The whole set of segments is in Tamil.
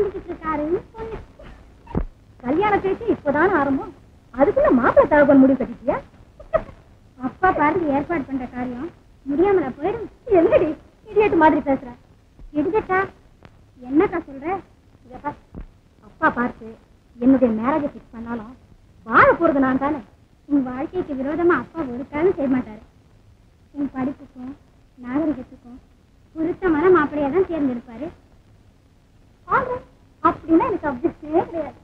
வந்துகிட்டு இருக்காருன்னு சொன்னேன் கல்யாண பேச்சு இப்பதானே ஆரம்பம் அதுக்குள்ள மாப்பிள்ளை தகவல் முடிவு கட்டிட்டியா அப்பா பாருங்க ஏற்பாடு பண்ற காரியம் முடியாமல போயிடும் என்னடி இடியட்டு மாதிரி பேசுற எடுக்கட்டா என்னக்கா சொல்ற இத பார், அப்பா பார்த்து என்னுடைய மேரேஜை ஃபிக்ஸ் பண்ணாலும் வாழ போறது நான் தானே உன் வாழ்க்கைக்கு விரோதமா அப்பா ஒரு காலம் செய்ய மாட்டாரு உன் படிப்புக்கும் நாகரிகத்துக்கும் பொருத்தமான மாப்பிள்ளையா தான் தேர்ந்தெடுப்பாரு ஆமா, அப்படின்னா எனக்கு அப்ஜெக்டே கிடையாது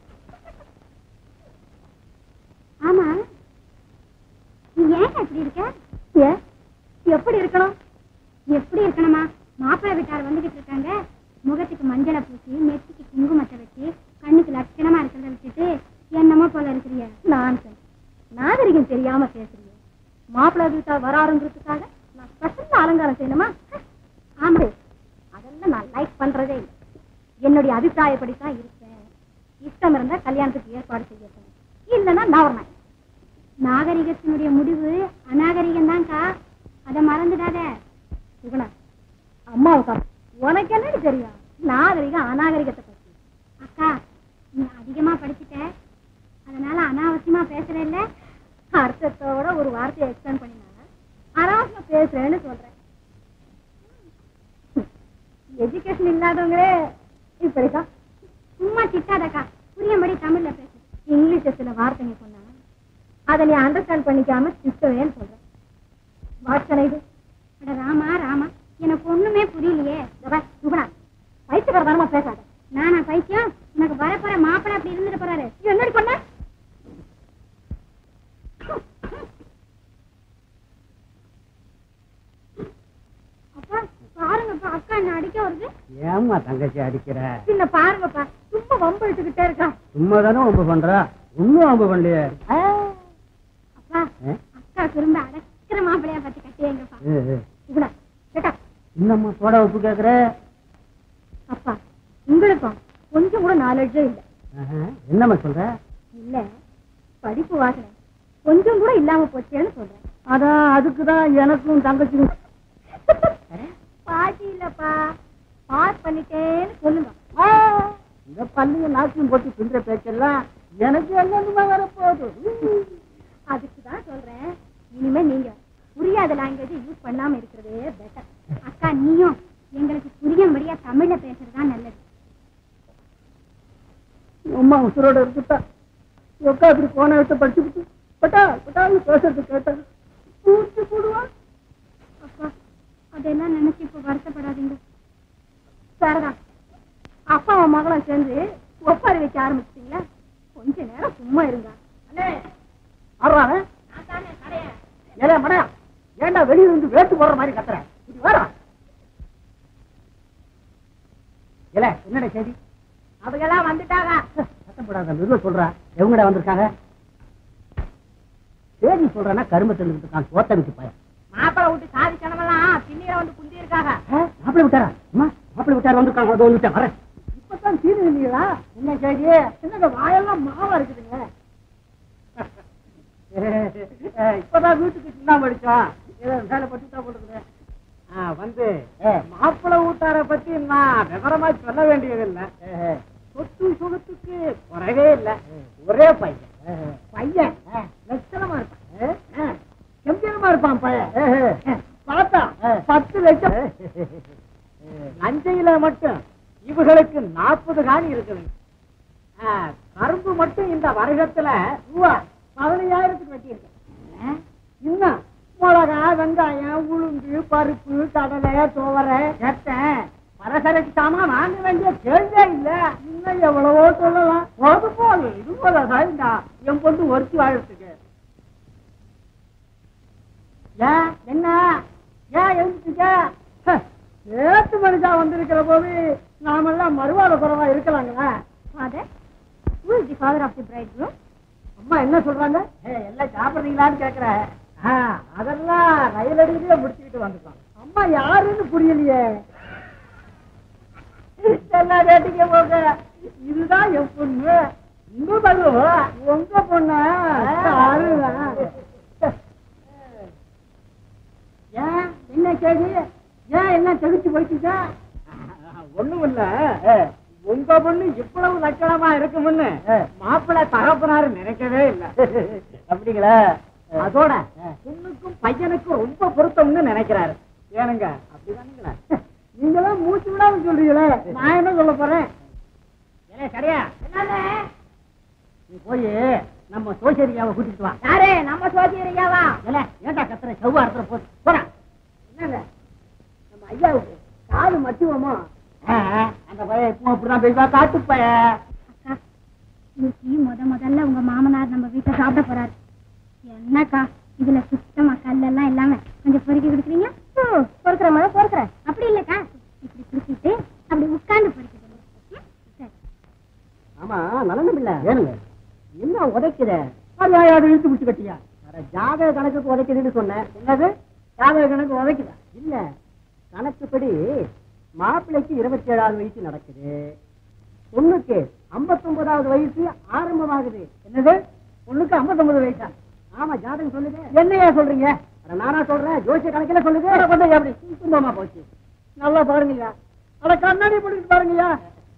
ஆமா நீ ஏன் இப்படி இருக்க ஏன் எப்படி இருக்கணும் எப்படி இருக்கணுமா மாப்பிள்ளை வீட்டார் வந்துகிட்டு இருக்காங்க முகத்துக்கு மஞ்சளை பூசி நெத்திக்கு குங்குமத்தை வச்சு கண்ணுக்கு லட்சணமா இருக்கிறத விட்டுட்டு என்னமோ போல இருக்கிறீங்க நான் நாகரிகம் தெரியாம பேசுறீங்க மாப்பிள்ளை வீட்டா வராருங்கிறதுக்காக நான் ஸ்பெஷல் அலங்காரம் செய்யணுமா ஆமா அதெல்லாம் நான் லைக் பண்றதே இல்லை என்னுடைய அபிப்பிராயப்படி தான் இருக்கேன் இஷ்டம் இருந்தா கல்யாணத்துக்கு ஏற்பாடு செய்யணும் இல்லைன்னா நான் ஒரு நாய் நாகரிகத்தினுடைய முடிவு அநாகரிகம் தான்க்கா அதை மறந்துடாத சுகுணா அம்மாவுக்கா உனக்கு என்னடி தெரியும் நாகரிகம் அநாகரிகத்தை பத்தி அக்கா நீ அதிகமா படிச்சுட்ட அதனால அனாவசியமா பேசுற இல்ல அர்த்தத்தோட ஒரு வார்த்தையை எக்ஸ்பிளைன் பண்ணினா அனாவசியமா பேசுறேன்னு சொல்றேன் எஜுகேஷன் இல்லாதவங்களே இப்படிதான் சும்மா திட்டாதக்கா புரியும்படி தமிழ்ல பேசு இங்கிலீஷ்ல சில வார்த்தைங்க சொன்னா அதை நீ அண்டர்ஸ்டாண்ட் பண்ணிக்காம திட்டுவேன்னு சொல்றேன் வாட்சனை இது அட ராமா ராமா எனக்கு ஒண்ணுமே புரியலையே சுகுணா பைத்தியக்காரமா பேசாத நானா பைத்தியம் உனக்கு வரப்போற மாப்பிள்ளை அப்படி இருந்துட்டு போறாரு என்னடி பண்ண அப்பா பாருங்கப்பா அக்கா என்ன அடிக்க வருது ஏம்மா தங்கச்சி அடிக்கிற பின்ன பாருங்கப்பா சும்மா வம்பு இழுத்துக்கிட்டே இருக்கா சும்மா தானே ஒம்பு பண்றா ஒன்னும் ஒம்பு பண்ணலையே அப்பா ஆ? அக்கா திரும்ப அடக்கிற மாப்பிள்ளையா பார்த்து கட்டியங்கப்பா ஏ, ஏ. சுகுணா கேட்டா என்னம்மா சோடா உப்பு கேக்குற அப்பா உங்களுக்கும் கொஞ்சம் கூட நாலேஜே இல்ல ஆஹா, என்னம்மா சொல்ற இல்ல படிப்பு வாசனை கொஞ்சம் கூட இல்லாம போச்சேன்னு சொல்றேன் அதான் அதுக்குதான் எனக்கும் தங்கச்சிக்கும் பாட்டி இல்லப்பா பாஸ் பண்ணிட்டேன்னு சொல்லுங்க ஆ, இந்த பள்ளிய நாசியம் போட்டு பின்ற பேச்செல்லாம் எனக்கு எங்கேருந்துமா வரப்போகுது அதுக்கு தான் சொல்றேன் இனிமே நீங்க புரியாத லாங்குவேஜ் யூஸ் பண்ணாம இருக்கிறதே பெட்டர் அக்கா நீயும் எங்களுக்கு புரியும்படியா தமிழ்ல பேசுறதுதான் நல்லது அம்மா உசுரோட இருக்குட்டா உக்கா இப்படி போன விட்டு படிச்சுக்கிட்டு பட்டா பட்டான்னு பேசுறது கேட்டா பூச்சி போடுவா அப்பா அதெல்லாம் நினைச்சு இப்ப வருத்தப்படாதீங்க சரிதான் அப்பாவும் மகளும் சேர்ந்து ஒப்பாரி வைக்க ஆரம்பிச்சிட்டீங்களா கொஞ்ச நேரம் சும்மா இருங்க ஆடுறாங்க ஏலே மடையா ஏன்டா வெளியில இருந்து வேட்டு போடுற மாதிரி கத்துற இது வேற ஏல என்னடா செய்தி அவங்க எல்லாம் வந்துட்டாங்க சத்தம் போடாத மெதுவா சொல்றா எவங்கடா வந்திருக்காங்க செய்தி சொல்றேன்னா கரும்பு தள்ளிட்டு இருக்கான் சோத்த விட்டு பையன் மாப்பிளை விட்டு சாதி கணவெல்லாம் பின்னீர வந்து குந்தி இருக்காங்க மாப்பிள்ளை விட்டாரா அம்மா மாப்பிள்ளை விட்டார் வந்திருக்காங்க அதோ வந்துட்டேன் வரேன் இப்பதான் சீனி இல்லையா என்ன செய்தி என்னங்க வாயெல்லாம் மாவா இருக்குதுங்க இப்பதான் வீட்டுக்கு சின்ன படிச்சோம் ஏதோ வேலை பட்டு தான் போட்டுருக்குது வந்து மாப்பிள்ளை வீட்டார பத்தி நான் விவரமா சொல்ல வேண்டியதில்லை சொத்து சுகத்துக்கு குறைவே இல்லை ஒரே பையன் பையன் லட்சணமா இருப்பான் கம்பீரமா இருப்பான் பையன் பார்த்தா பத்து லட்சம் லஞ்சையில மட்டும் இவர்களுக்கு நாற்பது காணி இருக்குது ஆ, கரும்பு மட்டும் இந்த வருஷத்துல ரூபா பதினையாயிரத்துக்கு வெட்டியிருக்கு இன்னும் மிளகா வெங்காயம் உளுந்து பருப்பு கடலை துவரை எட்டை பலசரக்கு சாமான் வாங்க வேண்டிய கேள்வியே இல்ல இன்னும் எவ்வளவோ சொல்லலாம் போது போது இது போதா இந்த என் பொண்ணு ஒருத்தி வாழறதுக்கு ஏன் என்ன ஏன் எழுந்துட்டீங்க ஏத்து மனுஷா வந்திருக்கிற போது நாமெல்லாம் மறுவாத குறைவா இருக்கலாங்களா father who is the father of the bridegroom அம்மா என்ன சொல்றாங்க எல்லாம் சாப்பிடுறீங்களான்னு கேக்குற அதெல்லாம் ரயில் அடியிலேயே முடிச்சுக்கிட்டு வந்துட்டோம் அம்மா யாருன்னு புரியலையே எல்லாம் கேட்டீங்க போங்க இதுதான் என் பொண்ணு உங்க பகு உங்க பொண்ணு ஏன் என்ன கேள்வி ஏன் என்ன தெளிச்சு போயிட்டுச்சா ஒண்ணும் இல்ல உங்க பொண்ணு இவ்வளவு லட்சணமா இருக்கும்னு மாப்பிள்ளை தகப்பனாரு நினைக்கவே இல்ல அப்படிங்களா அதோட பொண்ணுக்கும் பையனுக்கும் ரொம்ப பொருத்தம்னு நினைக்கிறாரு ஏனுங்க அப்படிதானுங்களா நீங்களும் மூச்சு விடாம சொல்றீங்களே நான் என்ன சொல்ல போறேன் ஏலே சரியா நீ போய் நம்ம சோசியரியாவை கூட்டிட்டு வா யாரு நம்ம சோதியரையாவா ஏலே ஏண்டா கத்துற செவ்வாரத்துல போ போறா என்னங்க நம்ம ஐயாவுக்கு காது மட்டுவோமோ அந்த பையன் இப்போ அப்படிதான் பேசுவா காட்டு பையன் அக்கா இன்னைக்கு முத முதல்ல உங்க மாமனார் நம்ம வீட்டுல சாப்பிட போறாரு என்னக்கா இதுல சுத்தமா கல்லெல்லாம் இல்லாம கொஞ்சம் பொறுக்கி கொடுக்குறீங்களா பொறுக்கிறேன் பொறுக்கிறேன் அப்படி இல்லக்கா இப்படி குடிச்சிட்டு அப்படி உட்கார்ந்து பொறுக்கி கொடுங்க. ம்? சரி. ஆமா நலனும் இல்ல ஏனுங்க என்ன உதைக்குத யாராவது இழுத்து பிடிச்சு கட்டியா அட ஜாதக கணக்குக்கு உதைக்குதுன்னு சொன்னேன் என்னது ஜாதக கணக்கு உதைக்குதா இல்ல கணக்குப்படி மாப்பிள்ளைக்கு இருபத்தி ஏழாவது வயசு நடக்குது பொண்ணுக்கு ஐம்பத்தொன்பதாவது வயசு ஆரம்பமாகுது என்னது பொண்ணுக்கு ஐம்பத்தொன்பது வயசா ஆமா ஜாதகம் சொல்லுது என்னையா சொல்றீங்க அட நானா சொல்றேன் ஜோசிய கணக்கில சொல்லுது அட கொண்டு அப்படி துன்பமா போச்சு நல்லா பாருங்கய்யா அட கண்ணாடி பிடிச்சிட்டு பாருங்கய்யா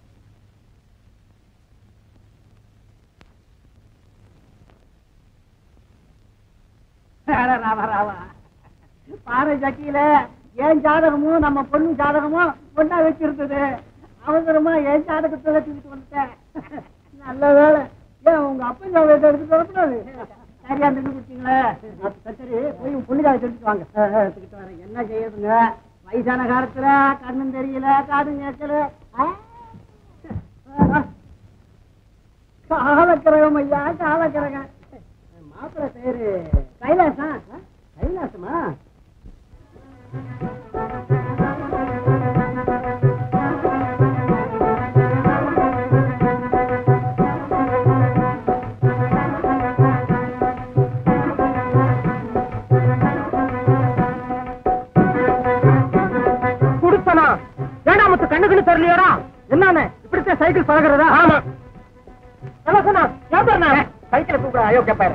அட ராவா ராவா பாறை சக்கியில என் ஜாதகமும் நம்ம பொண்ணு ஜாதகமும் ஒன்னா வச்சிருந்தது அவசரமா என் ஜாதகத்தை வச்சுக்கிட்டு வந்துட்டேன் நல்ல வேலை ஏன் உங்க அப்பன் ஜாதகத்தை எடுத்துட்டு வரக்கூடாது சரியா நின்று கொடுத்தீங்களே சரி, சரி போய் உங்க பொண்ணு ஜாதகத்தை எடுத்துட்டு வாங்க ஆ, ஆ, எடுத்துக்கிட்டு வரேன் என்ன செய்யுதுங்க வயசான காலத்துல கண்ணும் தெரியல காதும் கேட்கல ஆ? ஆ. காலக்கிரகம் ஐயா காலக்கிரகம் மாப்பிள்ளை பேரு கைலாசா ஆ? கைலாசமா குடுத்தனா ஏடாமத்து கண்ணுக்குன்னு தெரியலையாடா என்னன்னு இப்படித்தான் சைக்கிள் பழகிறதா ஆமா என்ன சொன்னா ஏன் பேருண்ணா சைக்கிளை கூப்பிட அயோக்கிய பாரு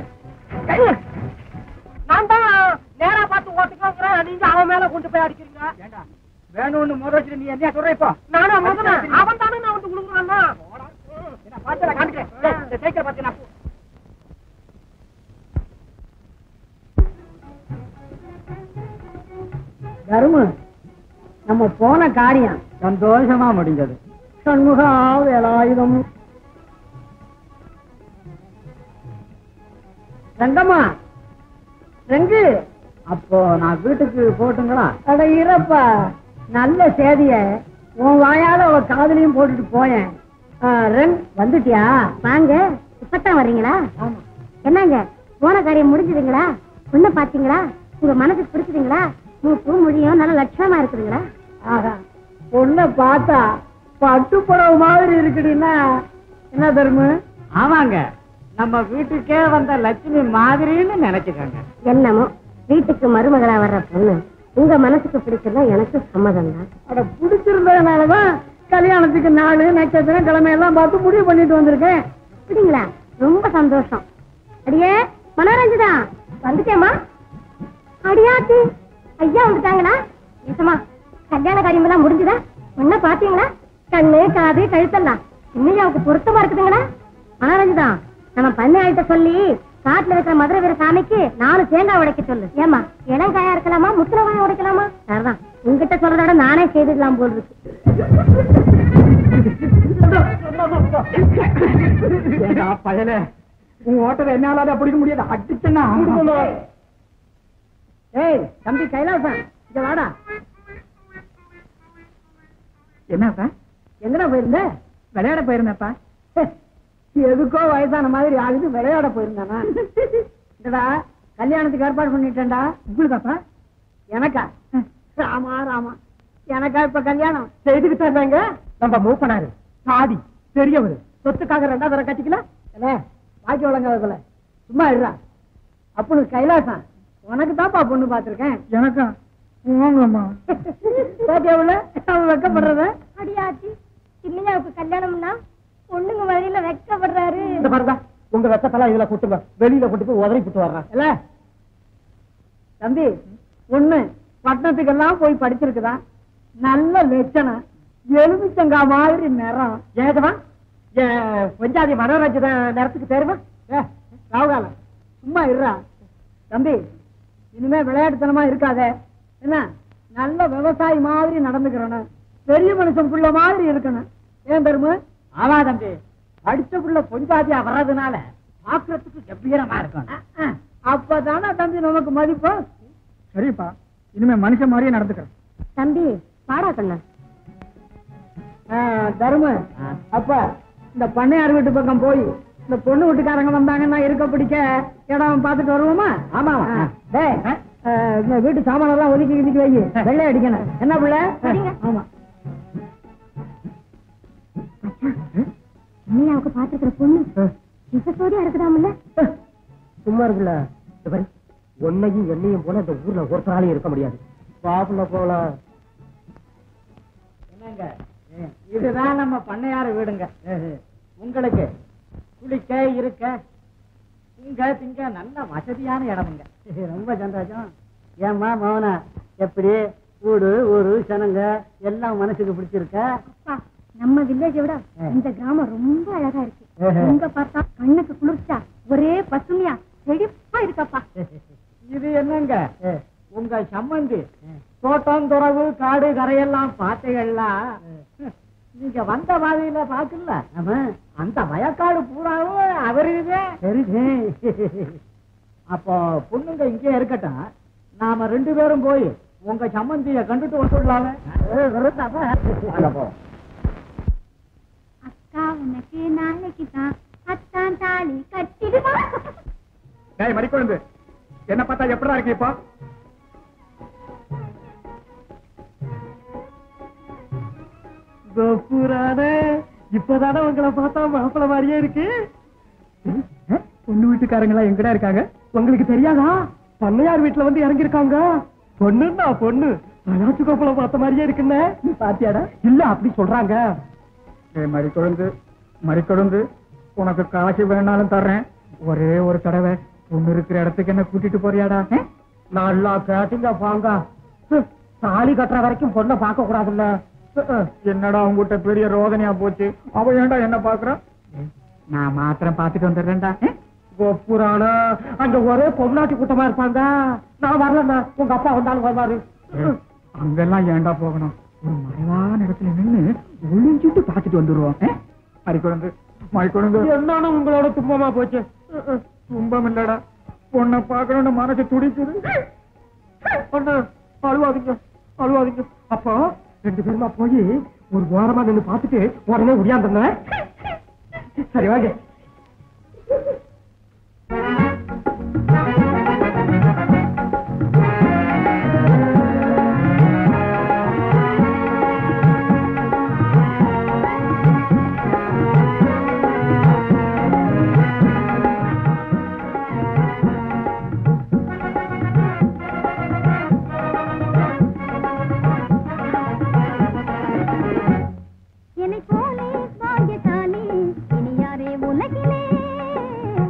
நான் தான் நேரா பார்த்து ஓட்டுக்கிறேன் நீங்க அவன் மேல கொண்டு போய் அடிக்கிறீங்க வேணும்னு முத வச்சுட்டு நீ என்ன சொல்ற இப்போ நானும் முதல்ல அவன் தானே நான் வந்து கொடுக்குறான்னா பாத்து காமிக்கிறேன் டேய், இந்த சைக்கிள் பார்த்து நான் தருமு நம்ம போன காரியம் சந்தோஷமா முடிஞ்சது சண்முகா வேலாயுதம் ரங்கம்மா ரங்கு அப்போ நான் வீட்டுக்கு போட்டுங்களா அட இறப்பா நல்ல சேதிய உன் வாயால அவ காதலையும் போட்டுட்டு போயேன் ஆ, ரங் வந்துட்டியா வாங்க இப்பதான் வர்றீங்களா என்னங்க போன காரியம் முடிஞ்சதுங்களா பொண்ணு பாத்தீங்களா உங்க மனசுக்கு பிடிச்சதுங்களா மூக்கு மொழியும் நல்ல லட்சணமா இருக்குதுங்களா ஆஹா பொண்ணை பார்த்தா பட்டு புடவை மாதிரி இருக்குதுன்னா என்ன தர்மு ஆமாங்க நம்ம வீட்டுக்கே வந்த லட்சுமி மாதிரின்னு நினைச்சுக்கோங்க என்னமோ வீட்டுக்கு மருமகளா வர்ற பொண்ணு உங்க மனசுக்கு பிடிச்சதா எனக்கு சம்மதம் தான் அட பிடிச்சிருந்ததுனாலதான் கல்யாணத்துக்கு நாலு நட்சத்திரம் கிழமை எல்லாம் பார்த்து முடிவு பண்ணிட்டு வந்திருக்கேன் அப்படிங்களா ரொம்ப சந்தோஷம் அடியே மனோரஞ்சிதா வந்துட்டேம்மா அடியாத்தி ஐயா வந்துட்டாங்களா ஏசமா கல்யாண காரியம் எல்லாம் முடிஞ்சுதா ஒன்ன பாத்தீங்களா கண்ணு காது கழுத்தெல்லாம் இன்னையாவுக்கு பொருத்தமா இருக்குதுங்களா மனோரஞ்சிதா நம்ம பண்ணை ஆயிட்ட சொல்லி காட்டுல இருக்கிற மதுரை வீர சாமிக்கு நாலு தேங்காய் உடைக்க சொல்லு ஏமா இளங்காயா இருக்கலாமா முத்திரவாயா உடைக்கலாமா சரிதான் உங்ககிட்ட சொல்றதோட நானே செய்திடலாம் போல் இருக்கு பயல உன் ஓட்டரை என்னால பிடிக்க முடியாது அடிச்சுன்னா ஏய் தம்பி கைலாசம் இங்க வாடா என்னப்பா எங்கடா போயிருந்த விளையாட போயிருந்தப்பா எதுக்கோ வயசான மாதிரி ஆகுது விளையாட போயிருந்தானா இந்தடா கல்யாணத்துக்கு ஏற்பாடு பண்ணிட்டேன்டா உங்களுக்காப்பா எனக்கா ராமா ராமா எனக்கா இப்ப கல்யாணம் செய்துக்கிட்டு இருந்தாங்க நம்ம மூப்பனாரு சாதி பெரியவர் சொத்துக்காக ரெண்டாவது தடவை கட்டிக்கல இல்ல பாக்கி வழங்காததுல சும்மா இருடா அப்பனுக்கு கைலாசம் உனக்கு தான்ப்பா பொண்ணு பார்த்திருக்கேன் எனக்கா வாங்கம்மா பாத்தியா உள்ள அவன் வெக்கப்படுறத அடியாச்சி சின்னையாவுக்கு கல்யாணம்னா பொண்ணுங்க வழியில வெக்கப்படுறாரு இந்த பாருடா உங்க வெத்தத்தெல்லாம் இதுல கொட்டுங்க வெளியில கொண்டு போய் உதறி போட்டு வர்றேன் இல்ல தம்பி பொண்ணு பட்டணத்துக்கெல்லாம் போய் படிச்சிருக்குதா நல்ல லட்சணம் எலுமிச்சங்கா மாதிரி நிறம் ஏதவா கொஞ்சாதி மனோரஞ்சன நிறத்துக்கு பேருமா ஏ ராவுகாலம் சும்மா இருறா தம்பி இனிமே விளையாட்டுத்தனமா இருக்காத என்ன நல்ல விவசாயி மாதிரி நடந்துக்கிறணும் பெரிய மனுஷன் புள்ள மாதிரி இருக்கணும் ஏன் பெருமை ஆமா தம்பி படிச்ச புள்ள பொஞ்சாதியா வர்றதுனால பாக்குறதுக்கு கம்பீரமா இருக்கணும் அப்பதானே தம்பி நமக்கு மதிப்பு சரிப்பா இனிமே மனுஷன் மாதிரியே நடந்துக்கிறேன் தம்பி பாடா கண்ணா தரும அப்ப இந்த பண்ணையார் வீட்டு பக்கம் போய் இந்த பொண்ணு வீட்டுக்காரங்க வந்தாங்கன்னா இருக்க பிடிக்க இடம் பார்த்துட்டு வருவோமா ஆமா டேய் அஹ், இந்த வீட்டு சாமான எல்லாம் ஒதுக்கி ஒதுக்கி வை வெள்ளை அடிக்கணும் என்ன பிள்ளை சரிங்க. ஆமா அண்ணியாவுக்கு பாத்துக்கிற பொண்ணு விசசோடியா இருக்குதாமல்ல சும்மா இருக்குல்ல உன்னையும் என்னையும் போல இந்த ஊர்ல ஒருத்தராலையும் இருக்க முடியாது பாப்புல போல என்னங்க இதுதான் நம்ம பண்ணையார வீடுங்க உங்களுக்கு குளிக்க இருக்க திங்க திங்க நல்ல வசதியான இடமுங்க ரொம்ப சந்தோஷம் ஏம்மா மோன எப்படி வீடு ஊரு சனங்க எல்லாம் மனசுக்கு பிடிச்சிருக்க அப்பா நம்ம வில்லேஜை விட ஆ. இந்த கிராமம் ரொம்ப அழகா இருக்கு ஆஹா. இங்க பார்த்தா கண்ணுக்கு குளிர்ச்சா ஒரே பசுமையா செழிப்பா இருக்கப்பா இது என்னங்க உங்க சம்மந்தி தோட்டம் துறவு காடு கரையெல்லாம் பார்த்தீங்களா நீங்க வந்த மாதிரியில பாக்கல அந்த வயக்காடு பூராவும் அவருதே அப்போ பொண்ணுங்க இங்கே இருக்கட்டும் நாம ரெண்டு பேரும் போய் உங்க சம்மந்திய கண்டுட்டு வந்துடலாமே அக்கா உனக்கு நாளைக்கு தான் அத்தான் தாலி கட்டிடுவா டேய் மறிக்கொழுந்து என்ன பார்த்தா எப்படா இருக்கு இப்போ கோபுரானே இப்பதானே உங்களை பார்த்தா மாப்பிள மாதிரியே இருக்கு பொண்ணு வீட்டுக்காரங்களா எங்கடா இருக்காங்க உங்களுக்கு தெரியாதா பண்ணையார் வீட்டுல வந்து இறங்கிருக்காங்க பொண்ணுன்னா பொண்ணு அனாச்சு கோப்பல பார்த்த மாதிரியே இருக்குன்னு பாத்தியாடா இல்ல அப்படி சொல்றாங்க டேய் மறிக்கொழுந்து மறிக்கொழுந்து உனக்கு காசு வேணாலும் தர்றேன் ஒரே ஒரு தடவை பொண்ணு இருக்கிற இடத்துக்கு என்ன கூட்டிட்டு போறியாடா ஆ? நல்லா கேட்டுங்க பாங்க தாலி கட்டுற வரைக்கும் பொண்ணை பார்க்க கூடாதுல்ல என்னடா உங்ககிட்ட பெரிய ரோதனையா போச்சு அவ ஏன்டா என்ன பாக்குறான் நான் மாத்திரம் பாத்துட்டு வந்துடுறேன்டா ஆ? கோபுரானா அங்க ஒரே பொம்னாட்டி கூட்டமா இருப்பாங்க நான் வரலண்ணா உங்க அப்பா வந்தாலும் வருவாரு ஏய், அங்கெல்லாம் ஏன்டா போகணும் ஒரு மறைவான இடத்துல நின்னு ஒளிஞ்சிட்டு பாத்துட்டு வந்துருவோம் ஆ? மறிக்கொழுந்து மறிக்கொழுந்து என்னன்னு உங்களோட துன்பமா போச்சு துன்பம் இல்லடா பொண்ணை பார்க்கணும்னு மனசு துடிக்குது பொண்ணு அழுவாதீங்க அழுவாதீங்க அப்போ ரெண்டு பேருமா போய் ஒரு ஓரமா நின்னு பார்த்துட்டு உடனே உடியாந்துங்க சரி வாங்க என்னை போலே பாக்கியசாலி இனி யாரே உலகிலே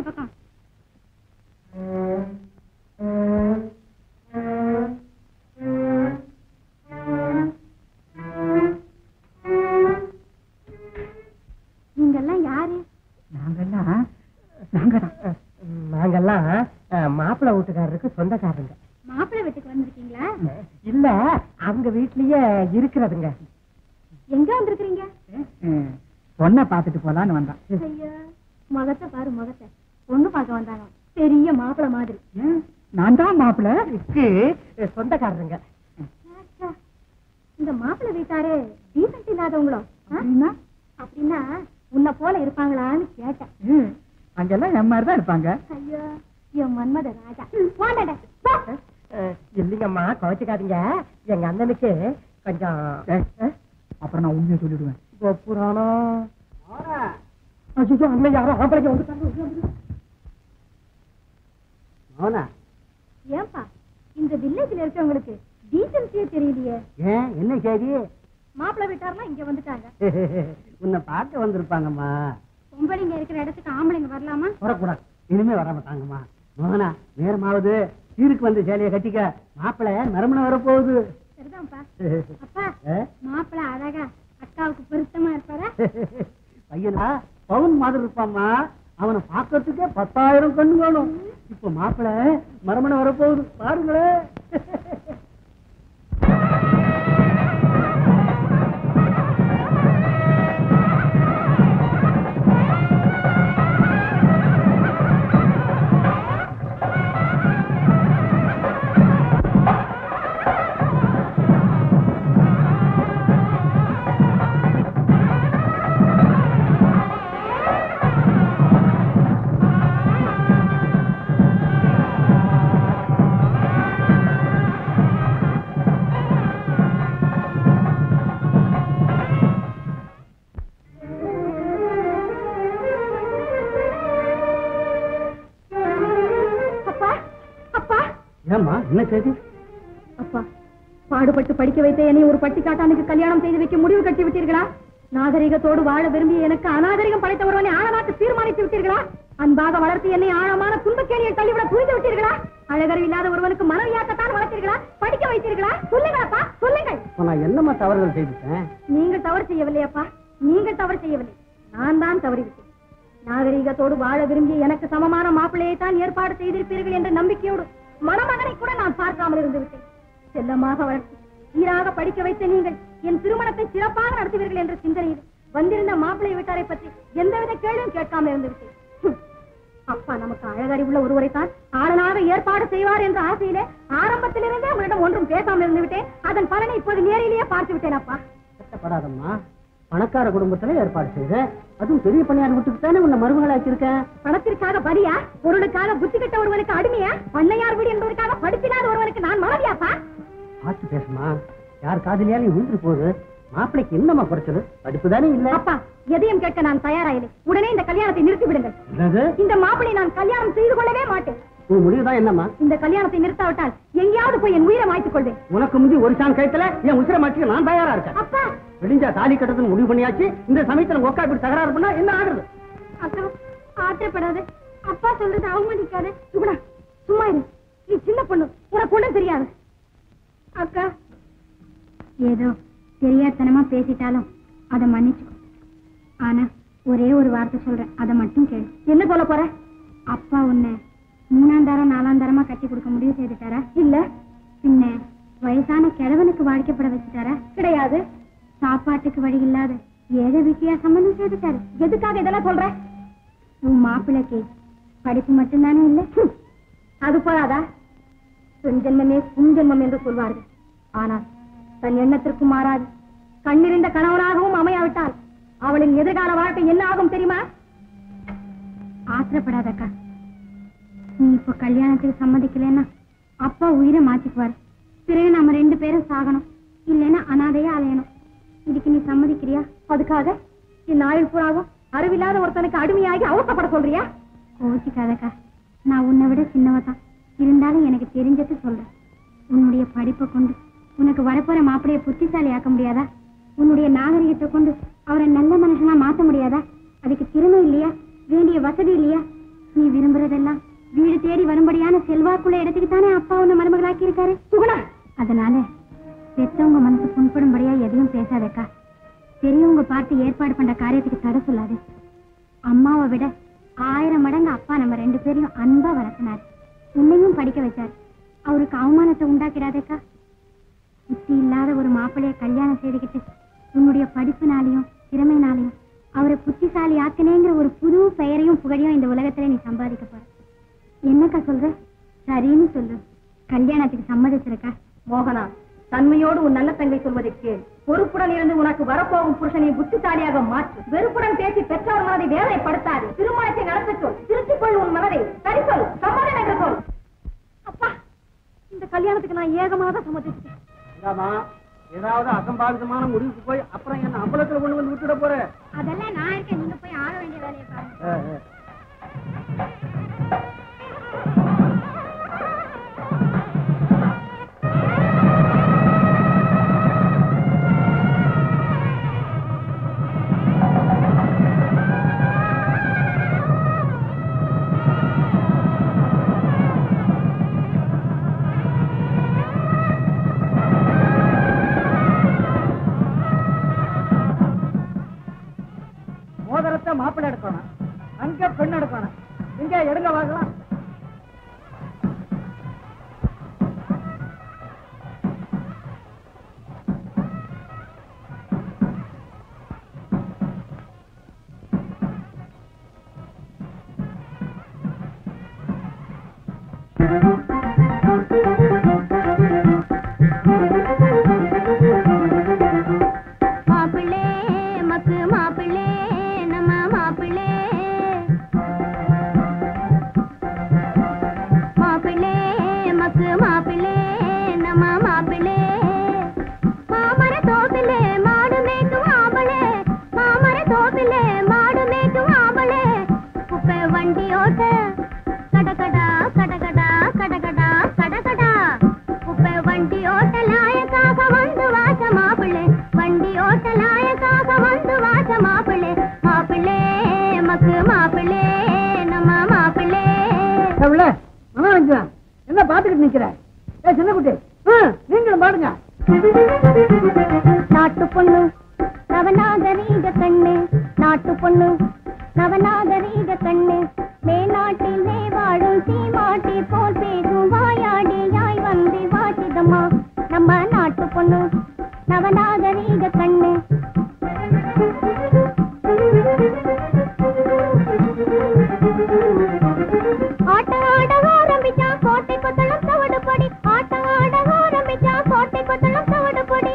பக்கம் நீங்கெல்லாம் யாரு நாங்கெல்லாம் நாங்கதான் நாங்கெல்லாம் மாப்பிள்ளை வீட்டுக்காரருக்கு சொந்தக்காரங்க மாப்பிள்ளை வீட்டுக்கு வந்திருக்கீங்களா இல்ல அவங்க வீட்லயே இருக்கிறதுங்க எங்க வந்திருக்கிறீங்க பொண்ணை பாத்துட்டு போலான்னு வந்தான் ஐயா முகத்தை பாரு முகத்தை பொண்ணு பார்க்க வந்தாங்க பெரிய மாப்பிள்ளை மாதிரி நான் தான் மாப்பிள்ளை சொந்தக்காரருங்க ச்சே, இந்த மாப்பிள்ளை வீட்டாரு டீசன்ட் இல்லாதவங்களோ ஆ? அப்படின்னா அப்படின்னா உன்னை போல இருப்பாங்களான்னு கேட்டேன் ம், அங்கெல்லாம் என் மாதிரி தான் இருப்பாங்க ஐயோ என் மன்மத ராஜா வாடட இல்லைங்கம்மா குறைச்சிக்காதீங்க எங்க அண்ணனுக்கு கொஞ்சம் அப்புறம் நான் உண்மையை சொல்லிடுவேன் புராணம் ஐயோ அண்ணன் யாரோ ஆம்பளைங்க வந்துட்டாங்க மோனா ஏன்பா இந்த வில்லேஜ்ல இருக்கவங்களுக்கு டீசன்சியே தெரியலையே ஏன் என்ன செய்தி மாப்பிள்ளை வீட்டாரெல்லாம் இங்க வந்துட்டாங்க உன்னை பார்க்க வந்திருப்பாங்கம்மா பொம்பளைங்க இருக்கிற இடத்துக்கு ஆம்பளைங்க வரலாமா வரக்கூடாது இனிமே வர மாட்டாங்கம்மா மோகனா நேரமாவது சீருக்கு வந்து சேலையை கட்டிக்க மாப்பிள்ளை மறுமணம் வரப்போகுது சரிதான்ப்பா அப்பா ஏ? மாப்பிள்ளை அழகா அக்காவுக்கு பொருத்தமா இருப்பாரா பையனா பவுன் மாதிரி இருப்பாம்மா அவனை பார்க்கறதுக்கே பத்தாயிரம் கண்ணு வேணும் இப்ப மாப்பிள்ளை மறுமணம் வரப்போகுது பாருங்களேன் அப்பா அப்பா ஏம்மா என்ன செய்தி அப்பா பாடுபட்டு படிக்க வைத்த என்னை ஒரு பட்டிக்காட்டானுக்கு கல்யாணம் செய்து வைக்க முடிவு கட்டி விட்டீர்களா நாகரிகத்தோடு வாழ விரும்பிய எனக்கு அநாகரிகம் படைத்த ஒருவனை ஆழமாக்க தீர்மானித்து விட்டீர்களா அன்பாக வளர்த்து என்னை ஆழமான துன்பக்கேணியை தள்ளிவிட புரிந்து விட்டீர்களா அழகர் இல்லாத ஒருவனுக்கு மனவியாக்கத்தான் வளர்த்தீர்களா படிக்க வைத்தீர்களா சொல்லுங்களப்பா சொல்லுங்கள் இப்ப நான் என்னம்மா தவறுகள் செய்துட்டேன் நீங்கள் தவறு செய்யவில்லையப்பா நீங்கள் தவறு செய்யவில்லை நான் தான் தவறிவிட்டேன் நாகரிகத்தோடு வாழ விரும்பிய எனக்கு சமமான மாப்பிள்ளையை தான் ஏற்பாடு செய்திருப்பீர்கள் என்ற நம்பிக்கையோடு மணமகனை கூட நான் பார்க்காமல் இருந்து விட்டேன் செல்லமாக வளர்த்து சீராக படிக்க வைத்த நீங்கள் என் திருமணத்தை சிறப்பாக நடத்துவீர்கள் என்ற சிந்தனையில் வந்திருந்த மாப்பிள்ளை வீட்டாரை பற்றி எந்தவித கேள்வியும் கேட்காமல் இருந்து விட்டேன் ஹம். அப்பா நமக்கு அழகறிவுள்ள ஒருவரை தான் ஆளனாக ஏற்பாடு செய்வார் என்ற ஆசையிலே ஆரம்பத்திலிருந்தே உங்களிடம் ஒன்றும் பேசாமல் இருந்து விட்டேன் அதன் பலனை இப்போது நேரிலேயே பார்த்து விட்டேன் அப்பா கஷ்டப்படாதம்மா பணக்கார குடும்பத்துல ஏற்பாடு செய்த அதுவும் பெரிய பணியார் வீட்டுக்கு தானே உன்னை மருமகளாக்கியிருக்கேன் பணத்திற்காக பலியா பொருளுக்காக புத்தி கட்ட ஒருவனுக்கு அடிமையா பண்ணையார் வீடு என்பதற்காக படிப்பில்லாத ஒருவனுக்கு நான் மறதியாப்பா பார்த்து பேசுமா யார் காதலியாலும் விழுந்து போகுது மாப்பிளைக்கு என்னம்மா குறைச்சது படிப்பு தானே இல்ல அப்பா எதையும் கேட்க நான் தயாராயில்லை உடனே இந்த கல்யாணத்தை நிறுத்தி விடுங்கள் என்னது இந்த மாப்பிளை நான் கல்யாணம் செய்து கொள்ளவே மாட்டேன் உன் முடிவுதான் என்னம்மா இந்த கல்யாணத்தை நிறுத்தாவிட்டால் எங்கேயாவது போய் என் உயிரை மாய்த்துக் கொள்வேன் உனக்கு முந்தி ஒரு சான் கழுத்துல என் உசிர மாட்டிக்க நான் தயாரா இருக்கேன் அப்பா விடிஞ்சா தாலி கட்டத்துன்னு முடிவு பண்ணியாச்சு இந்த சமயத்துல உங்க அக்கா இப்படி தகராறு பண்ணா என்ன ஆகுறது அக்கா ஆத்திரப்படாத அப்பா சொல்றது அவமதிக்காத சுகுணா சும்மா இரு நீ சின்ன பொண்ணு உனக்கு ஒண்ணும் தெரியாது அக்கா ஏதோ தெரியாதனமா பேசிட்டாலும் அதை மன்னிச்சுக்கோ ஆனா ஒரே ஒரு வார்த்தை சொல்றேன் அதை மட்டும் கேளு என்ன சொல்ல போற அப்பா உன்னை மூணாம் தரம் நாலாம் தரமா கட்டி கொடுக்க முடிவு செய்துட்டாரா இல்ல பின்ன வயசான கிழவனுக்கு வாழ்க்கைப்பட வச்சுட்டாரா கிடையாது சாப்பாட்டுக்கு வழி இல்லாத ஏழை வீட்டியா சம்பந்தம் செய்துட்டாரு எதுக்காக இதெல்லாம் சொல்ற உன் மாப்பிள்ளைக்கு படிப்பு மட்டும்தானே இல்ல ஹம். அது போதாதா பெண் ஜென்மமே புன் ஜென்மம் என்று சொல்வார்கள் ஆனால் தன் எண்ணத்திற்கு மாறாது கண்ணிருந்த கணவனாகவும் அமையாவிட்டால் அவளின் எதிர்கால வாழ்க்கை என்ன ஆகும் தெரியுமா ஆத்திரப்படாதக்கா நீ இப்ப கல்யாணத்துக்கு சம்மதிக்கலைன்னா அப்பா உயிரை மாத்திக்குவார் பிறகு நம்ம ரெண்டு பேரும் சாகணும் இல்லைன்னா அனாதையா அலையணும் இதுக்கு நீ சம்மதிக்கிறியா அதுக்காக என் ஆயுள் பூராவும் அறிவில்லாத ஒருத்தனுக்கு அடிமையாகி அவசப்பட சொல்றியா கோச்சிக்காதக்கா நான் உன்னை விட சின்னவதான் இருந்தாலும் எனக்கு தெரிஞ்சது சொல்றேன் உன்னுடைய படிப்பை கொண்டு உனக்கு வரப்போற மாப்பிளைய புத்திசாலி ஆக்க முடியாதா உன்னுடைய நாகரிகத்தை கொண்டு அவரை நல்ல மனுஷனா மாத்த முடியாதா அதுக்கு திறமை இல்லையா வேண்டிய வசதி இல்லையா நீ விரும்புறதெல்லாம் வீடு தேடி வரும்படியான செல்வாக்குள்ள இடத்துக்கு தானே அப்பா உன்னை மருமகளாக்கி இருக்காரு சுகுணா அதனால பெத்தவங்க மனசு புண்படும்படியா எதையும் பேசாதேக்கா பெரியவங்க பார்த்து ஏற்பாடு பண்ற காரியத்துக்கு தடை சொல்லாது அம்மாவை விட ஆயிரம் மடங்கு அப்பா நம்ம ரெண்டு பேரையும் அன்பா வளர்த்தினார் உன்னையும் படிக்க வச்சார் அவருக்கு அவமானத்தை உண்டாக்கிடாதேக்கா புத்தி இல்லாத ஒரு மாப்பிள்ளைய கல்யாணம் செய்துக்கிட்டு உன்னுடைய படிப்புனாலையும் திறமைனாலையும் அவரை புத்திசாலி ஆக்கினேங்கிற ஒரு புது பெயரையும் புகழையும் இந்த உலகத்துல நீ சம்பாதிக்க போற என்னக்கா சொல்ற சரின்னு சொல்லு கல்யாணத்துக்கு சம்மதிச்சிருக்கா மோகனா தன்மையோடு உன் நல்ல தங்கை சொல்வதை கேள் பொறுப்புடன் இருந்து உனக்கு வரப்போகும் புருஷனை புத்திசாலியாக மாற்று வெறுப்புடன் பேசி பெற்றோர் மனதை வேதனைப்படுத்தாது திருமணத்தை நடத்த சொல் திருத்திக் கொள் உன் மனதை சரி சொல் சம்மதம் என்று சொல் அப்பா இந்த கல்யாணத்துக்கு நான் ஏகமாக தான் சம்மதிச்சிட்டேன் இந்தாம்மா ஏதாவது அசம்பாவிதமான முடிவுக்கு போய் அப்புறம் என்ன அம்பலத்துல கொண்டு வந்து விட்டுட போற அதெல்லாம் நான் இருக்கேன் நீங்க போய் ஆட வேண்டிய வேலையை பாருங்க மோதிரத்தை மாப்பிள்ளை எடுக்கணும் அங்க பெண் எடுக்கணும் இங்க எடுங்க வாங்கலாம் மாப்பிள்ளே மக்கு மாப்பிள்ளே நம்ம மாப்பிள்ளே மாப்பிள்ளே மக்கு மாப்பிள்ளே நம்ம மாப்பிள்ளே மாமர தோப்பிலே மாடு மேய்க்கும் ஆம்பளே மாமர தோப்பிலே மாடு மேய்க்கும் ஆம்பளே குப்பை வண்டி ஓட்ட கடகடா கடகடா கடகடா கடகடா குப்பை வண்டி ஓட்ட லாயக்காக வந்து வாச மாப்பிள்ளை வண்டி ஓட்ட லாயக்காக வந்து வாச மாப்பிள்ளை மாப்பிள்ளை மக்கு மாப்பிள்ளை நம்ம மாப்பிள்ளை உள்ள மனோரஞ்சனா என்ன பாத்துக்கிட்டு நிக்கிற ஏ சின்ன குட்டி ஆ, நீங்களும் பாடுங்க நாட்டு பொண்ணு நவநாகரீக கண்ணு நாட்டு பொண்ணு நவநாகரீக கண்ணு மேநாட்டிலே வாழும் சீமாட்டி போல் பேசும் வாயாடி யாய் வந்து வாசிதம்மா நம்ம நாட்டு பொண்ணு நவநாகரீக கண்ணு ஆட்டம் ஆட ஆரம்பிச்சா கோட்டை கொத்தளம் தவடு பொடி ஆட்டம் ஆட ஆரம்பிச்சா கோட்டை கொத்தளம் தவடு பொடி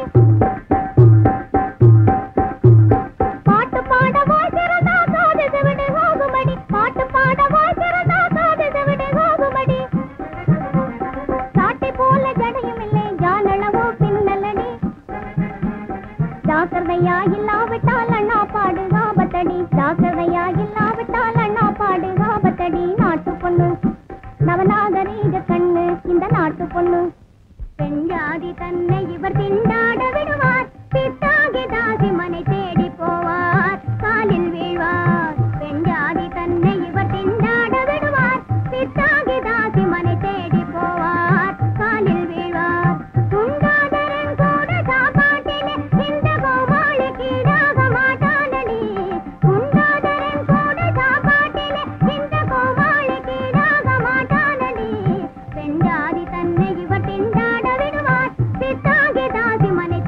பாட்டு பாட வாசிறதா காது செவிடு ஆகுமடி பாட்டு பாட வாசிறதா காது செவிடு ஆகுமடி சாட்டை போல ஜடையும் இல்லை ஜானளவோ பின்னலடி ஜாக்கிரதையா இல்லாவிட்டால் அண்ணா பாடு ஆபத்தடி ஜாக்கிரதையா இல்லாவிட்டால் அண்ணா பாடு ஆபத்தடி நாட்டு பொண்ணு நவநாகரீக கண்ணு இந்த நாட்டு பொண்ணு பெண் ஜாதி தன்னை இவர் திண்டாட விடுவார் பித்தாகி தாசி மனை தேடி போவார் காலில் வீழ்வார் பெண் ஜாதி தன்னை இவர் திண்டாட விடுவார் பித்தாகி தாசி மனை தேடி போவார் காலில் வீழ்வார் துண்டாதரன் கூட சாப்பாட்டிலே இந்த கோமாளி கீழாக மாட்டானடி துண்டாதரன் கூட சாப்பாட்டிலே இந்த கோமாளி கீழாக மாட்டானடி பெண் ஜாதி தன்னை இவர் திண்டாட விடுவார் பித்தாகி தாசி மனை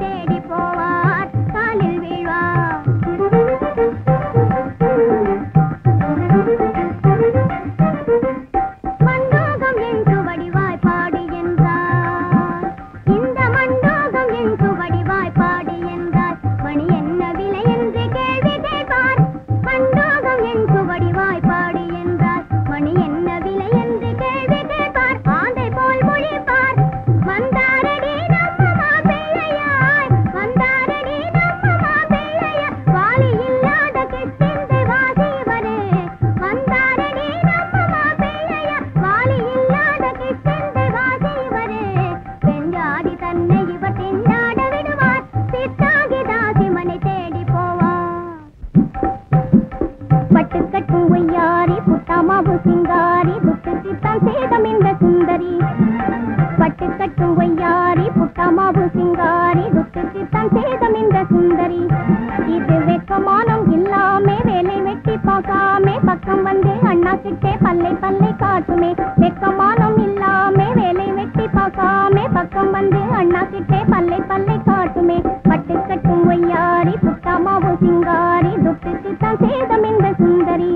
பல்லை பல்லை காட்டுமே வெக்கமானம் இல்லாம வேலை வெட்டி பார்க்காம பக்கம் வந்து அண்ணா கிட்டே பல்லை பல்லை காட்டுமே பட்டு கட்டும் ஒய்யாரி புட்டாமாவு சிங்காரி துட்டுக்கு தான் சேதம் இந்த சுந்தரி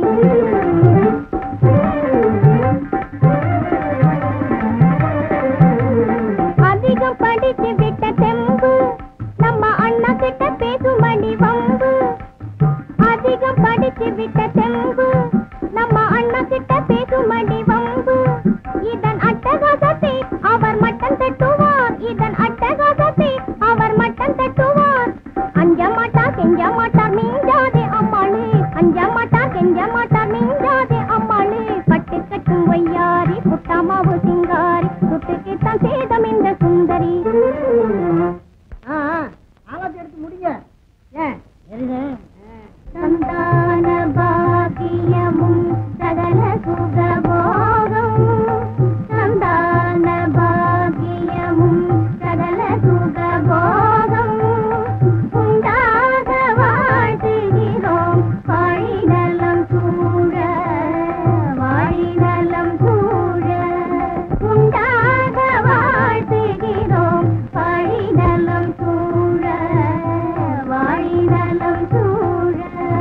அதிகம் படிச்சு விட்ட தெம்பு நம்ம அண்ணா கிட்ட பேசுமடி வம்பு அதிகம் படிச்சு விட்ட தெம்பு நம்ம அண்ணா கிட்ட பேசுமடி வம்பு இதன் அட்டகாசத்தை அவர் மட்டம் தட்டுவார் இதன் அட்டகாசத்தை அவர் மட்டம் தட்டுவார் அஞ்ச மாட்டார் கெஞ்ச மாட்டார் மிஞ்சாதே அம்மாளு அஞ்ச மாட்டார் கெஞ்ச மாட்டார் மிஞ்சாதே அம்மாளு பட்டு கட்டும் வையாரி புட்டாமாவு சிங்காரி சுட்டுக்கு தான் சேதம் இந்த சுந்தரி ஆ, ஆ, ஆவாத்தி எடுத்து முடிங்க ஏன் எரியுது? சந்தான பாக்கியமும் சகல சுகபோகம் சந்தான பாக்கியமும் சகல சுகபோகம் உண்டாக வாழ்த்துகிறோம் வாழிநலம் சூழ வாழிநலம் சூழ உண்டாக வாழ்த்துகிறோம் வாழிநலம் சூழ வாழிநலம் சூழ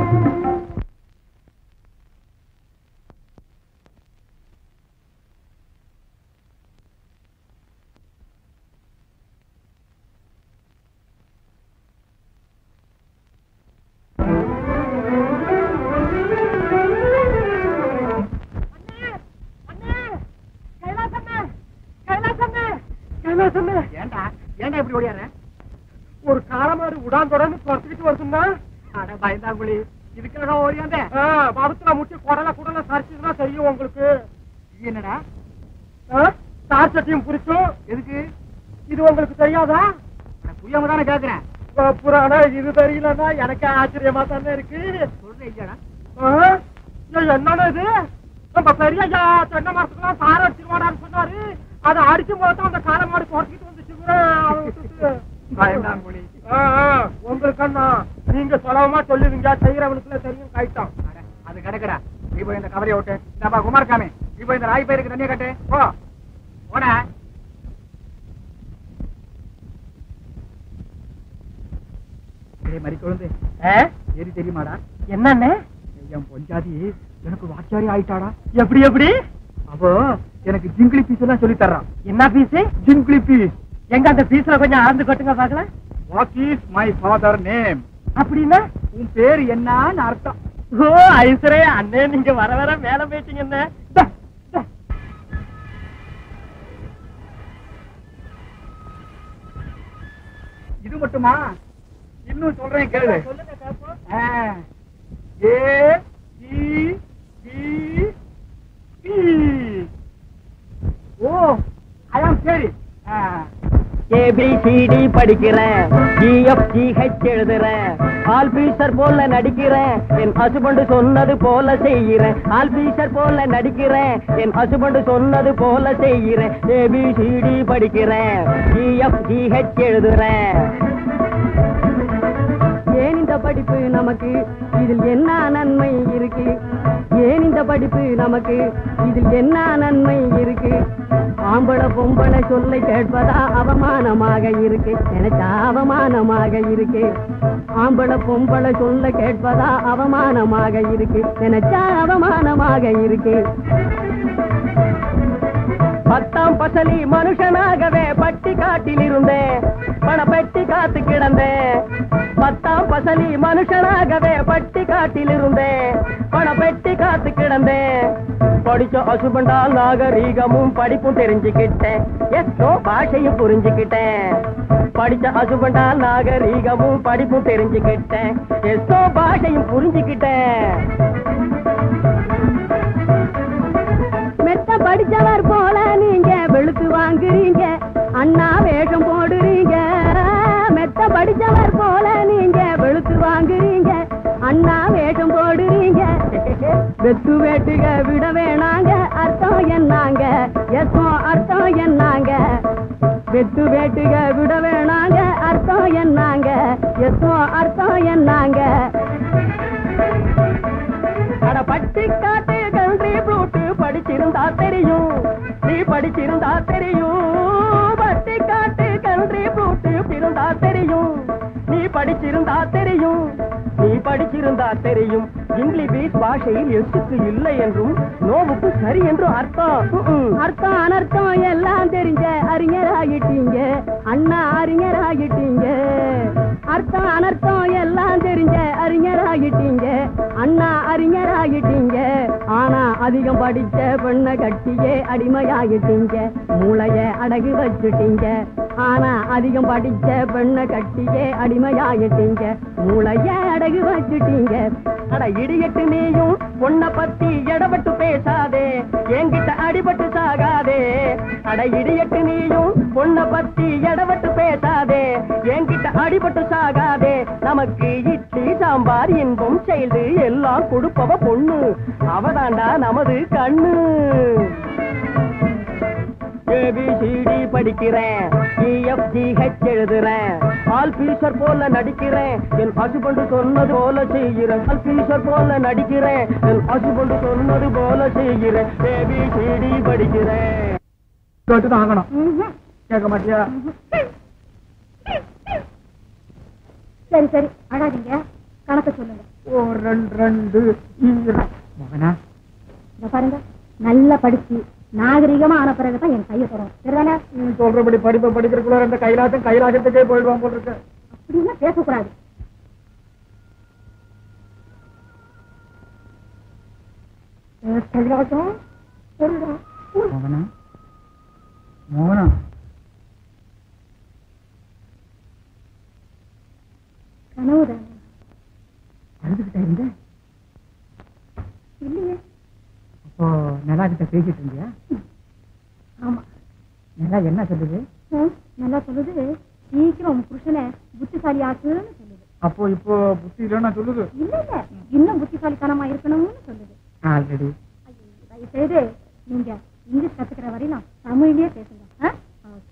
ஏன்டா ஏன்டா இப்படி ஓடியார ஒரு காலமாடு உடான் தொடர்ந்து துரத்துக்கிட்டு வருதுன்னா அட பயந்தாங்குழி இதுக்காக ஓடியாந்த மரத்துல முட்டி குடல குடல சரிச்சுன்னா தெரியும் உங்களுக்கு என்னடா தார் சட்டியும் புரிச்சும் எதுக்கு இது உங்களுக்கு தெரியாதா புரியாம தானே கேக்குறேன் புராணா இது தெரியலன்னா எனக்கு ஆச்சரியமா தானே இருக்கு சொல்றேன் என்னடா இது நம்ம பெரிய ஐயா தென்னை மரத்துக்குலாம் சார அடிச்சிருவாடான்னு சொன்னாரு அதை அடிக்கும் போது அந்த கால மாடு குறைச்சிட்டு வந்துச்சு பயந்தாங்குழி உங்களுக்கு அண்ணா நீங்க சொலவமா சொல்லுவீங்க செய்யறவனுக்குள்ள தெரியும் கைட்டான் அது கிடக்குடா நீ போய் இந்த கவரையை விட்டு நம்ம குமாரசாமி நீ போய் இந்த ராய் பயிருக்கு தண்ணியை கட்டு போ போட மறி குழந்தை ஏறி தெரியுமாடா என்னன்னு என் பொஞ்சாதி எனக்கு வாத்தியாரி ஆயிட்டாடா எப்படி எப்படி அப்போ எனக்கு ஜிங்கிளி பீஸ் எல்லாம் சொல்லி தர்றான் என்ன பீஸ் ஜிங்கிளி பீஸ் எங்க அந்த பீஸ்ல கொஞ்சம் அளந்து கொட்டுங்க பாக்கலாம் what is my father name அப்படின்னா உன் பேர் என்னன்னு அர்த்தம் ஓ ஐசரே அண்ணே நீங்க வர வர மேல போயிட்டீங்க என்ன இது மட்டுமா இன்னும் சொல்றேன் கேளு ஆ. A C P P O அதான் சரி ஆ. ஏபிசிடி படிக்கிறேன் ஜிஎஃப்ஜிஹெச் எழுதுறேன் ஆல்பீசர் போல நடிக்கிறேன் என் ஹஸ்பண்ட் சொன்னது போல செய்கிறேன் ஆல்பீசர் போல நடிக்கிறேன் என் ஹஸ்பண்ட் சொன்னது போல செய்கிறேன் ஏபிசிடி படிக்கிறேன் ஜிஎஃப்ஜிஹெச் எழுதுறேன் ஏன் இந்த படிப்பு நமக்கு இதில் என்ன நன்மை இருக்கு ஏன் இந்த படிப்பு நமக்கு இதில் என்ன நன்மை இருக்கு ஆம்பளை பொம்பளை சொல்லை கேட்பதா அவமானமாக இருக்கு நினைச்சா அவமானமாக இருக்கு ஆம்பளை பொம்பளை சொல்ல கேட்பதா அவமானமாக இருக்கு நினைச்சா அவமானமாக இருக்கு பத்தாம் பசலி மனுஷனாகவே பட்டி காட்டில் இருந்தேன் பண பெட்டி காத்து கிடந்தேன் பத்தாம் பசலி மனுஷனாகவே பட்டி காட்டில் இருந்தேன் பண பெட்டி காத்து கிடந்தேன் படிச்ச அசுபண்டால் நாகரீகமும் படிப்பும் தெரிஞ்சுக்கிட்டேன் எஸ்னோ பாஷையும் புரிஞ்சுக்கிட்டேன் படிச்ச அசுபண்டால் நாகரீகமும் படிப்பும் தெரிஞ்சுக்கிட்டேன் எஸ்னோ பாஷையும் புரிஞ்சுக்கிட்டேன் மெத்த படிச்சவர் போல நீங்க வெளுத்து வாங்குறீங்க அண்ணா வேஷம் போடுறீங்க மெத்த படிச்சவர் போல நீங்க வெளுத்து வாங்குறீங்க அண்ணா வேஷம் போடுறீங்க வெத்து வேட்டுக விட வேணாங்க அர்த்தம் என்னாங்க எஸ்மோ அர்த்தம் என்னாங்க வெத்து வேட்டுக விட வேணாங்க அர்த்தம் என்னாங்க எஸ்மோ அர்த்தம் என்னாங்க அட பட்டி காட்டு கல்வி ப்ளூட்டு படிச்சிருந்தா தெரியும் நீ படிச்சிருந்தா தெரியும் பட்டி காட்டு கன்றி பூட்டு பிறந்தா தெரியும் நீ படிச்சிருந்தா தெரியும் நீ படிச்சிருந்தா தெரியும் இங்கிலீஷ் பாஷையில் எசுக்கு இல்லை என்றும் நோவுக்கு சரி என்றும் அர்த்தம் ம்ம். அர்த்தம் அனர்த்தம் எல்லாம் தெரிஞ்ச அறிஞராகிட்டீங்க அண்ணா அறிஞராகிட்டீங்க அர்த்தம் அனர்த்தம் எல்லாம் தெரிஞ்ச அறிஞராகிட்டீங்க அண்ணா அறிஞராகிட்டீங்க ஆனா அதிகம் படிச்ச பெண்ணை கட்டியே அடிமையாகிட்டீங்க மூளைய அடகு வச்சுட்டீங்க ஆனா அதிகம் படிச்ச பெண்ணை கட்டியே அடிமையாகிட்டீங்க மூளைய அடகு வச்சுட்டீங்க அட இடியட்டு நீயும் பொண்ண பத்தி எடபட்டு பேசாதே என்கிட்ட அடிபட்டு சாகாதே அட இடியட்டு நீயும் பொண்ண பத்தி எடபட்டு பேசாதே என்கிட்ட அடிபட்டு சாகாதே நமக்கு இட்லி சாம்பார் இன்பம் செய்து எல்லாம் கொடுப்பவ பொண்ணு அவதாண்டா நமது கண்ணு ஏபிசிடி படிக்கிறேன் இஎஃப்ஜிஹெச் எழுதுறேன் ஆல் பீசர் போல நடிக்கிறேன் என் ஹஸ்பண்ட் சொன்னது போல செய்கிறேன் ஆல் பீசர் போல நடிக்கிறேன் என் ஹஸ்பண்ட் சொன்னது போல செய்கிறேன் ஏபிசிடி படிக்கிறேன் கேட்டுதான் ஆகணும் கேட்க மாட்டியா சரி சரி அழாதீங்க கணக்க சொல்லுங்க ஓ ரெண்டு ரெண்டு ஈர- மகனா இந்த பாருங்க நல்லா படிச்சு நாகரிகமா ஆன பிறகுதான் என் கையை தொடரும் சரிதானே நீ சொல்றபடி படிப்பை படிக்கிறதுக்குள்ள இந்த கைலாசம் கைலாசத்துக்கே போயிடுவான் போல இருக்கு அப்படின்னா பேசக்கூடாது ஏ, கைலாசம் சொல்லுடா. மகனா மோகனா கனவு தானே அழுதுகிட்ட இருந்த இல்லையே அப்போ நிலா கிட்ட பேசிட்டு இருந்தியா ஆமா நிலா என்ன சொல்லுது ம், நல்லா சொல்லுது சீக்கிரம் உன் புருஷனை புத்திசாலி ஆக்குன்னு சொல்லுது அப்போ இப்போ புத்தி இல்லைன்னா சொல்லுது இல்ல இல்ல இன்னும் புத்திசாலித்தனமா இருக்கணும்னு சொல்லுது ஆல்ரெடி ஐயோ, தயவு செய்து நீங்க இங்கிலீஷ் கத்துக்கிற வரையும் தமிழ்லயே பேசுங்க ஆ? ஓகே.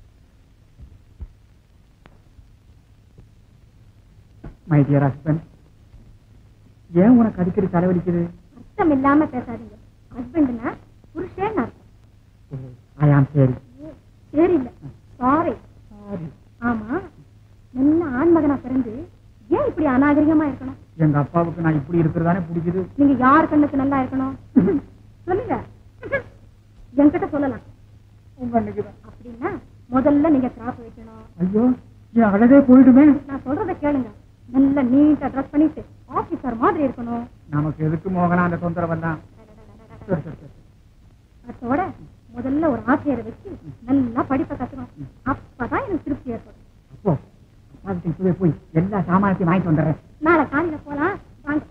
மை டியர் ஹஸ்பண்ட் ஏன் உனக்கு அடிக்கடி தலைவலிக்குது அர்த்தம் இல்லாம பேசாதீங்க ஹஸ்பண்ட்னா புருஷன் அர்த்தம் ஐ ஆம் சரி சரி இல்ல சாரி சாரி ஆமா நல்ல ஆண்மகனா பிறந்து ஏன் இப்படி அநாகரிகமா இருக்கணும் எங்க அப்பாவுக்கு நான் இப்படி இருக்கிறதானே பிடிக்குது நீங்க யார் கண்ணுக்கு நல்லா இருக்கணும் சொல்லுங்க என்கிட்ட சொல்லலாம் உங்க அன்னைக்கு தான் அப்படின்னா முதல்ல நீங்க கிராப் வைக்கணும் ஐயோ என் அழகே போயிடுமே நான் சொல்றத கேளுங்க நல்ல நீட்டா ட்ரெஸ் பண்ணிட்டு ஆபீசர் மாதிரி இருக்கணும் நமக்கு எதுக்கு மோகனா அந்த தொந்தரவெல்லாம் சரி சரி சரி அதோட முதல்ல ஒரு ஆசிரியரை வச்சு நல்லா படிப்பை கத்துக்கணும் அப்பதான் எனக்கு திருப்தி ஏற்படும் அப்போ அப்பாவுக்கு இப்பவே போய் எல்லா சாமானத்தையும் வாங்கிட்டு வந்துடுறேன் நாளை காலையில போலாம் வாங்க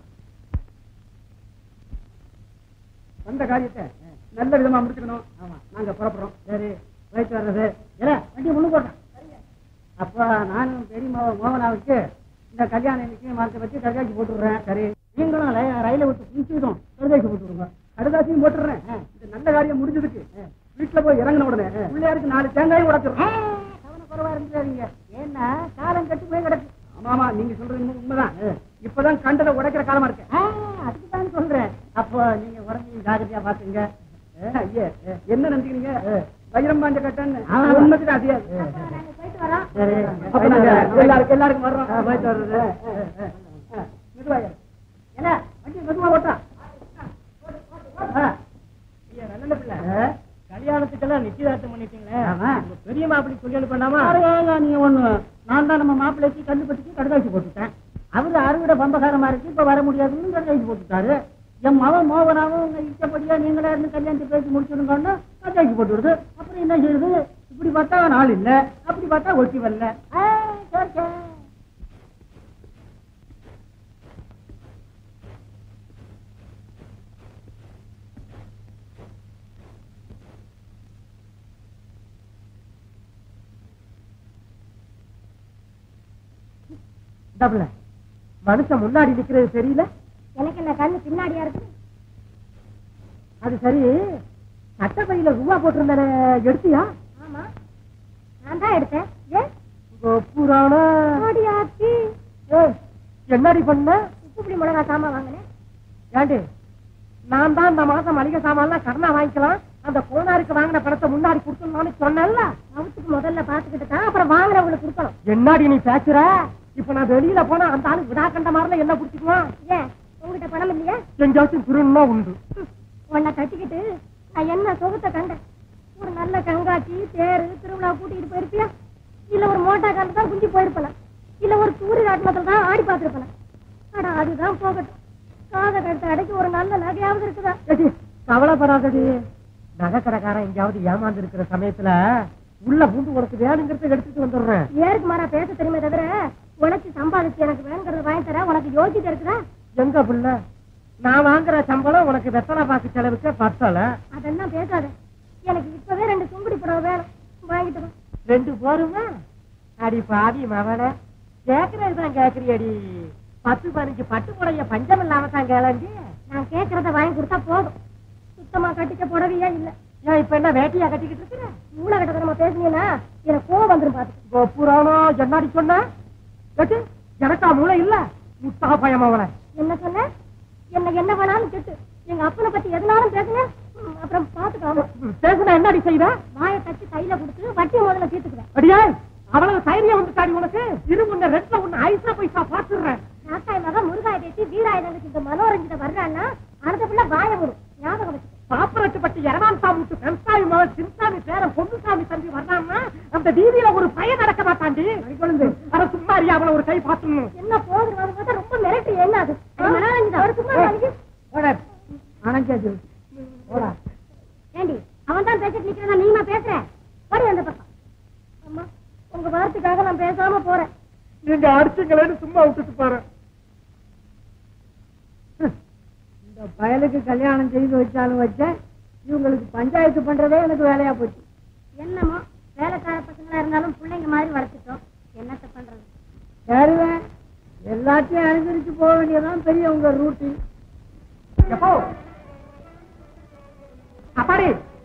வந்த காரியத்தை நல்ல விதமா முடிச்சுக்கணும் ஆமா நாங்க புறப்படுறோம் சரி போயிட்டு வர்றது ஏல வண்டி முன்னு போட்டேன் அப்ப நானும் பெரியம்மா மோகனாவுக்கு இந்த கல்யாணம் நிச்சயமானத்தை பத்தி கடுதாசி போட்டுடுறேன் சரி நீங்களும் ல- ரயிலை விட்டு புடிச்சதும் கடுதாசி போட்டுருங்க கடுதாசியும் போட்டுடுறேன் ஆ, இந்த நல்ல காரியம் முடிஞ்சதுக்கு ஆ, வீட்டுல போய் இறங்கின உடனே பிள்ளையாருக்கு நாலு தேங்காயும் உடைச்சிடுறோம் கவனக்குறவா இருந்துடாதீங்க ஏன்னா காலம் கட்டு போய் கிடக்கு ஆமாமா நீங்க சொல்றது உண்மை- உண்மைதான் ஆ, இப்பதான் கண்டதை உடைக்கிற காலமா இருக்கு அதுக்கு தான் சொல்றேன் அப்போ நீங்க உடம்பையும் ஜாகிரதையா பாத்துங்க ஆ, ஐயே ஆ, என்ன நினைக்கிறீங்க ஆ, வைரம் பாஞ்ச கட்டன்னு உண்மைக்கு அதே போயிட்டு வரோம் சரி அப்ப நாங்க எல்லாருக்கும் எல்லாருக்கும் வர்றோம் போயிட்டு வர்றது மெதுவா ஏறு. என்ன வண்டி மெதுவா ஓட்டா நல்ல பிள்ளை கல்யாணத்துக்கெல்லாம் நிச்சயதார்த்தம் பண்ணிட்டீங்களே உங்க பெரிய மாப்பிள்ளை கல்யாணம் பண்ணாம நீங்க ஒண்ணு நான் தான் நம்ம மாப்பிள்ளைக்கு கண்டுபட்டுக்கு கடுதாசி போட்டுட்டேன் அவரு அறுவடை பம்பகாரமா இருக்கு இப்ப வர முடியாதுன்னு கடுதாசி போட்டுட்டாரு என் மகன் மோகனாவும் உங்க இஷ்டப்படியா நீங்களே இருந்து கல்யாணத்தை பேசி முடிச்சுடுங்கன்னு கடுதாசி போட்டு விடுது அப்புறம் என்ன செய்யுது இப்படி பார்த்தா நாள் இல்ல அப்படி பார்த்தா ஒட்டி வரல ஆ, சரி, சரி. டபுள மனுஷன் முன்னாடி நிக்கிறது தெரியல எனக்கு என்ன கண்ணு பின்னாடியா இருக்கு அது சரி சட்டப்பையில ரூபா போட்டிருந்தானே எடுத்தியா ஆமா நான் தான் எடுத்தேன் ஏன் புராண ஆச்சி என்னடி பண்ண உப்பு புளி மிளகா சாமா வாங்கினேன் ஏண்டி நான் தான் இந்த மாசம் மளிகை சாமான்லாம் கடனா வாங்கிக்கலாம் அந்த கோனாருக்கு வாங்கின பணத்தை முன்னாடி கொடுத்துடலாம்னு சொன்னேன்ல அவத்துக்கு முதல்ல பாத்துக்கிட்டு தான் அப்புறம் வாங்குறவங்களுக்கு கொடுக்கணும் என்னடி நீ பேசுற இப்ப நான் வெளியில போனா அந்த ஆளு விடா கண்ட மாதிரில என்ன பிடிச்சிக்குவான் ஏன் உங்ககிட்ட பணம் இல்லையா எங்கேயாச்சும் திருணுமா உண்டு உன்னை கட்டிக்கிட்டு நான் என்ன சுகத்தை கண்டேன் ஒரு நல்ல கண்காட்சி தேரு திருவிழா கூட்டிட்டு போயிருப்பியா இல்ல ஒரு மோட்டா காரில் தான் குஞ்சு போயிருப்பேன் இல்ல ஒரு தூரி ராட்டினத்துல தான் ஆடி பார்த்திருப்பேன் ஆனா அதுதான் போகட்டும் காத கழுத்து அடைக்கு ஒரு நல்ல நகையாவது இருக்குதா ஏடி, கவலைப்படாதடி நகை கடைக்காரன் எங்கேயாவது ஏமாந்து இருக்கிற சமயத்துல உள்ள பூண்டு உனக்கு வேணுங்கிறத எடுத்துட்டு வந்துடுறேன் ஏருக்கு மாறா பேச தெரியுமே தவிர உனக்கு சம்பாதிச்சு எனக்கு வேணுங்கிறத வாங்கி தர உனக்கு யோசிச்சு இருக்குதா எங்க புள்ள நான் வாங்குற சம்பளம் உனக்கு வெத்தலை பாக்கு செலவுக்கு பத்தல அதெல்லாம் பேசாத எனக்கு இப்பவே ரெண்டு சுங்குடி புடவை வேணும் வாங்கிட்டு வா ரெண்டு போருமா அடி பாவி மவன கேக்குறதுதான் கேக்குறியடி பத்து பதினஞ்சு பட்டு புடைய பஞ்சம் இல்லாம தான் கேளண்டி நான் கேக்குறத வாங்கி கொடுத்தா போதும் சுத்தமா கட்டிக்க புடவையா இல்ல ஏன் இப்ப என்ன வேட்டியா கட்டிக்கிட்டு இருக்கிற மூளை கட்டத்தனமா பேசுனீங்கன்னா எனக்கு கோவம் வந்துரும் பாத்து புராணோ என்னாடி சொன்ன கேட்டு எனக்கா மூளை இல்ல முட்டா பயம் அவளை என்ன சொன்ன என்ன என்ன வேணாலும் திட்டு எங்க அப்பனை பத்தி எதுனாலும் பேசுங்க ம், அப்புறம் பாத்துக்காம பேசுனா என்னடி செய்த வாயை தச்சு கையில கொடுத்து வட்டி முதல்ல தீர்த்துக்குவேன் அடியே அவ்வளவு தைரியம் வந்துட்டாடி உனக்கு இரு உன்ன ரெட்ல உன்ன ஐசா பைசா பாத்துடுறேன் நாட்டாய் மகன் முருகாய பேசி வீராயுதனுக்கு இந்த மனோரஞ்சித வர்றான்னா அடுத்த பிள்ளை வாய வரும் ஞாபகம் வச்சு பாப்பரட்டு பட்டு இரவான் சாமிட்டு வெம்சாமி மகன் சின்சாமி பேரன் பொன்னுசாமி தம்பி வர்றான்னா அந்த வீதியில ஒரு பையன் நடக்க மாட்டாண்டி குழந்தை அட சும்மா அறியா அவளை ஒரு கை பாத்துணும் என்ன போகுது வந்து பார்த்தா ரொம்ப மிரட்டு என்ன அது அது மனோரஞ்சிதா ஒரு சும்மா நாளைக்கு அணைக்காது ஏண்டி அவன் தான் பேசிட்டு நிக்கிறதா நீமா பேசுற ஓடி அந்த பக்கம் அம்மா உங்க வார்த்தைக்காக நான் பேசாம போறேன் நீங்க அடிச்சுங்களேன்னு சும்மா விட்டுட்டு பாரு இந்த பயலுக்கு கல்யாணம் செய்து வச்சாலும் வச்சேன் இவங்களுக்கு பஞ்சாயத்து பண்றதே எனக்கு வேலையா போச்சு என்னமோ வேலைக்கார பசங்களா இருந்தாலும் பிள்ளைங்க மாதிரி வளர்த்துட்டோம் என்னத்த பண்றது சரிவேன் எல்லாத்தையும் அனுசரிச்சு போக வேண்டியதான் பெரிய உங்க ரூட்டின் எப்போ அப்பாடி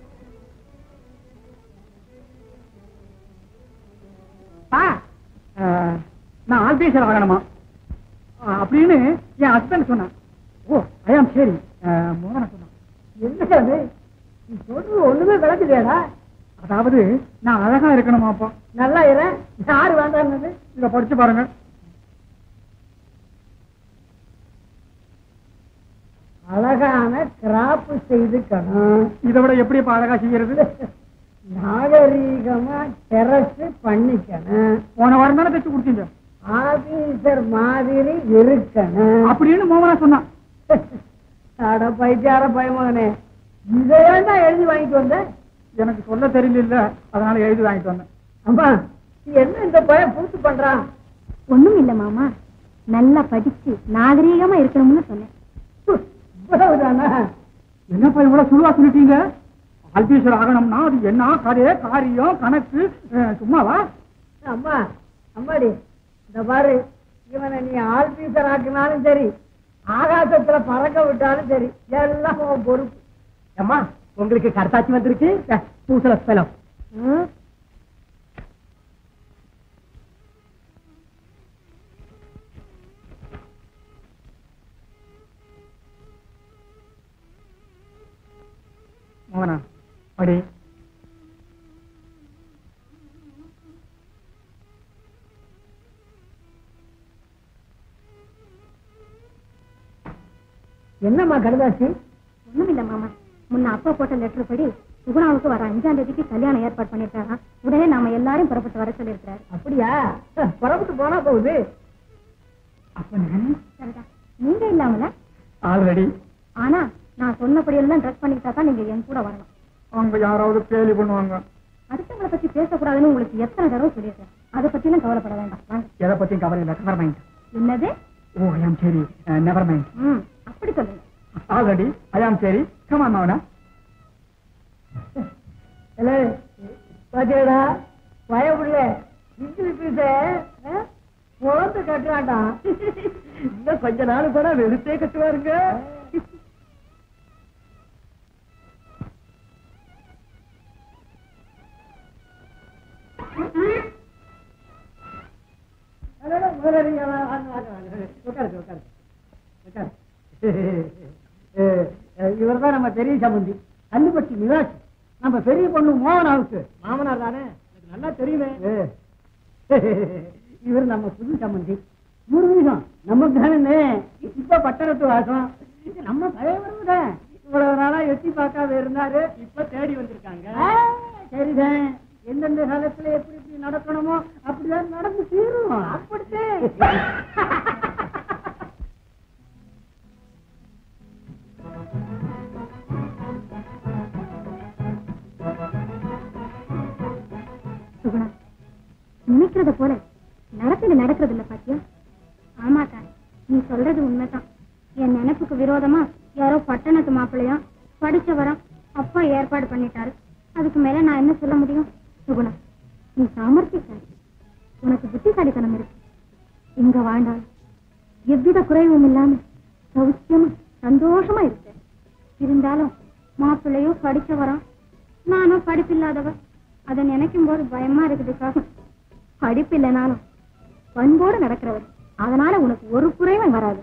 பா நான் ஆல்பேஷர் ஆகணுமா ஆ, அப்படின்னு என் ஹஸ்பண்ட் சொன்னான் ஓ ஐயாம் சரி மோகன சொன்னான் என்ன அது நீ சொல்றது ஒண்ணுமே விளக்குதேடா அதாவது நான் அழகா இருக்கணுமா அப்போ நல்லா இரு யாரு வேண்டாம்னது இத படிச்சு பாருங்க அழகான கிராப் செய்துக்கணும் இதை விட எப்படி இப்ப அழகா செய்யறது நாகரீகமா டெரஸ் பண்ணிக்கணும் போன வாரம் தானே தைச்சு கொடுத்தீங்க ஆபீசர் மாதிரி இருக்கணும் அப்படின்னு மோகனா சொன்னான் அட பைத்தியார பயமகனே இதையேண்டா எழுதி வாங்கிட்டு வந்த எனக்கு சொல்ல தெரியல அதனால எழுதி வாங்கிட்டு வந்தேன் அம்மா நீ என்ன இந்த பையன் பூத்து பண்றான் ஒண்ணும் இல்ல மாமா நல்லா படிச்சு நாகரீகமா இருக்கணும்னு சொன்னேன் இவ்வளவுதானா என்னப்பா இவ்வளவு சுழுவா சொல்லிட்டீங்க ஆல்பீசர் ஆகணும்னா அது என்ன கதை காரியம் கணக்கு அஹ், சும்மாவா அம்மா அம்மாடி இந்த பாரு இவனை நீ ஆல்பீசர் ஆக்கினாலும் சரி ஆகாசத்துல பறக்க விட்டாலும் சரி எல்லாம் உன் பொறுப்பு அம்மா உங்களுக்கு கருத்தாச்சி வந்திருக்கு பூசல ஸ்பெலம் ம்? மோகனா படி என்னம்மா கடுதாசி ஒண்ணும் இல்ல மாமா முன்ன அப்பா போட்ட லெட்டர் படி சுகுணாவுக்கு வர அஞ்சாம் தேதிக்கு கல்யாணம் ஏற்பாடு பண்ணிருக்காங்க உடனே நாம எல்லாரும் புறப்பட்டு வர சொல்லியிருக்கிறாரு அப்படியா புறப்பட்டு போனா போகுது அப்ப நானு சரிடா நீங்க இல்லாமல ஆல்ரெடி ஆனா நான் சொன்னபடி எல்லாம் ட்ரெஸ் பண்ணிக்கிட்டா தான் நீங்க என் கூட வரணும் அவங்க யாராவது கேலி பண்ணுவாங்க அடுத்தவங்களை பத்தி பேசக்கூடாதுன்னு உங்களுக்கு எத்தனை தடவை சொல்லியிருக்கேன் அதை பத்தி எல்லாம் கவலைப்பட வேண்டாம் வாங்க எதை பத்தியும் கவலை இல்லை நெவர் மைண்ட் என்னது ஓ ஐ ஆம் சரி நெவர் மைண்ட் ம் அப்படி சொல்லுங்க ஆல்ரெடி ஐ ஆம் சரி கமான் மோகனா இல்லை பாத்தியாடா பயமுள்ள இங்கிலீஷ் பேச குழந்தை கட்டுறான்டா இன்னும் கொஞ்ச நாள் கூட வெளுத்தே கட்டுவாருங்க முதலாளி வாங்க வாங்க வாங்க உட்காருங்க உட்காருங்க உட்காரு பெரிய சம்பந்தி கல்லுப்பட்டி நிவாஸ் நம்ம பெரிய பொண்ணு மோகனாவுக்கு மாமனார் தானே எனக்கு நல்லா தெரியுமே இவர் நம்ம புது சம்பந்தி முருகன் நமக்கு தானே இப்ப பட்டணத்து வாசம் இது நம்ம பழைய வருவதான் இவ்வளவு நாளா எட்டி பார்க்காம இருந்தாரு இப்ப தேடி வந்திருக்காங்க சரிதான் எந்தெந்த காலத்துல எப்படி எப்படி நடக்கணுமோ அப்படிதான் நடந்து தீரும் அப்படித்தான் சுகுணா நினைக்கிறத போல நடக்குது நடக்கிறது இல்ல பாத்தியா ஆமாக்கா நீ சொல்றது உண்மைதான் என் நினைப்புக்கு விரோதமா யாரோ பட்டணத்து மாப்பிள்ளையும் படிச்சவரம் அப்பா ஏற்பாடு பண்ணிட்டாரு அதுக்கு மேல நான் என்ன சொல்ல முடியும் சுகுணா நீ சாமர்த்தியக்காரி உனக்கு புத்திசாலித்தனம் இருக்கு இங்க வாழ்ந்தால் எவ்வித குறைவும் இல்லாம சௌக்கியமா சந்தோஷமா இருக்க இருந்தாலும் மாப்பிள்ளையோ படிச்சவரம் நானும் படிப்பில்லாதவ அதை நினைக்கும் போது பயமா இருக்குதுக்கா படிப்பு இல்லைனாலும் பண்போடு நடக்கிறவர் அதனால உனக்கு ஒரு குறைவும் வராது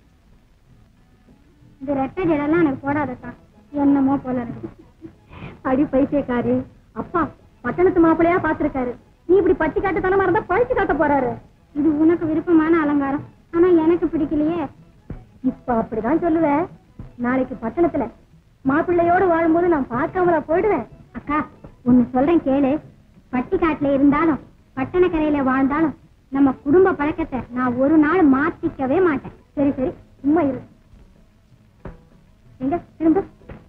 இந்த ரெட்டை ஜடெல்லாம் எனக்கு போடாதக்கா என்னமோ போல இருக்கு அடி பைத்தியக்காரி அப்பா பட்டணத்து மாப்பிள்ளையா பாத்திருக்காரு நீ இப்படி பட்டி காட்டுத்தனமா இருந்தா பழிச்சு காட்ட போறாரு இது உனக்கு விருப்பமான அலங்காரம் ஆனா எனக்கு பிடிக்கலையே இப்ப அப்படிதான் சொல்லுவேன் நாளைக்கு பட்டணத்துல மாப்பிள்ளையோடு வாழும்போது நான் பார்க்காமல போயிடுவேன் அக்கா ஒன்னு சொல்றேன் கேளு பட்டிக்காட்டுல இருந்தாலும் பட்டணக்கரையில வாழ்ந்தாலும் நம்ம குடும்ப பழக்கத்தை நான் ஒரு நாள் மாத்திக்கவே மாட்டேன் சரி சரி சும்மா இரு எங்க திரும்ப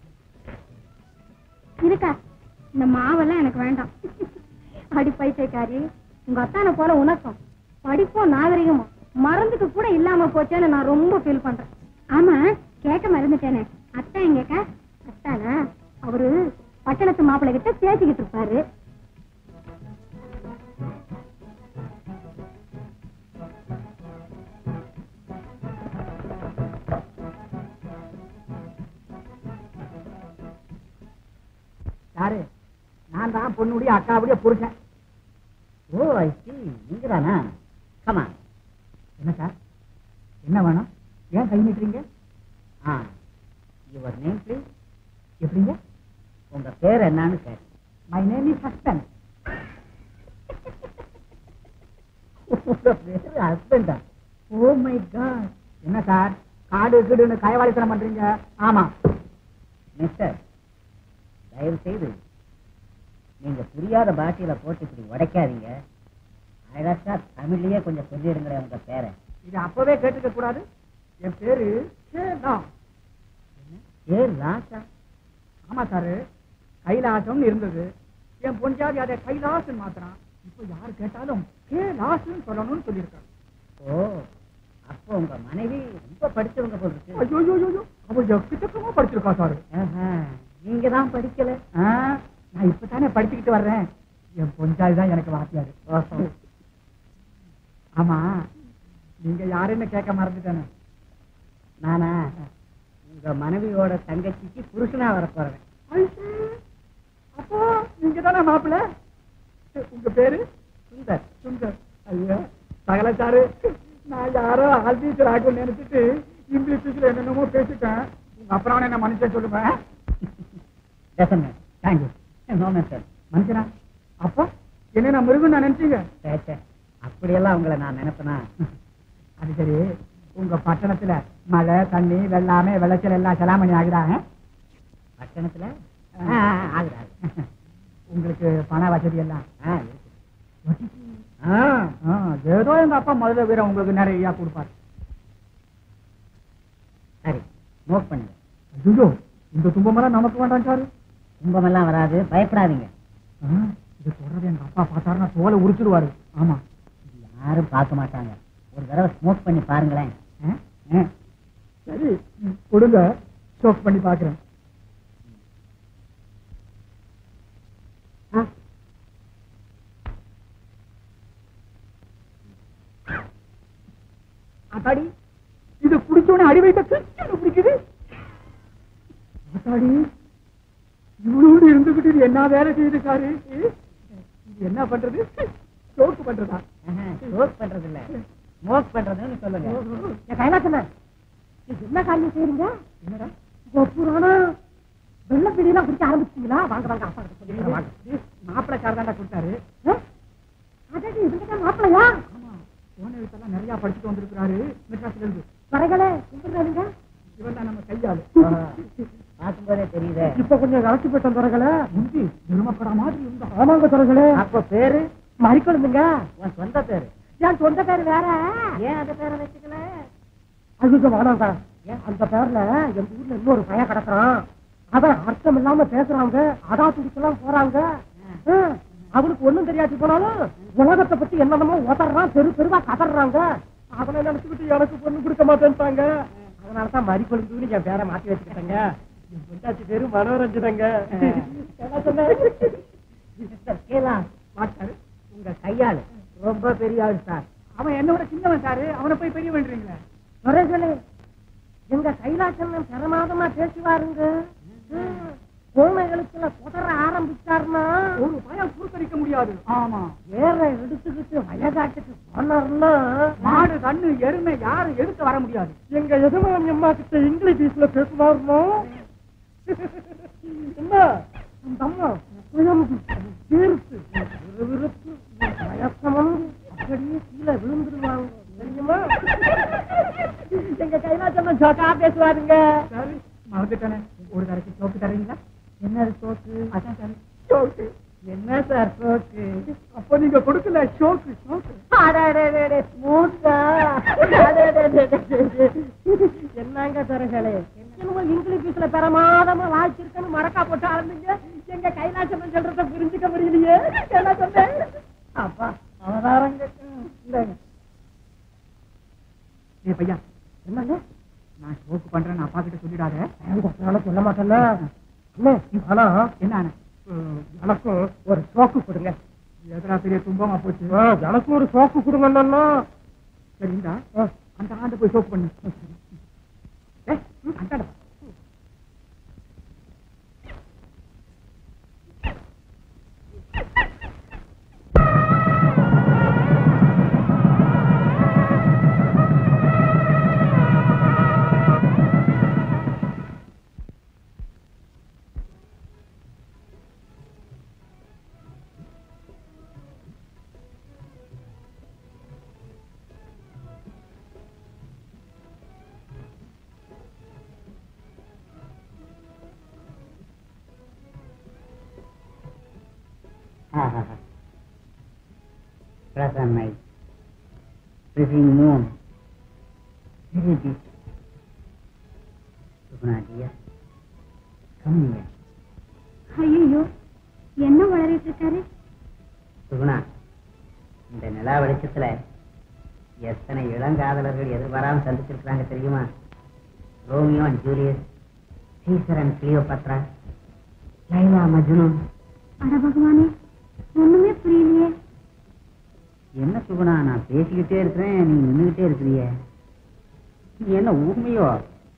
இருக்கா இந்த மாவெல்லாம் எனக்கு வேண்டாம் அடி பைத்தியக்காரி உங்க அத்தானை போல உனக்கும் படிப்பும் நாகரிகமும் மறந்துக்கு கூட இல்லாம போச்சேன்னு நான் ரொம்ப ஃபீல் பண்றேன் ஆமா கேட்க மறந்துட்டேனே அத்தா எங்கக்கா அத்தானா அவரு பட்டணத்து மாப்பிள்ளை கிட்ட பேசிக்கிட்டு இருப்பாரு யாரு நான் தான் பொண்ணுடைய அக்காவுடைய புருஷன் ஓ ஐ சி நீங்க தானா கமா என்ன சார் என்ன வேணும் ஏன் கை நீட்டுறீங்க ஆ யுவர் நேம் ப்ளீஸ் எப்படிங்க உங்க பேர் என்னன்னு கேட்டேன் மை நேம் இஸ் ஹஸ்பண்ட் உங்க பேரு ஹஸ்பண்டா ஓ மை காட் என்ன சார் காடு கீடுன்னு கயவாளித்தனம் பண்றீங்க ஆமா மிஸ்டர் தயவு செய்து நீங்க புரியாத பாஷையில போட்டு இப்படி உடைக்காதீங்க அழகா தமிழ்லயே கொஞ்சம் சொல்லிடுங்களேன் உங்க பேரை இது அப்பவே கேட்டுக்க கூடாது என் பேரு ஏ லாசா ஆமா சாரு கைலாசம்னு இருந்தது என் பொஞ்சாதி அதை கைலாசம் மாத்திரான் இப்போ யாரு கேட்டாலும் கைலாசம் சொல்லணும்னு சொல்லியிருக்காங்க ஓ அப்போ உங்க மனைவி ரொம்ப படிச்சவங்க போல இருக்கு ஐயோ ஐயோ அவ எக்கச்சக்கமா படிச்சிருக்கா சாரு நீங்க தான் படிக்கல நான் இப்பதானே படிச்சுக்கிட்டு வர்றேன் என் பொஞ்சாதி தான் எனக்கு வாத்தியாரு ஆமா நீங்க யாருன்னு கேட்க மறந்துட்டேனே நானா உங்க மனைவியோட தங்கச்சிக்கு புருஷனா வர போறேன் அப்போ நீங்க தானே மாப்பிள்ள உங்க பேரு சுந்தர் சுந்தர் ஐயா சகலச்சாரு நான் யாரோ ஆல் டீச்சர் ஆகும் நினைச்சிட்டு இங்கிலீஷ் டீச்சர் என்னென்னமோ பேசிட்டேன் உங்க அப்புறம் என்ன மனுஷன் சொல்லுங்க தேங்க்யூ நோ சார் மனுஷனா அப்போ என்ன நான் மிருகம் நான் நினைச்சீங்க அப்படியெல்லாம் உங்களை நான் நினைப்பேனா அது சரி உங்க பட்டணத்துல மழை தண்ணி வெள்ளாமை விளைச்சல் எல்லாம் செலாமணி ஆகுறாங்க பட்டணத்துல ஆகுறாங்க உங்களுக்கு பண வசதி எல்லாம் ஆ, ஆ, ஏதோ எங்க அப்பா முதல்ல வீர உங்களுக்கு நிறைய கொடுப்பாரு சரி நோட் பண்ணுங்க ஐயோ இந்த துன்பமெல்லாம் நமக்கு வேண்டாம் சாரு துன்பமெல்லாம் வராது பயப்படாதீங்க இது சொல்றது எங்க அப்பா பார்த்தாருன்னா தோலை உரிச்சிடுவாரு ஆமா யாரும் பார்க்க மாட்டாங்க ஒரு தடவை ஸ்மோக் பண்ணி பாருங்களேன் சரி கொடுங்க ஸ்மோக் பண்ணி பாக்குறேன் அத்தாடி இது குடிச்சோடனே அடி வைத்த கிச்சனு பிடிக்குது அத்தாடி இவ்வளோடு இருந்துகிட்டு இது என்ன வேலை செய்யுது சாரு இது என்ன பண்றது ஸ்டோக் பண்றதா ஸ்டோக் பண்றது இல்ல ஸ்மோக் பண்றதுன்னு சொல்லுங்க என் கைலாசல என்ன காரியம் செய்யுங்க என்னடா கோபுரானா வெள்ளப்பிடி எல்லாம் குடிக்க ஆரம்பிச்சிட்டீங்களா வாங்க வாங்க அப்பா கிட்ட சொல்லிடுறேன், வாங்க மாப்பிள்ளைக்காரர் தாண்டா கொடுத்தாரு அடடி இவங்க மாப்பிளையா ஆமா போன வீட்டெல்லாம் நிறைய படிச்சுட்டு வந்திருக்கிறாரு மெட்ராஸ்ல இருந்து வரகளே கும்பிடுறாருங்க இவன் தான் நம்ம கையாளு பார்க்கும்போதே தெரியுதே இப்ப கொஞ்சம் கலச்சி போயிட்டோம் துறகல முந்தி திருமக்கடா மாதிரி இருந்தா ஆமாங்க துறகளே அப்ப பேரு மறிக்கொழுந்துங்க உன் சொந்த பேரு என் சொந்த பேர் வேற ஏன் அந்த பேரை வச்சுக்கல அதுக்கு வேணாங்க அந்த பேர்ல எங்க ஊர்ல இன்னொரு பையன் கிடக்குறான் அவன் அர்த்தம் இல்லாம பேசுறாங்க அதா துடிக்கலாம் போறாங்க ஆ, அவனுக்கு ஒண்ணும் தெரியாட்டி போனாலும் உலகத்தை பத்தி என்னென்னமோ உதறான் பெரு பெருவா கதறாங்க அவனை நினைச்சுக்கிட்டு எனக்கு பொண்ணு கொடுக்க மாட்டேன்ட்டாங்க அதனாலதான் மறி கொழுந்துன்னு என் பேரை மாத்தி வச்சுக்கிட்டேங்க என் பொண்டாச்சி பேரு மனோரஞ்சனங்க என்ன சொன்ன? மிஸ்டர் கேலா மாட்டாரு உங்க கையாளு ரொம்ப பெரிய ஆள் சார் அவன் என்னோட சின்னவன் சாரு அவனை போய் பெரிய பண்றீங்களே துரைகளே எங்க கைலாசம் பிரமாதமா பேசுவாருங்க கோமைகளுக்குள்ள குதற ஆரம்பிச்சாருன்னா ஒரு பயம் புறக்கணிக்க முடியாது ஆமா ஏற எடுத்துக்கிட்டு வயகாட்டுக்கு போனாருன்னா மாடு கண்ணு எருமை யாரும் எடுத்து வர முடியாது எங்க எஜமானி அம்மா கிட்ட இங்கிலீஷ்ல பேசுவாருமா என்ன அந்த அம்மா குழம்பு தீர்த்து விறுவிறுத்து மயக்கம் வந்து அப்படியே கீழே விழுந்துருவாங்க தெரியுமா எங்க கைலாசம் ஜோக்கா பேசுவாருங்க சரி மறந்துட்டானே ஒரு தரக்கு சோப்பு தரீங்களா என்னது சோக்கு அதான் சார் சோக்கு என்ன சார் சோக்கு அப்ப நீங்க கொடுக்கல ஷோக்கு ஷோக்கு என்னங்க துறைகளே என்னமோ இங்கிலீஷ்ல பிரமாதமா வாய்ச்சிருக்கன்னு மறக்கா போட்டு ஆரம்பிங்க எங்க கைலாசம் சொல்றத புரிஞ்சுக்க முடியலையே என்ன சொன்னேன் அப்பா அவதாரங்க இந்தாங்க. ஏ பையா என்னங்க நான் ஷோக்கு பண்றேன் அப்பா கிட்ட சொல்லிடாத அதனால சொல்ல மாட்டேன்னா அண்ணே, ஆனா என்ன ஆனா ம், எனக்கும் ஒரு சோக்கு கொடுங்க எதனா பெரிய துன்பமா போச்சு ஆ, எனக்கும் ஒரு சோக்கு கொடுங்கண்ணா சரி இந்தா அந்த ஆண்டு போய் சோப்பு பண்ணு ஏய், ம், அந்தாண்ட வா. Present night. Freezing moon. Very deep. Sukuna dear. Come here. ஐயோ என்ன வளரிட்டு இருக்காரு சுகுணா இந்த நிலா வெளிச்சத்துல எத்தனை இளங்காதலர்கள் எதிர்பாராம சந்திச்சிருக்கிறாங்க தெரியுமா Romeo and Julius Caesar and Cleopatra Laila Majnu அட பகவானே ஒண்ணுமே புரியலையே என்ன சுகுணா நான் பேசிக்கிட்டே இருக்கிறேன் நீ நின்றுகிட்டே இருக்கிறிய நீ என்ன ஊமையோ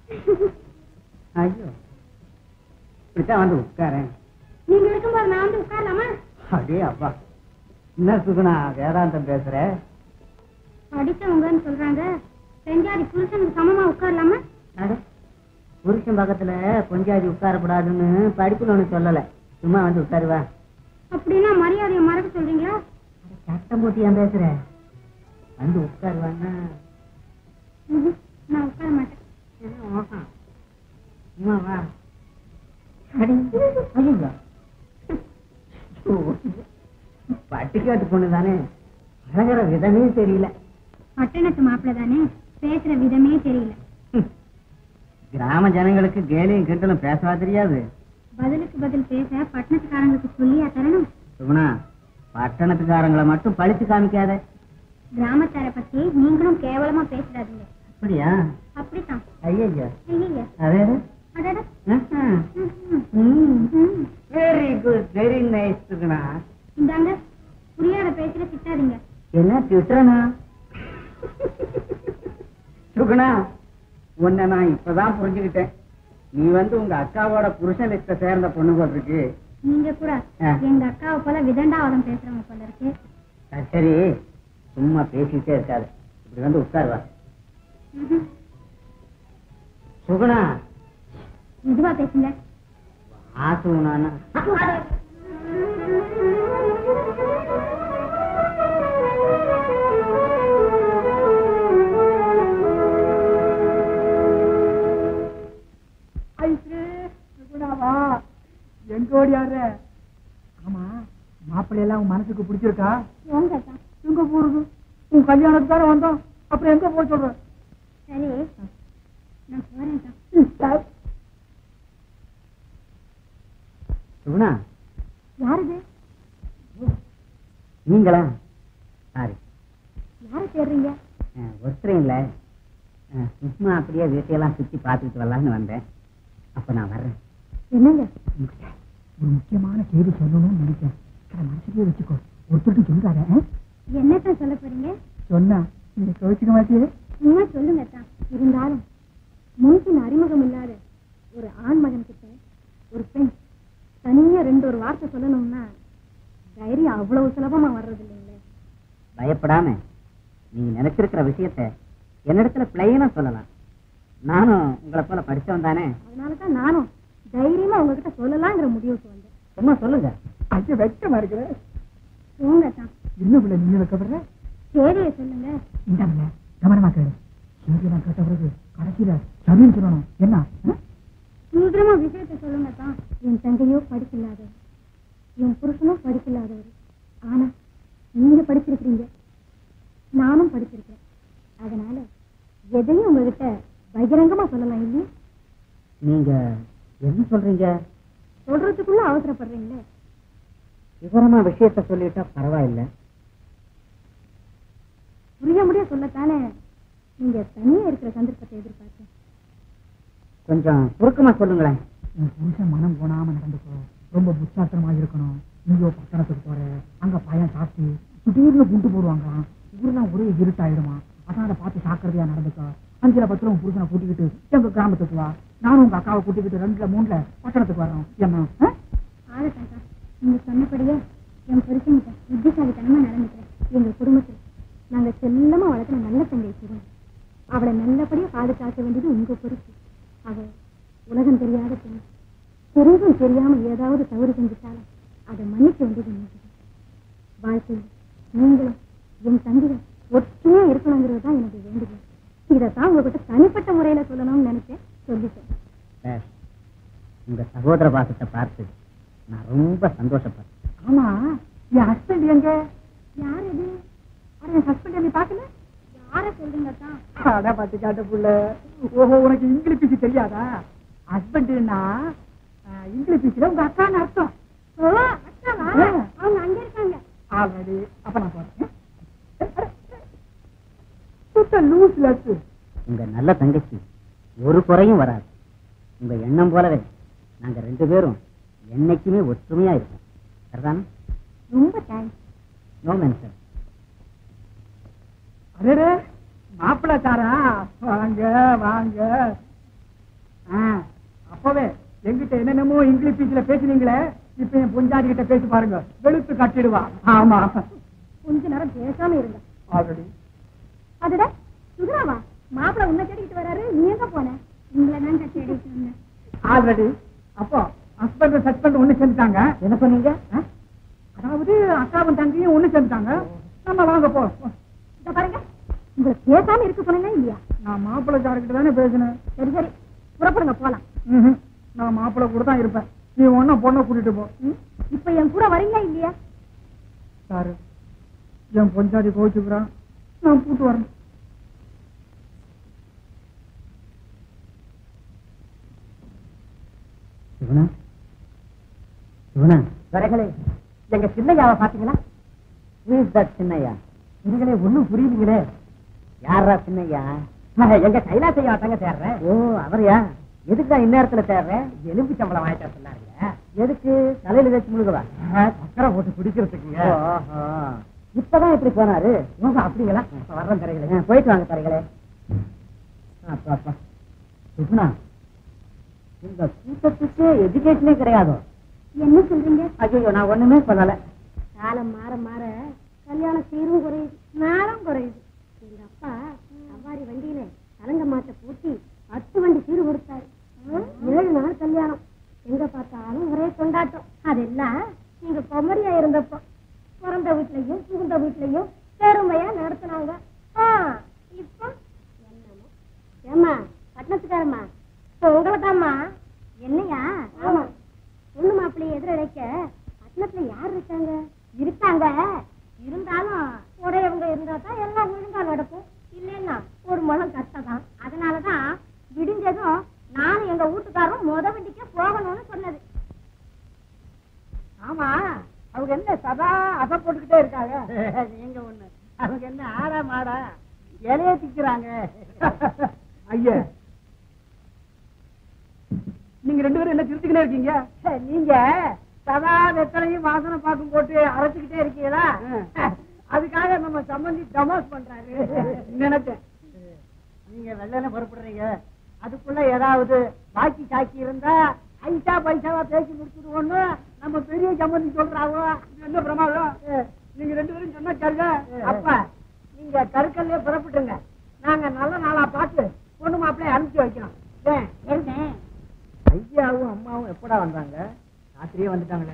ஐயோ இப்படித்தான் வந்து உட்காரேன் நீங்க இருக்கும்போது நான் வந்து உட்காரலாமா அடே அப்பா என்ன சுகுணா வேதாந்தம் பேசுற படிச்சவங்கன்னு சொல்றாங்க பெஞ்சாதி புருஷனுக்கு சமமா உட்காரலாமா அட, புருஷன் பக்கத்துல கொஞ்சாதி உட்காரக்கூடாதுன்னு படிப்புல ஒண்ணு சொல்லல சும்மா வந்து உட்காருவா அப்படின்னா மரியாதையை மறக்க சொல்றீங்களா சட்டம் போட்டு ஏன் பேசுற வந்து உட்காருவான்னா ம்ஹும். நான் உட்கார மாட்டேன் என்ன மோசம் சும்மா வா அடி ஐயோ பட்டிக்காட்டு பொண்ணு தானே அழகிற விதமே தெரியல பட்டணத்து மாப்பிள்ள தானே பேசுற விதமே தெரியல கிராம ஜனங்களுக்கு கேலியும் கிண்டலும் பேசவா தெரியாது பதிலுக்கு பதில் பேச பட்டணத்துக்காரங்களுக்கு சொல்லியா தரணும் சுகுணா பட்டணத்துக்காரங்களை மட்டும் பழிச்சு காமிக்காத கிராமத்தாரை பத்தி நீங்களும் கேவலமா பேசிடாதீங்க அப்படியா அப்படித்தான் ஐயா ஐயா அதே அடடா very good very nice Suguna இந்தாங்க புரியாத பேச்சுல திட்டாதீங்க என்ன திட்டுறனா சுகுணா உன்னை நான் இப்பதான் புரிஞ்சுக்கிட்டேன் நீ வந்து உங்க அக்காவோட புருஷன் லிஸ்ட சேர்ந்த பொண்ணு போல் இருக்கு நீங்க கூட ஆ. எங்க அக்காவை போல விதண்டாவாதம் பேசுறவங்க போல இருக்கு அது சரி சும்மா பேசிக்கிட்டே இருக்காது இப்படி வந்து உட்காருவா ம்ஹும். சுகுணா மெதுவா பேசுங்க ஆசை நானா ஐஸ்ரீ சுகுணாவா எங்க ஓடியாரு ஆமா மாப்பிள்ளை எல்லாம் உன் மனசுக்கு பிடிச்சிருக்கா போங்க அக்கா எங்க போறது உன் கல்யாணத்துக்கு தானே வந்தோம் அப்புறம் எங்க போக சொல்ற சரி நான் போறேன்க்கா சுகுணா யாருது நீங்களா சாரி யாரை தேடுறீங்க ஒருத்தரும் இல்லை சும்மா அப்படியே வீட்டையெல்லாம் சுற்றி பார்த்துக்கிட்டு வரலான்னு வந்தேன் அப்போ நான் வர்றேன் என்னங்க ஒரு முக்கியமான செய்தி சொல்லணும்னு நினைச்சேன் அதை மனசுலயே வச்சுக்கோ ஒருத்தருக்கும் சொல்லுறாரு என்னத்தான் சொல்ல போறீங்க சொன்னா நீங்க கவனிச்சுக்க மாட்டியே சும்மா சொல்லுங்க அக்கா இருந்தாலும் முன்பின் அறிமுகம் இல்லாத ஒரு ஆண் மகன் கிட்ட ஒரு பெண் தனியா ரெண்டு ஒரு வார்த்தை சொல்லணும்னா தைரியம் அவ்வளவு சுலபமா வர்றது இல்லைங்களே பயப்படாம நீ நினைச்சிருக்கிற விஷயத்த என்னிடத்துல பிளைனா சொல்லலாம் நானும் உங்களை போல படிச்சவன் தானே அதனாலதான் நானும் தைரியமா உங்ககிட்ட சொல்லலாங்கிற முடிவுக்கு வந்தேன் சும்மா சொல்லுங்க ஐயோ வெக்கமா இருக்கிற போங்க அக்கா என்ன பிள்ளை நீ வைக்கப்படுற சேரியை சொல்லுங்க இந்த பிள்ளை கவனமா கேளு செய்தியெல்லாம் கேட்ட பிறகு கடைசியில சரின்னு சொல்லணும் என்ன ஆ? சீக்கிரமா விஷயத்த சொல்லுங்க அக்கா என் தங்கையோ படிக்கில்லாதவர் என் புருஷனும் படிக்கில்லாதவர் ஆனா நீங்க படிச்சிருக்கிறீங்க நானும் படிச்சிருக்கேன் அதனால எதையும் உங்ககிட்ட பகிரங்கமா சொல்லலாம் இல்லையா நீங்க என்ன சொல்றீங்க சொல்றதுக்குள்ள அவசரப்படுறீங்களே விவரமா விஷயத்த சொல்லிட்டா பரவாயில்ல புரிய முடிய சொல்லத்தானே நீங்க தனியா இருக்கிற சந்தர்ப்பத்தை எதிர்பார்த்தேன் கொஞ்சம் சுருக்கமா சொல்லுங்களேன் உன் புருஷன் மனம் போனாம நடந்துக்கோ ரொம்ப புத்தாசனமா இருக்கணும் நீயோ பட்டணத்துக்கு போற அங்க பையன் சாப்பிட்டு திடீர்னு குண்டு போடுவாங்க ஊர்லாம் ஒரே இருட்டாயிடுமா அதான் அதை பார்த்து ஜாக்கிரதையா நடந்துக்கோ அஞ்சுல பத்துல உன் புருஷனை கூட்டிக்கிட்டு எங்க கிராமத்துக்கு வா நானும் உங்க அக்காவை கூட்டிக்கிட்டு ரெண்டுல மூணுல பட்டணத்துக்கு வர்றோம் என்ன ஆ? ஆகட்டாக்கா நீங்க சொன்னபடியே என் புருஷன்கிட்ட புத்திசாலித்தனமா நடந்துக்கிறேன் எங்க குடும்பத்துல நாங்க செல்லமா வளர்க்குற நல்ல தங்கை சிவன் அவளை நல்லபடியா பாதுகாக்க வேண்டியது உங்க பொறுப்பு அவ உலகம் தெரியாத பெண் தெரிஞ்சும் தெரியாம ஏதாவது தவறு செஞ்சுட்டாலும் அதை மன்னிக்க வேண்டியது நீங்க வாழ்க்கையில் நீங்களும் என் தம்பிகள் ஒற்றுமையா இருக்கணுங்கிறது தான் எனக்கு வேண்டுதல் இதைத்தான் உங்ககிட்ட தனிப்பட்ட முறையில சொல்லணும்னு நினைச்சேன் சொல்லிட்டேன் சார், உங்க சகோதர பாசத்தை பார்த்து நான் ரொம்ப சந்தோஷப்பட்டேன் ஆமா என் ஹஸ்பண்ட் எங்க யார் இது அட, என் ஹஸ்பண்ட் நீ பாக்கல யார சொல்றீங்க தான் அட பாத்து காட்ட புள்ள ஓஹோ உனக்கு இங்கிலீஷ் பேச்சு தெரியாதா ஹஸ்பண்ட்னா இங்கிலீஷ் பேச்சுல உங்க அக்கான்னு அர்த்தம் ஓ அக்காவா ஆ. அவங்க அங்க இருக்காங்க ஆல்ரெடி அப்ப நான் போறேன் சுத்த லூஸ் லெஸ் உங்க நல்ல தங்கச்சி ஒரு குறையும் வராது உங்க எண்ணம் போலவே நாங்க ரெண்டு பேரும் என்னைக்குமே ஒற்றுமையா இருப்போம் சரிதானே ரொம்ப தேங்க்ஸ் நோ மென்ஷன் அடே மாப்பிள்ள தாரா வாங்க வாங்க ஆ, அப்பவே எங்கிட்ட என்னென்னமோ இங்கிலீஷ் பேச்சுல பேசுனீங்களே இப்ப என் பொஞ்சாதி கிட்ட பேசி பாருங்க வெளுத்து கட்டிடுவா ஆமா கொஞ்ச நேரம் பேசாம இருங்க ஆல்ரெடி அதுடா சுகுணாவா மாப்பிள உன்னை தேடிக்கிட்டு வராரு நீ எங்க போன உங்களை தான் தேடிட்டு வந்தேன் ஆல்ரெடி அப்போ ஹஸ்பண்ட் ஹஸ்பண்ட் ஒண்ணு சேர்ந்துட்டாங்க என்ன சொன்னீங்க ஆ? அதாவது அக்காவும் தங்கையும் ஒண்ணு சேர்ந்துட்டாங்க நம்ம வாங்க போ இத பாருங்க உங்களை பேசாம இருக்க சொன்னேன்னா இல்லையா நான் மாப்பிள்ளை சாருக்கிட்ட தானே பேசினேன் சரி சரி புறப்படுங்க போலாம் ம்ஹும். நான் மாப்பிள்ளை கூட தான் இருப்பேன் நீ ஒன்னும் பொண்ணை கூட்டிட்டு போ ம்? இப்ப என் கூட வரீங்களா இல்லையா சாரு என் பொஞ்சாதி கோச்சுக்கிறான் நான் கூட்டு வரேன் சிவனா சிவனா வரங்களே எங்க சின்னையாவை பாத்தீங்களா Who is that சின்னையா இதுகளே ஒண்ணும் புரியுதுங்களே யாரா சின்னையா எங்க கைலாசையா தாங்க தேடுறேன் ஓ அவரையா எதுக்கு தான் இந்நேரத்துல தேடுறேன் எலும்பு சம்பளம் வாங்கிட்டு சொன்னாருங்க எதுக்கு தலையில வச்சு முழுகவா சக்கரை போட்டு குடிக்கிறதுக்குங்க ஓஹோ இப்பதான் இப்படி போனாரு ஓஹோ, அப்படிங்களா இப்ப வர்றேன் தரைகளே ஆ, போயிட்டு வாங்க தரைகளே அப்பா அப்பா சுகுணா இந்த கூட்டத்துக்கு எஜுகேஷனே கிடையாதோ என்ன சொல்றீங்க ஐயோ நான் ஒண்ணுமே சொல்லல காலம் மாற மாற கல்யாண சீரும் குறையுது நாளும் குறையுது எங்க அப்பா சவாரி வண்டியில கலங்க மாட்ட பூட்டி பத்து வண்டி சீரு கொடுத்தாரு ஏழு நாள் கல்யாணம் எங்க பார்த்தாலும் ஒரே கொண்டாட்டம் அதெல்லாம் நீங்க குமரியா இருந்தப்போ பிறந்த வீட்லயும் புகுந்த வீட்லயும் பெருமையா நடத்துனாங்க ஆ, இப்போ என்னமோ ஏமா பட்டணத்துக்காரம்மா உங்களைதாம்மா என்னையா ஆமா பொண்ணு மாப்பிள்ளைய எதிரடைக்க பட்டணத்துல யார் இருக்காங்க இருக்காங்க இருந்தாலும் உடையவங்க இருந்தா தான் எல்லாம் ஒழுங்கா நடக்கும் இல்லைன்னா ஒரு முழம் கஷ்டம் அதனாலதான் விடிஞ்சதும் நானும் எங்க வீட்டுக்காரரும் முத வண்டிக்கே போகணும்னு சொன்னது ஆமா அவங்க என்ன சதா அசை போட்டுக்கிட்டே இருக்காங்க நீங்க ஒண்ணு அவங்க என்ன ஆடா மாடா இலைய திக்கிறாங்க ஐயா நீங்க ரெண்டு பேரும் என்ன திருத்திக்கிட்டே இருக்கீங்க நீங்க சதா வெத்தலையும் வாசனை பாக்கும் போட்டு அரைச்சுக்கிட்டே இருக்கீங்களா அதுக்காக நம்ம சம்பந்தி டமாஸ் பண்றாரு நினைச்சேன் நீங்க வெள்ளன புறப்படுறீங்க அதுக்குள்ள ஏதாவது பாக்கி சாக்கி இருந்தா ஐசா பைசாவா பேசி முடிச்சுடுவோன்னு நம்ம பெரிய சம்பந்தி சொல்றாவோ இது என்ன பிரமாதம் நீங்க ரெண்டு பேரும் சொன்னா கேளுங்க அப்ப நீங்க கருக்கல்லே புறப்பட்டுங்க நாங்க நல்ல நாளா பார்த்து பொண்ணு மாப்பிள்ளைய அனுப்பிச்சு வைக்கிறோம் ஏன்? ஐயாவும் அம்மாவும் எப்படா வந்தாங்க ராத்திரியே வந்துட்டாங்களே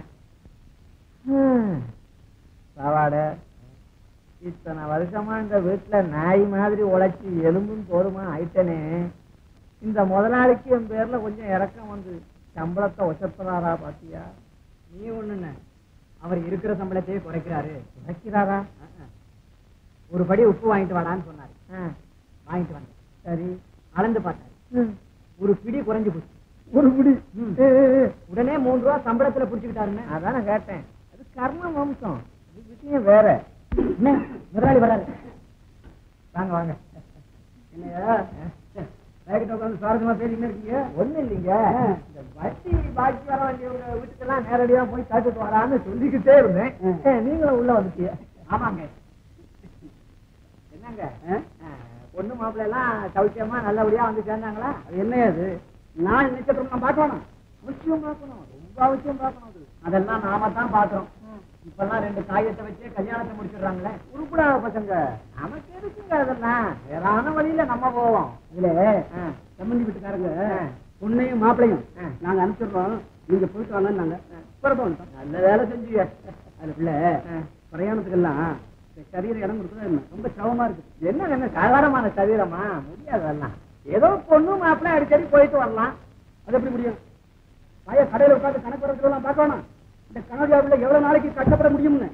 சாவாட இத்தனை வருஷமா இந்த வீட்டுல நாய் மாதிரி உழைச்சி எலும்பும் தோறுமா ஆயிட்டனே இந்த முதலாளிக்கு என் பேர்ல கொஞ்சம் இறக்கம் வந்து சம்பளத்தை ஒசத்துறாரா பாத்தியா நீ ஒண்ணுன்னு அவர் இருக்கிற சம்பளத்தையே குறைக்கிறாரு குறைக்கிறாரா ஒரு படி உப்பு வாங்கிட்டு வாடான்னு சொன்னாரு வாங்கிட்டு வந்தேன் சரி அளந்து பார்த்தாரு ஒரு பிடி குறைஞ்சு போச்சு ஒரு பிடி உடனே மூணு ரூபா சம்பளத்துல புடிச்சுக்கிட்டாருன்னு அதான் நான் கேட்டேன் அது கர்ம வம்சம் இது விஷயம் வேற என்ன முதலாளி வராரு வாங்க வாங்க என்னையா வேகிட்ட உட்காந்து சுவாரஸ்யமா பேசிக்கிட்டு இருக்கீங்க ஒண்ணு இல்லைங்க இந்த வட்டி பாக்கி வர வேண்டியவங்க வீட்டுக்கெல்லாம் நேரடியா போய் காத்துட்டு வரான்னு சொல்லிக்கிட்டே இருந்தேன் ஏ, நீங்களும் உள்ள வந்துட்டீங்க ஆமாங்க என்னங்க ஆ, பொண்ணு மாப்பிள்ளை எல்லாம் சௌக்கியமா நல்லபடியா வந்து சேர்ந்தாங்களா அது என்ன அது நான் நட்சத்திரம் நான் பார்க்கணும் அவசியம் பார்க்கணும் ரொம்ப அவசியம் பார்க்கணும் அது அதெல்லாம் நாம தான் பாக்குறோம் இப்பெல்லாம் ரெண்டு காயத்தை வச்சு கல்யாணத்தை முடிச்சிடுறாங்களே உருப்படாத பசங்க நமக்கு இருக்குங்க அதெல்லாம் வேறான வழியில நம்ம போவோம் இதுல சம்பந்தி வீட்டுக்காரங்க பொண்ணையும் மாப்பிளையும் நாங்க அனுப்பிச்சிடுறோம் நீங்க போயிட்டு வாங்கன்னாங்க புறப்போம் நல்ல வேலை செஞ்சீங்க அதுக்குள்ள பிரயாணத்துக்கெல்லாம் இந்த சரீர இடம் கொடுத்தது என்ன ரொம்ப சிரமமா இருக்கு என்ன என்ன சாதாரணமான சரீரமா முடியாது அதெல்லாம் ஏதோ பொண்ணு மாப்பிள்ளை அடிக்கடி போயிட்டு வரலாம் அது எப்படி முடியும் பைய கடையில உட்காந்து கணக்கு வரதுலாம் பார்க்கணும் இந்த கனடியாவில் எவ்வளவு நாளைக்கு கஷ்டப்பட முடியும்னு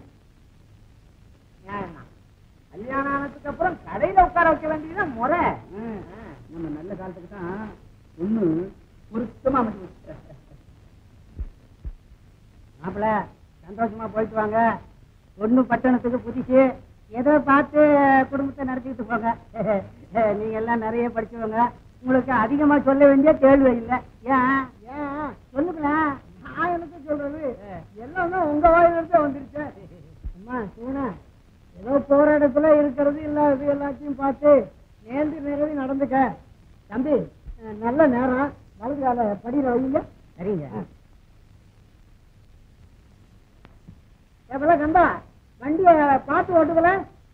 கல்யாணம் ஆனதுக்கு அப்புறம் கடையில உட்கார வைக்க வேண்டியதுதான் முறை நம்ம நல்ல காலத்துக்கு தான் ஒண்ணு பொருத்தமா அமைச்சு போச்சு. மாப்பிள சந்தோஷமா போயிட்டு வாங்க பொண்ணு பட்டணத்துக்கு புதுசு ஏதோ பார்த்து குடும்பத்தை நடத்திக்கிட்டு போங்க நீங்க எல்லாம் நிறைய படிச்சவங்க உங்களுக்கு அதிகமா சொல்ல வேண்டிய கேள்வி இல்லை ஏன் ஏன் சொல்லுங்களேன் நான் எனக்கு சொல்றது எல்லாம் தான் உங்க வாயிலிருந்து வந்துருச்சு அம்மா சூனா ஏதோ போற இடத்துல இருக்கிறது இல்லாதது எல்லாத்தையும் பார்த்து நேர்ந்து நிறைவி நடந்துக்க தம்பி அஹ், நல்ல நேரம் வலது கால படியில வைங்க சரிங்க எப்பல கண்டா வண்டிய பார்த்து ஓட்டுக்கல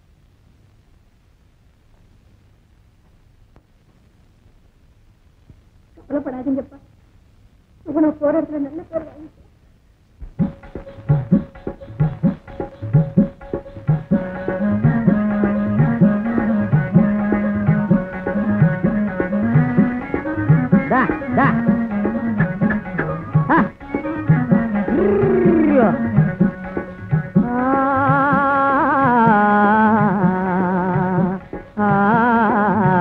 கவலைப்படாதீங்கப்பா உனக்கு போற இடத்துல நல்ல பேர் வாங்கி டா டா ஆ. ரிர்ரு. ஆ. ஆ.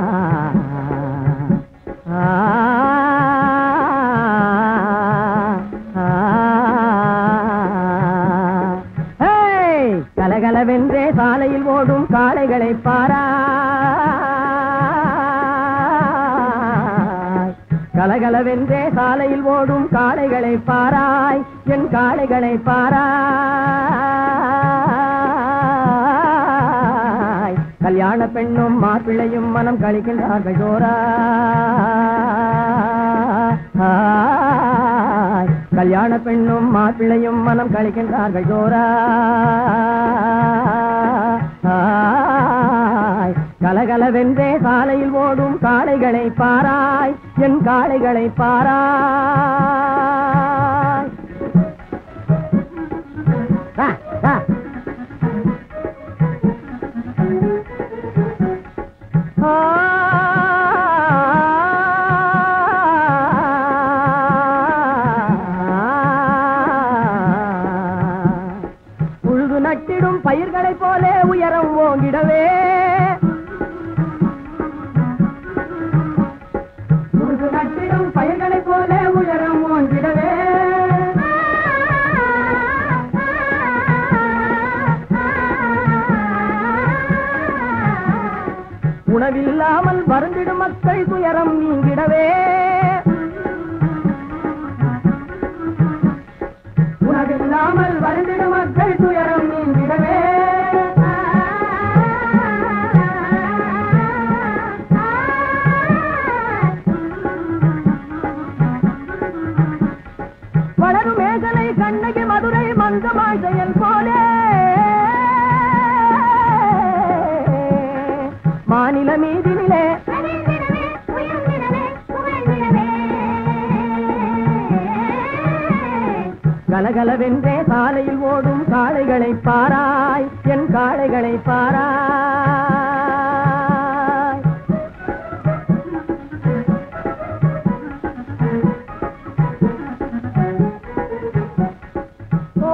ஹேய்! கலகலவென்றே சாலையில் ஓடும் காளைகளை பாராய் கலகலவென்றே சாலையில் ஓடும் காளைகளை பாராய் என் காளைகளை பாராய் கல்யாண பெண்ணும் மாப்பிள்ளையும் மனம் கழிக்கின்றார்கள் ஜோராய் கல்யாண பெண்ணும் மாப்பிள்ளையும் மனம் கழிக்கின்றார்கள் ஜோராய் கலகலவென்றே சாலையில் ஓடும் காளைகளை பாராய் என் காளைகளை பாராய் வா, வா. ஆ. உழுது நட்டிடும் பயிர்களைப் போல உயரம் ஓங்கிடவே உழுது நட்டிடும் பயிர்களைப் போல உயரம் ஓங்கிடவே உணவில்லாமல் வருந்திடும் மக்கள் துயரம் நீங்கிடவே உணவில்லாமல் வருந்திடும் மக்கள் துயரம் நீங்கிடவே வளரும் மேகலை கண்ணகி மதுரை மந்தமாய் செயல் போலே மாநில மீதினிலே கலகலவென்றே சாலையில் ஓடும் காளைகளை பாராய் என் காளைகளை பாராய் ஓ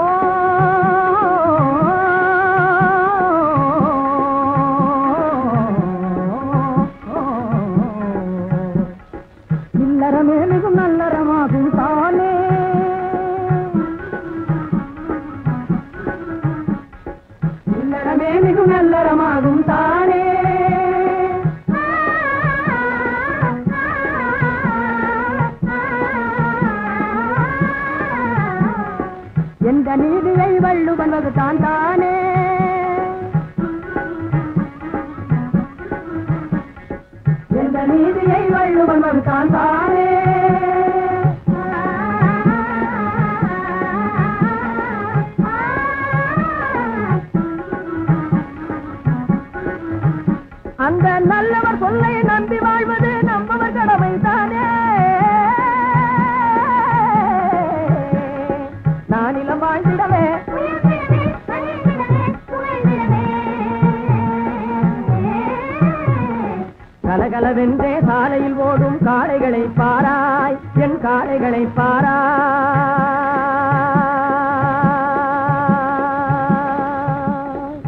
இல்லறமே மிகும் நல்லறமாகும் தானே இல்லறமே மிகும் நல்லறமாகும் தானே எந்த நீதியை வள்ளுவன் வகுத்தான் தானே எந்த நீதியை வள்ளுவன் வகுத்தான் தானே அந்த நல்லவர் சொல்லை நம்பி வாழ்வது நம்பவர் கடமை தானே நானிலம் வாழ்ந்திடவே கலகலவென்றே சாலையில் ஓடும் காளைகளை பாராய் என் காளைகளை பாராய்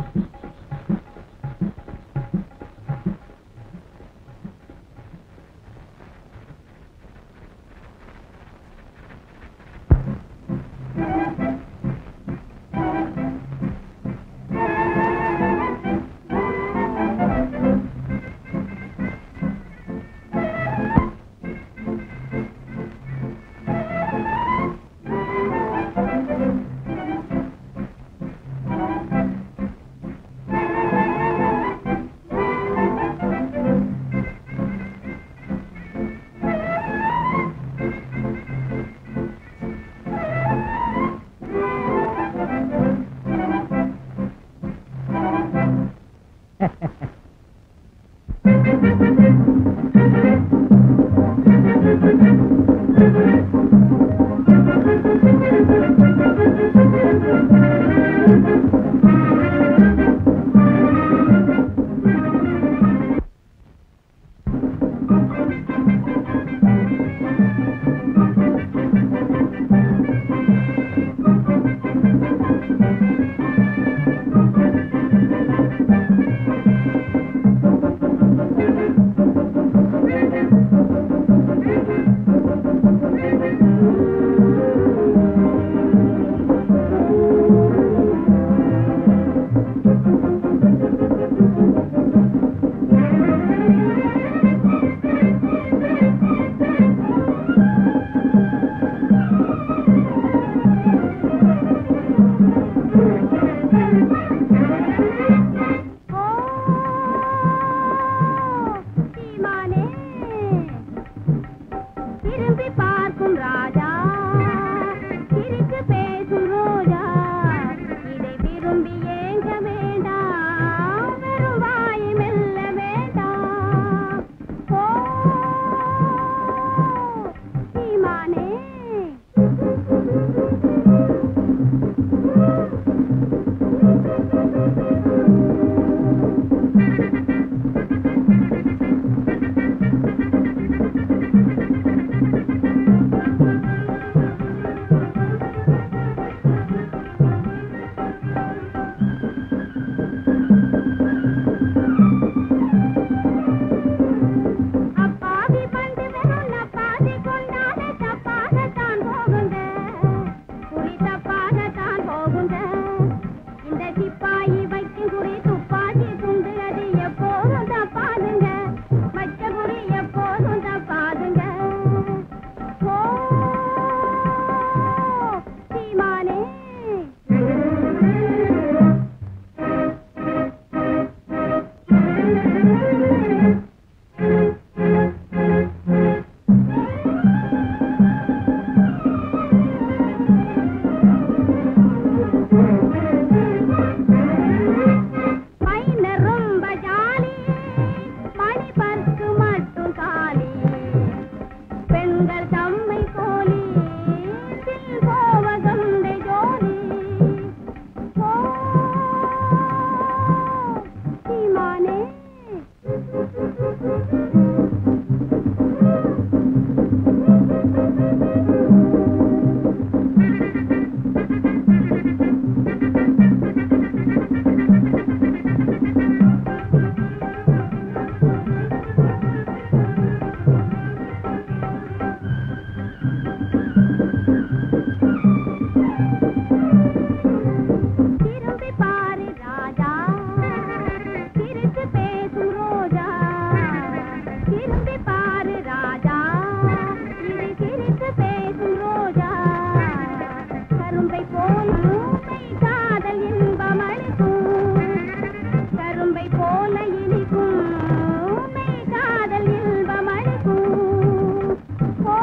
போல் ஊமை காதல் இன்பம் அளிக்கும் கரும்பை போல இனிக்கும் ஊமை காதல் இன்பம் அளிக்கும் ஓ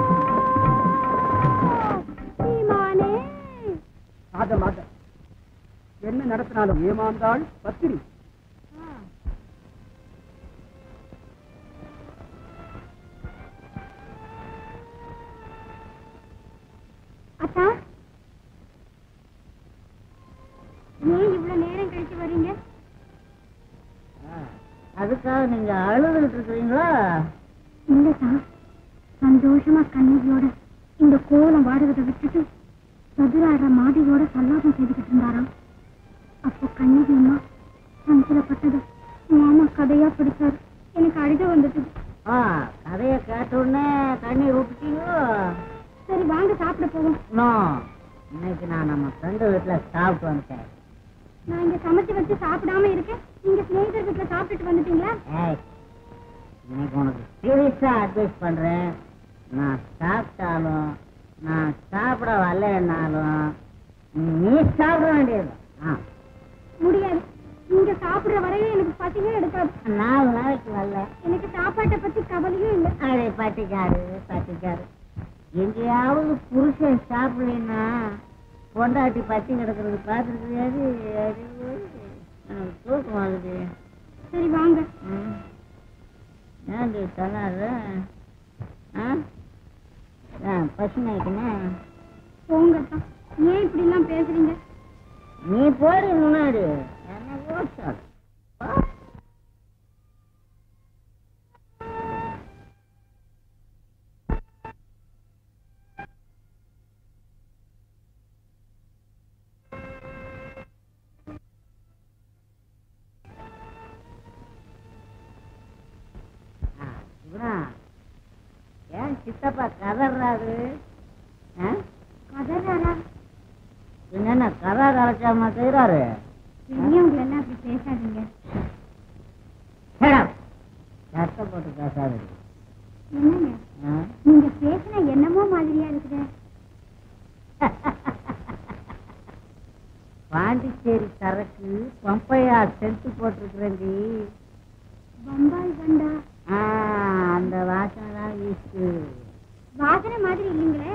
சீமானே மாத மாத என்ன நடத்தினாலும் ஏமாந்தாள் பத்திரி அத்தா ஏன் இவ்வளவு நேரம் கழிச்சு வர்றீங்க அதுக்காக நீங்க அழுதுகிட்டு இருக்கிறீங்களா இல்லதா சந்தோஷமா கண்ணகியோட இந்த கோலம் வாடுவதை விட்டுட்டு சதுராடுற மாதிரியோட சல்லாபம் செய்துகிட்டு இருந்தாராம் அப்போ கண்ணகி அம்மா சஞ்சலப்பட்டது மாமா கதையா பிடிச்சாரு எனக்கு அழுக வந்துட்டு ஆ கதையை கேட்ட உடனே கண்ணீர் விட்டுட்டீங்களோ சரி வாங்க சாப்பிட போவோம் நோ இன்னைக்கு நான் நம்ம ஃப்ரெண்டு வீட்டுல சாப்பிட்டு வந்துட்டேன் நான் இங்க சமைச்சு வச்சு சாப்பிடாம இருக்கேன் நீங்க சிநேகிதர் வீட்டுல சாப்பிட்டுட்டு வந்துட்டீங்களா ஏய் இன்னைக்கு உனக்கு சீரியஸா அட்வைஸ் பண்றேன் நான் சாப்பிட்டாலும் நான் சாப்பிட வரலன்னாலும் நீ சாப்பிட வேண்டியது ஆ முடியாது நீங்க சாப்பிடுற வரையும் எனக்கு பசியே எடுக்காது நாலு நாளைக்கு வரல எனக்கு சாப்பாட்டை பத்தி கவலையும் இல்லை அடே பட்டிக்காரு பட்டிக்காரு எங்கேயாவது புருஷன் சாப்பிடலைன்னா பொண்டாட்டி பட்டி கிடக்கிறது பார்த்துருக்கியாது எனக்கு தூக்கம் வருது சரி வாங்க ம். ஏன்டி சொன்னாரு ஆ ஆ பசு நாய்க்குண்ணே போங்கப்பா ஏன் இப்படி எல்லாம் பேசுறீங்க நீ போடு முன்னாடி என்ன யோசிச்சாரு இவனா ஏன் சித்தப்பா கதறாரு ஆ கதறாரா என்னென்ன கதா கலைச்சாம செய்யறாரு பெரியவங்க எல்லாம் அப்படி பேசாதீங்க சத்தம் போட்டு பேசாது என்னங்க நீங்க பேசின என்னமோ மாதிரியா இருக்குது பாண்டிச்சேரி சரக்கு பம்பையா சென்ட்டு போட்டிருக்கிறேன்டி பம்பாய் பண்டா ஆ, அந்த வாசனை தான் வீசு வாசனை மாதிரி இல்லைங்களே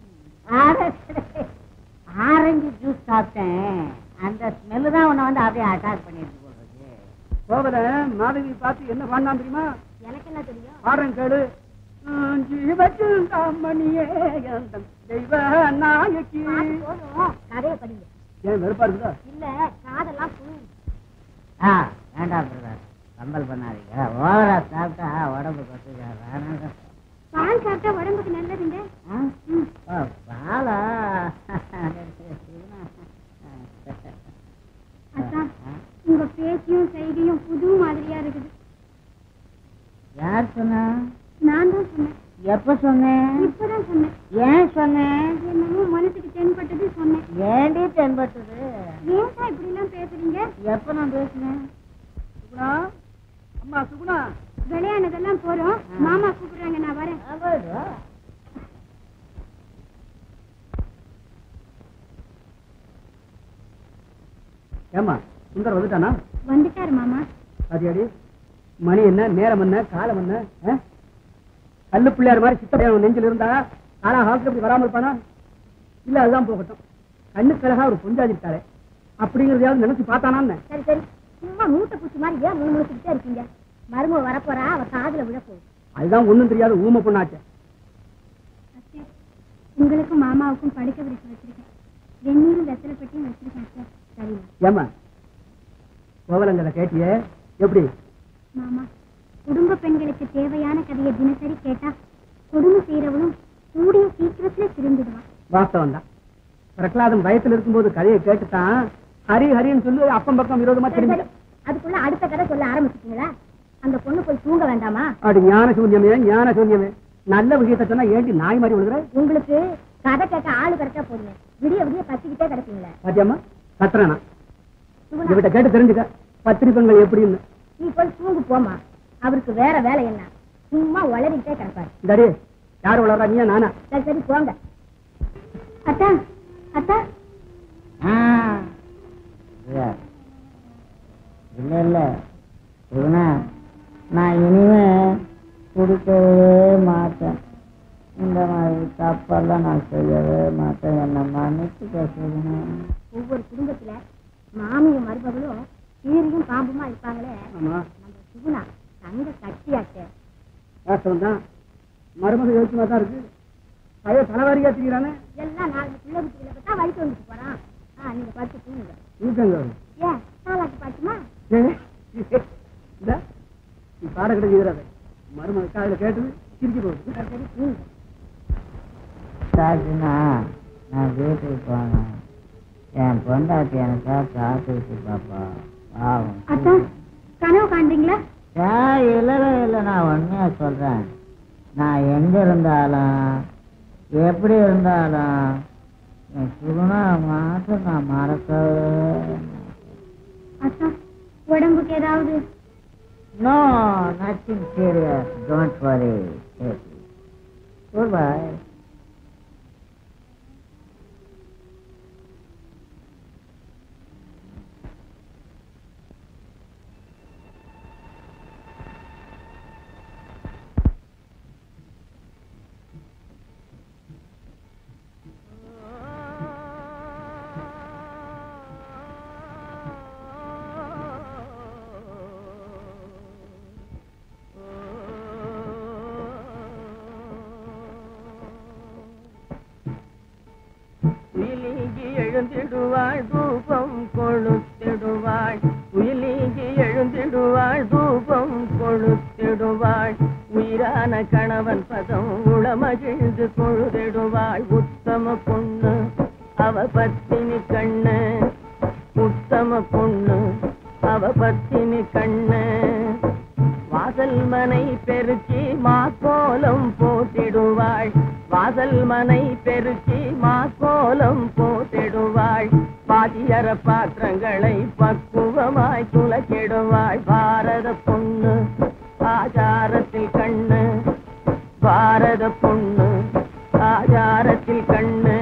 ஆரஞ்சு ஜூஸ் சாப்பிட்டேன் அந்த ஸ்மெல்லு தான் உன்னை வந்து அப்படியே அட்டாக் பண்ணிட்டு போடுறது கோவல மாதவி பார்த்து என்ன பண்ணான் தெரியுமா எனக்கு என்ன தெரியும் பாடுறேன் கேளு ஆம், ஜீவச்சிந்தாமணியே எந்தன் தெய்வ நாயகி போதும் கதையை படிங்க ஏன் வெறுப்பா இருக்குதா இல்ல காதெல்லாம் புழு ஆ வேண்டாம் பிரதர் கம்பல் பண்ணாதீங்க ஓவரா சாப்பிட்டா உடம்பு கொத்துக்க வேணாம் பால் சாப்பிட்டா உடம்புக்கு நல்லதுங்க ஆ? ஓ, பாலா அதான் உங்க பேச்சியும் செய்கையும் புது மாதிரியா இருக்குது யார் சொன்னா நான் தான் சொன்னேன் எப்ப சொன்னேன் இப்பதான் சொன்னேன் ஏன் சொன்னேன் என்னமோ மனசுக்கு தென்பட்டது சொன்னேன் ஏண்டி தென்பட்டது ஏன் சார் இப்படி எல்லாம் பேசுறீங்க எப்ப நான் பேசினேன் சுகுணா அம்மா சுகுணா விளையாடுனதெல்லாம் போறோம் மாமா கூப்பிடுறாங்க நான் வரேன் அவ்வளவு. ஏமா சுந்தர் வந்துட்டானா வந்துட்டாரு மாமா பாத்தியாடி மணி என்ன நேரம் என்ன காலம் என்ன ஆ? கல்லு பிள்ளையார் மாதிரி சித்த நெஞ்சில் இருந்தா ஆனா ஹாஸ்டல் இப்படி வராம இருப்பானா இல்ல அதுதான் போகட்டும் கண்ணுக்கு அழகா ஒரு பொஞ்சாதி இருக்காளே அப்படிங்கறதையாவது நினைச்சு பார்த்தானா என்ன? சரி சரி சும்மா மூட்டை பூச்சி மாதிரி ஏன் மூணு முடிச்சுக்கிட்டே இருக்கீங்க மருமக வரப்போறா அவ காதுல விழ போகுது அதுதான் ஒண்ணும் தெரியாத ஊமை பொண்ணாச்சே அச்சே, உங்களுக்கும் மாமாவுக்கும் படுக்க விரிச்சு வச்சிருக்கேன் வெந்நீரும் வெத்தலை பெட்டியும் வச்சிருக்கேன் சார் சரிம்மா ஏமா கோவலங்கதை கேட்டியே எப்படி மாமா குடும்ப பெண்களுக்கு தேவையான கதையை தினசரி கேட்டா கொடுமை செய்யறவளும் கூடிய சீக்கிரத்துல திரும்பிடுவான் வாஸ்தவம் தான் பிரகலாதன் வயசுல இருக்கும்போது கதையை கேட்டுட்டான் ஹரி ஹரின்னு சொல்லி அப்பம் பக்கம் விரோதமா திரும்பி அதுக்குள்ள அடுத்த கதை சொல்ல ஆரம்பிச்சிட்டீங்களா அந்த பொண்ணு போய் தூங்க வேண்டாமா அப்படி ஞான சூன்யமே ஞான சூன்யமே நல்ல விஷயத்த சொன்னா ஏண்டி நாய் மாதிரி விழுகிற உங்களுக்கு கதை கேட்க ஆளு கிடைச்சா போதுங்க விடிய விடிய கத்திக்கிட்டே கிடப்பீங்களே பாத்தியம்மா கத்துறானா இவட்ட கேட்டு தெரிஞ்சுக்க பத்திரி பெண்கள் எப்படின்னு நீ போய் தூங்கு போமா அவருக்கு வேற வேலை என்ன சும்மா உளறிக்கிட்டே கிடப்பாரு இந்தாடி யார் வளர்றா நீயா நானா சரி சரி போங்க அத்தா அத்தா ஆ. இல்ல இல்ல இல்ல இவனா நான் இனிமே குடிக்கவே மாட்டேன் இந்த மாதிரி தப்பெல்லாம் நான் செய்யவே மாட்டேன் என்ன மன்னிச்சுக்க சிவனா ஒவ்வொரு குடும்பத்துல மாமியும் மருமகளும் சீரியும் பாம்புமா இருப்பாங்களே ஆமா நம்ம சுகுணா தங்க கட்டியாச்சே வாஸ்தவம் தான் மருமக யோசிச்சுமா தான் இருக்கு பழைய தலைவாரியா திரிகிறானே எல்லாம் நாலு பிள்ளை குட்டிகளை பார்த்தா வயிற்று வந்துட்டு போறான் ஆ நீங்க படுத்து தூங்குங்க ஊக்கங்க ஏன் நாளாச்சு பாட்டுமா இந்த நீ பாட கிடைக்கிறாத மருமக காதுல கேட்டது சிரிச்சு போகுது சரி தூங்குங்க சாச்சுனா நான் வீட்டுக்கு போனேன் என் பொண்டாட்டி எனக்காக காத்துக்கிட்டு பாப்பா பாவம் அத்தா கனவு காண்றீங்களா ஏன் இல்லவே இல்லை நான் உண்மையா சொல்றேன் நான் எங்க இருந்தாலும் எப்படி இருந்தாலும் என் சுகுணா மாத்திரம் நான் மறக்கவே அத்தா உடம்புக்கு ஏதாவது no nothing serious don't worry good bye உயிலீங்கி எழுந்திடுவாள் தூபம் கொளுத்திடுவாள் உயிலீங்கி எழுந்திடுவாள் தூபம் கொளுத்திடுவாள் உயிரான கணவன் பதம் உளமகிழ்ந்து பொழுதிடுவாள் உத்தம பொண்ணு அவ பத்தினி கண்ணு உத்தம பொண்ணு அவ பத்தினி கண்ணு வாசல் மனை பெருக்கி மாக்கோலம் போட்டிடுவாள் வாசல் மனை பெருக்கி மாக்கோலம் போட்டிடுவாள் பாதியர பாத்திரங்களை பக்குவமாய் துலக்கிடுவாள் பாரத பொண்ணு ஆச்சாரத்தில் கண்ணு பாரத பொண்ணு ஆச்சாரத்தில் கண்ணு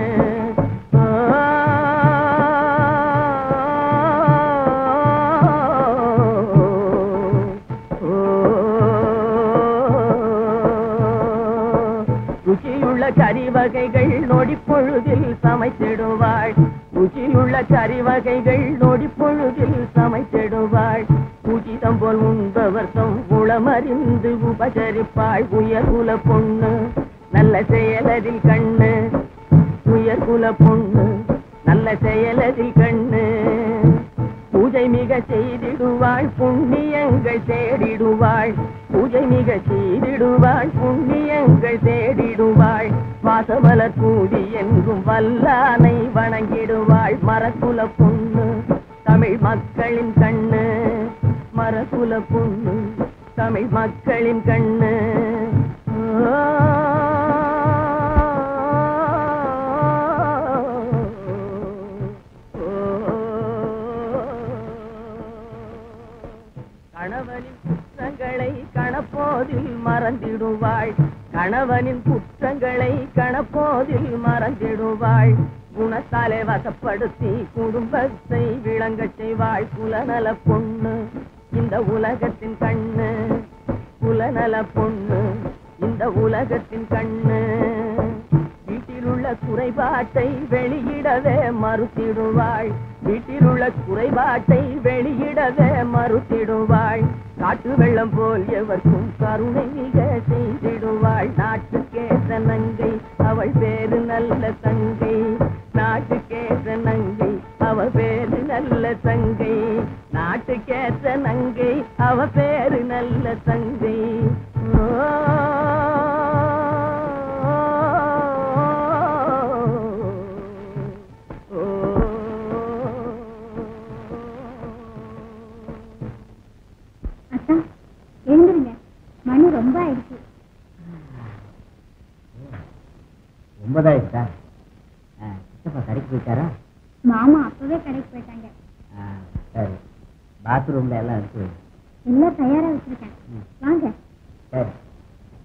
ருச்சியுள்ள கறி வகைகள் நொடி பொழுதில் சமைத்திடுவாள் ருச்சியுள்ள கறி வகைகள் நொடி பொழுதில் சமைத்திடுவாள் உச்சிதம் போல் உண்பவர்த்தம் உளமறிந்து உபசரிப்பாள் உயர்குல பொண்ணு நல்ல செயலதில் கண்ணு உயர்குல பொண்ணு நல்ல செயலதில் கண்ணு பூஜை மிக செய்திடுவாள் புண்ணியங்கள் தேடிடுவாள் பூஜை மிக செய்திடுவாள் புண்ணியங்கள் தேடிடுவாள் வாசமலர் பூதி என்றும் வல்லானை வணங்கிடுவாள் மரக்குல பொண்ணு தமிழ் மக்களின் கண்ணு மரக்குல பொண்ணு தமிழ் மக்களின் கண்ணு கணவனின் குற்றங்களை கணப்போதில் மறந்திடுவாள் கணவனின் குற்றங்களை கணப்போதில் மறந்திடுவாள் குணத்தாலே வசப்படுத்தி குடும்பத்தை விளங்கச் செய்வாள் குலநல பொண்ணு இந்த உலகத்தின் கண்ணு குலநல பொண்ணு இந்த உலகத்தின் கண்ணு வீட்டிலுள்ள குறைபாட்டை வெளியிடவே மறுத்திடுவாள் வீட்டிலுள்ள குறைபாட்டை வெளியிடவே மறுத்திடுவாள் காட்டு வெள்ளம் போல் எவர்க்கும் கருணை மிக செய்திடுவாள் நாட்டுக்கேற்ற நங்கை அவள் பேரு நல்ல தங்கை நாட்டுக்கேற்ற நங்கை அவ பேரு நல்ல தங்கை நாட்டுக்கேற்ற நங்கை அவ பேரு நல்ல தங்கை அத்தா எழுந்துருங்க மணி ரொம்ப ஆயிடுச்சு ஒன்பதாயிடுச்சா ஆ, சித்தப்பா கடைக்கு போயிட்டாரா மாமா அப்பவே கடைக்கு போயிட்டாங்க ஆ, சரி பாத்ரூம்ல எல்லாம் இருக்கு எல்லாம் தயாரா வச்சிருக்கேன் ம். வாங்க சரி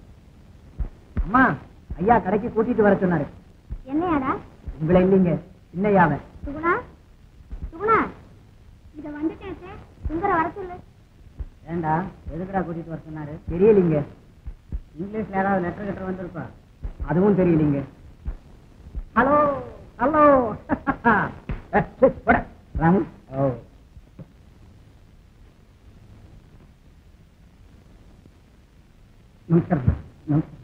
அம்மா ஐயா கடைக்கு கூட்டிட்டு வர சொன்னாரு என்னையாடா உங்களை இல்லைங்க இன்னையாவ சுகுணா சுகுணா இத வந்துட்டேன் சார் சுந்தர வர சொல்லு ஏண்டா எதுக்குடா கூட்டிட்டு வர சொன்னாரு தெரியலீங்க இங்கிலீஷ்ல ஏதாவது லெட்டர் கிட்ட வந்திருப்பா அதுவும் தெரியலீங்க ஹலோ ஹலோ ராமு ஓ நமஸ்காரம் நமஸ்காரம்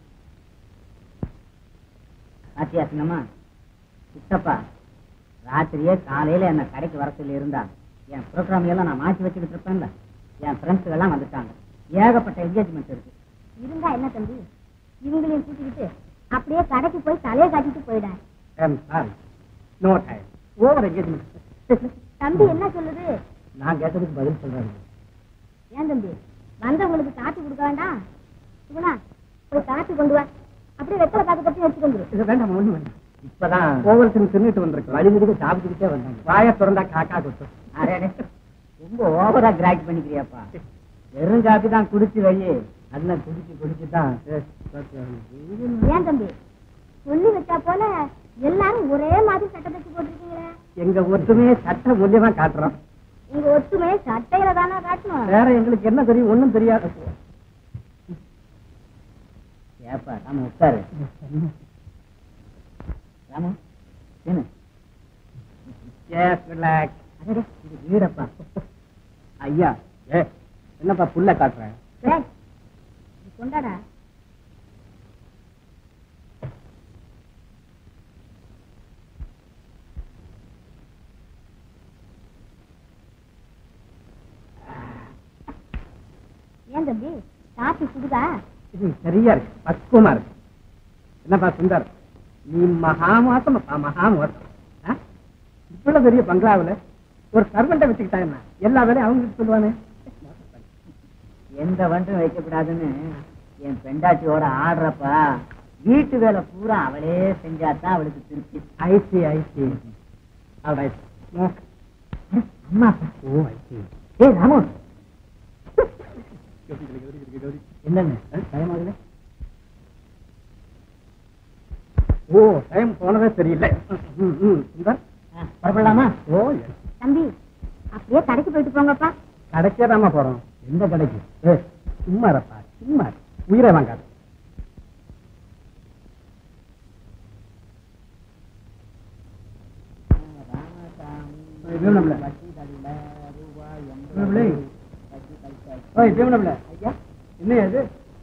பாத்தியா சின்னம்மா சித்தப்பா ராத்திரியே காலையில என்ன கடைக்கு வர சொல்லி இருந்தா என் ப்ரோக்ராம் எல்லாம் நான் மாற்றி வச்சுக்கிட்டு இருப்பேன்ல என் ஃப்ரெண்ட்ஸுங்க எல்லாம் வந்துட்டாங்க ஏகப்பட்ட என்கேஜ்மெண்ட் இருக்கு இருந்தா என்ன தம்பி இவங்களையும் கூட்டிக்கிட்டு அப்படியே கடைக்கு போய் தலையை காட்டிட்டு போயிடாரு sorry no time over engagement தம்பி என்ன சொல்லுது நான் கேட்டதுக்கு பதில் சொல்றேன் ஏன் தம்பி வந்தவங்களுக்கு காப்பி கொடுக்க வேண்டாம் சுகுணா போய் காப்பி கொண்டு வா அப்படியே வெத்தலை பாக்கு கட்டி வச்சு கொண்டு இது வேண்டாம் ஒண்ணு வேண்டாம் இப்பதான் ஒவ்வொருத்தரும் தின்னுட்டு வந்திருக்கு வழி முடிக்க சாப்பிட்டுக்கிட்டே வந்தாங்க வாய திறந்தா காக்கா கொட்டும் அரே, ரொம்ப ஓவரா கிராக் பண்ணிக்கிறியாப்பா வெறும் காப்பி தான் குடிச்சு வை அதெல்லாம் குடிச்சு குடிச்சு தான் ஏன் தம்பி சொல்லி வச்சா போல எல்லாரும் ஒரே மாதிரி சட்டை தச்சு போட்டிருக்கீங்களே எங்க ஒற்றுமையே சட்ட மூலியமா காட்டுறோம் உங்க ஒற்றுமை சட்டையில தானே காட்டணும் வேற எங்களுக்கு என்ன தெரியும் ஒண்ணும் தெரியாது ஏப்பா ராமு உட்காரு ராமு என்ன Yes, relax. அடடே, இது வீடப்பா ஐயா ஏ என்னப்பா புல்ல காட்டுறேன் ஏய், இது கொண்டாடா ஏன் தம்பி காப்பி சுடுதா இது சரியா இருக்கு பக்குவமா இருக்கு என்னப்பா சுந்தர் நீ மகா மோசமப்பா மகா மோசம் ஆ? இவ்வளவு பெரிய பங்களாவுல ஒரு சர்வெண்ட்டை வச்சுக்கிட்டா என்ன எல்லா வேலையும் அவங்க சொல்லுவானே எந்த வண்டும் வைக்கக்கூடாதுன்னு என் பெண்டாட்டியோட ஆடுறப்ப வீட்டு வேலை பூரா அவளே செஞ்சாதான் அவளுக்கு திருப்தி ஐசி ஐசி ஆல்ரைட் அம்மா ஓ ஐசி ஏய் ராமு என்னங்க டைம் ஆகுது ஓ டைம் போனதே தெரியல ம், ம், சுந்தர் புறப்படலாமா ஓ தம்பி அப்படியே கடைக்கு போயிட்டு போங்கப்பா கடைக்கே தாமா போறோம் எந்த கடைக்கு ஏ சும்மா இருப்பா சும்மா இரு. உயிரை வாங்காது வேணும்ல வேணும்ல ஓய் வேணும்ல ஐயா என்ன அது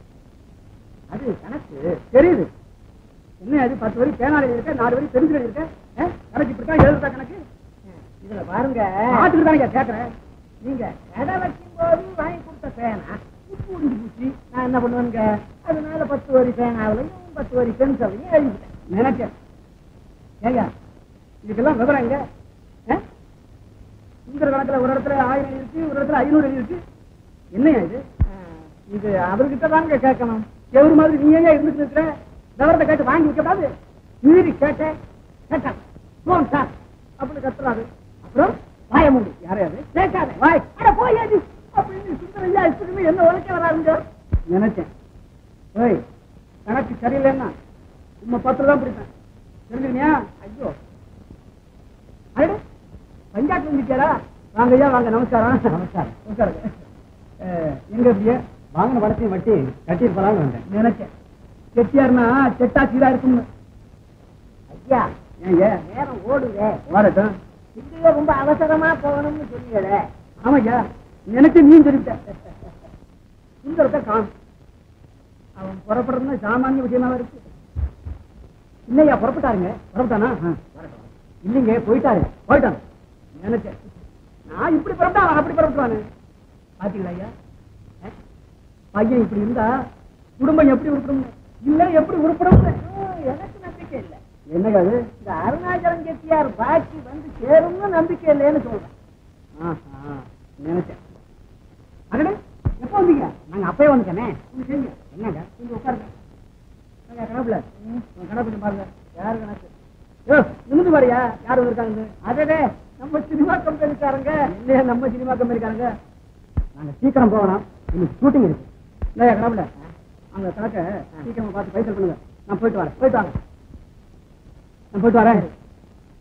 அது கணக்கு தெரியுது என்ன அது பத்து வரி பேனாடி இருக்க நாலு வரி தெரிஞ்சு இருக்க ஆ? கணக்கு இப்படித்தான் எழுதுறதா கணக்கு இதுல பாருங்க பாத்துட்டு தானே கேக்குறேன் நீங்க கடை வைக்கும் போது வாங்கி கொடுத்த பேனா உப்பு உறிஞ்சு பூச்சி நான் என்ன பண்ணுவேங்க அதனால பத்து வரி பேனாவிலையும் பத்து வரி பென்சிலையும் எழுதிட்டேன் நினைச்சேன் ஏங்க இதுக்கெல்லாம் விவரம் எங்க ஆ? சுந்தர கணக்குல ஒரு இடத்துல ஆயிரம் இருக்கு ஒரு இடத்துல ஐநூறு இருக்கு என்னையா இது இது அவர்கிட்ட தாங்க கேட்கணும் எவரு மாதிரி நீ ஏன் இருந்துட்டு இருக்கிற விவரத்தை கேட்டு வாங்கி வைக்கப்படாது மீறி கேட்டேன் கேட்டான் போன் சார் அப்படின்னு கத்துறாரு அப்புறம் வாய மூடி யாரையாது கேட்காத வாய் அட போய் அது அப்படின்னு சுந்தரையா இப்படின்னு என்ன உழைக்க வராருங்க நினைச்சேன் ஏய் கணக்கு சரியில்லைன்னா உண்மை பத்து தான் பிடிப்பேன் தெரிஞ்சுக்கினியா ஐயோ அடே பஞ்சாயத்து வந்துட்டியாரா வாங்க ஐயா வாங்க நமஸ்காரம் நமஸ்காரம் நமஸ்காரம் அஹ், எங்க இருக்கிய வாங்கின படத்தையும் வட்டி கட்டிட்டு போலான்னு வந்தேன் நினைச்சேன் செட்டியார்னா செட்டா சீரா இருக்கும்னு ஐயா ஏங்க நேரம் ஓடுதே வரட்டும் இங்கேயே ரொம்ப அவசரமா போகணும்னு சொன்னீங்களே ஆமாய்யா எனக்கு நீ சொல்லிவிட்ட சுந்தரத்தை காணும் அவன் புறப்படுறதுன்னா சாமானிய விஷயமா இருக்கு இல்லையா புறப்பட்டாருங்க புறப்பட்டானா இல்லைங்க போயிட்டாரு போயிட்டான் நினைச்சேன் நான் இப்படி புறப்பட்டா அவன் அப்படி புறப்பட்டுவானு பாத்தீங்களா ஐயா அஹ்? பையன் இப்படி இருந்தா குடும்பம் எப்படி உருப்படும் இல்ல எப்படி உருப்படும் எனக்கு நம்பிக்கை இல்லை என்னங்க அது இந்த அருணாச்சலம் செட்டியார் பாக்கி வந்து சேரும்னு நம்பிக்கை இல்லைன்னு சொல்றேன் ஆஹா, நினைச்சேன் அடடே எப்போ வந்தீங்க நாங்க அப்பயே வந்துட்டேனே நீங்க செய்யுங்க என்னங்க நீங்க உட்காருங்க ஐயா, கணக்குல உங்க கணக்கு பாருங்க யாரு கணக்கு யோ, நிமிந்து பாரியா யார் வந்திருக்காங்க அதே நம்ம சினிமா கம்பெனிக்காரங்க இல்லையா நம்ம சினிமா கம்பெனிக்காரங்க நாங்க சீக்கிரம் போகணும் இன்னைக்கு ஷூட்டிங் இருக்கு இல்லையா கணக்குல அங்க கணக்க சீக்கிரமா பார்த்து பைசல் பண்ணுங்க நான் போயிட்டு வரேன் போயிட்டு வரேன் நான் போயிட்டு வரேன்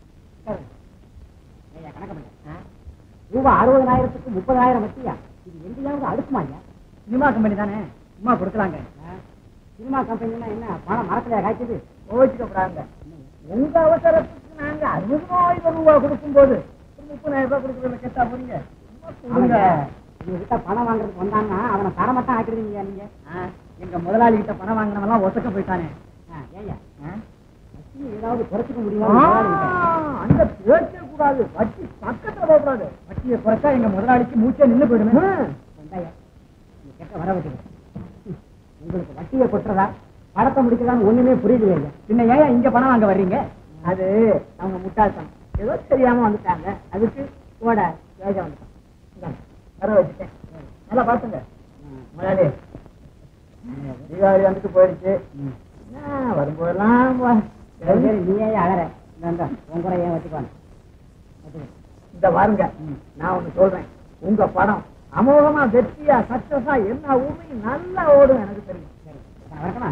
ஐயா, கணக்கு பண்ணு. ரூபா அறுபதாயிரத்துக்கு முப்பதாயிரம் வட்டியா இது எங்கேயாவது அடுக்குமா ஐயா சினிமா கம்பெனி தானே சும்மா கொடுக்கலாங்க சினிமா கம்பெனினா என்ன பணம் மரத்துல காய்ச்சது ஓச்சிக்கப்படாங்க உங்க அவசரத்துக்கு நாங்க அறுபதாயிரம் ரூபாய் கொடுக்கும்போது ஒரு முப்பதாயிரம் ரூபாய் கொடுக்குறதுல கேட்டா போறீங்க கொடுங்க உங்ககிட்ட பணம் வாங்குறதுக்கு வந்தாங்கன்னா அவனை தரமட்டம் ஆக்கிடுவீங்க நீங்க எங்க முதலாளி கிட்ட பணம் வாங்கினவெல்லாம் ஒசக்க போயிட்டானே ஏயா ஏதாவது குறைச்சிக்க முடியுமா அந்த பேச்சே கூடாது வட்டி பக்கத்துல போகக்கூடாது வட்டியை குறைச்சா எங்க முதலாளிக்கு மூச்சே நின்று போயிடுமே வெங்காயம், நீ கெட்ட வர விட்டுங்க உங்களுக்கு வட்டியை கொட்டுறதா படத்தை முடிக்கலாம்னு ஒண்ணுமே புரியலையே பின்ன ஏன் இங்க பணம் வாங்க வர்றீங்க அது அவங்க முட்டாள்தான் ஏதோ தெரியாம வந்துட்டாங்க அதுக்கு ஓட வேக வந்துட்டான் இந்தாங்க, வர வச்சுட்டேன் நல்லா பாத்துங்க முதலாளி தீபாவளி வந்துட்டு போயிடுச்சு என்ன, வரும்போதெல்லாம் வா- நீயே அழற உன் கூட ஏன் வச்சுக்கோங்க இந்த பாருங்க நான் ஒண்ணு சொல்றேன் உங்க படம் அமோகமா வெற்றியா சக்சஸா எல்லா ஊர்லயும் நல்லா ஓடும் எனக்கு தெரியும் வரக்கமா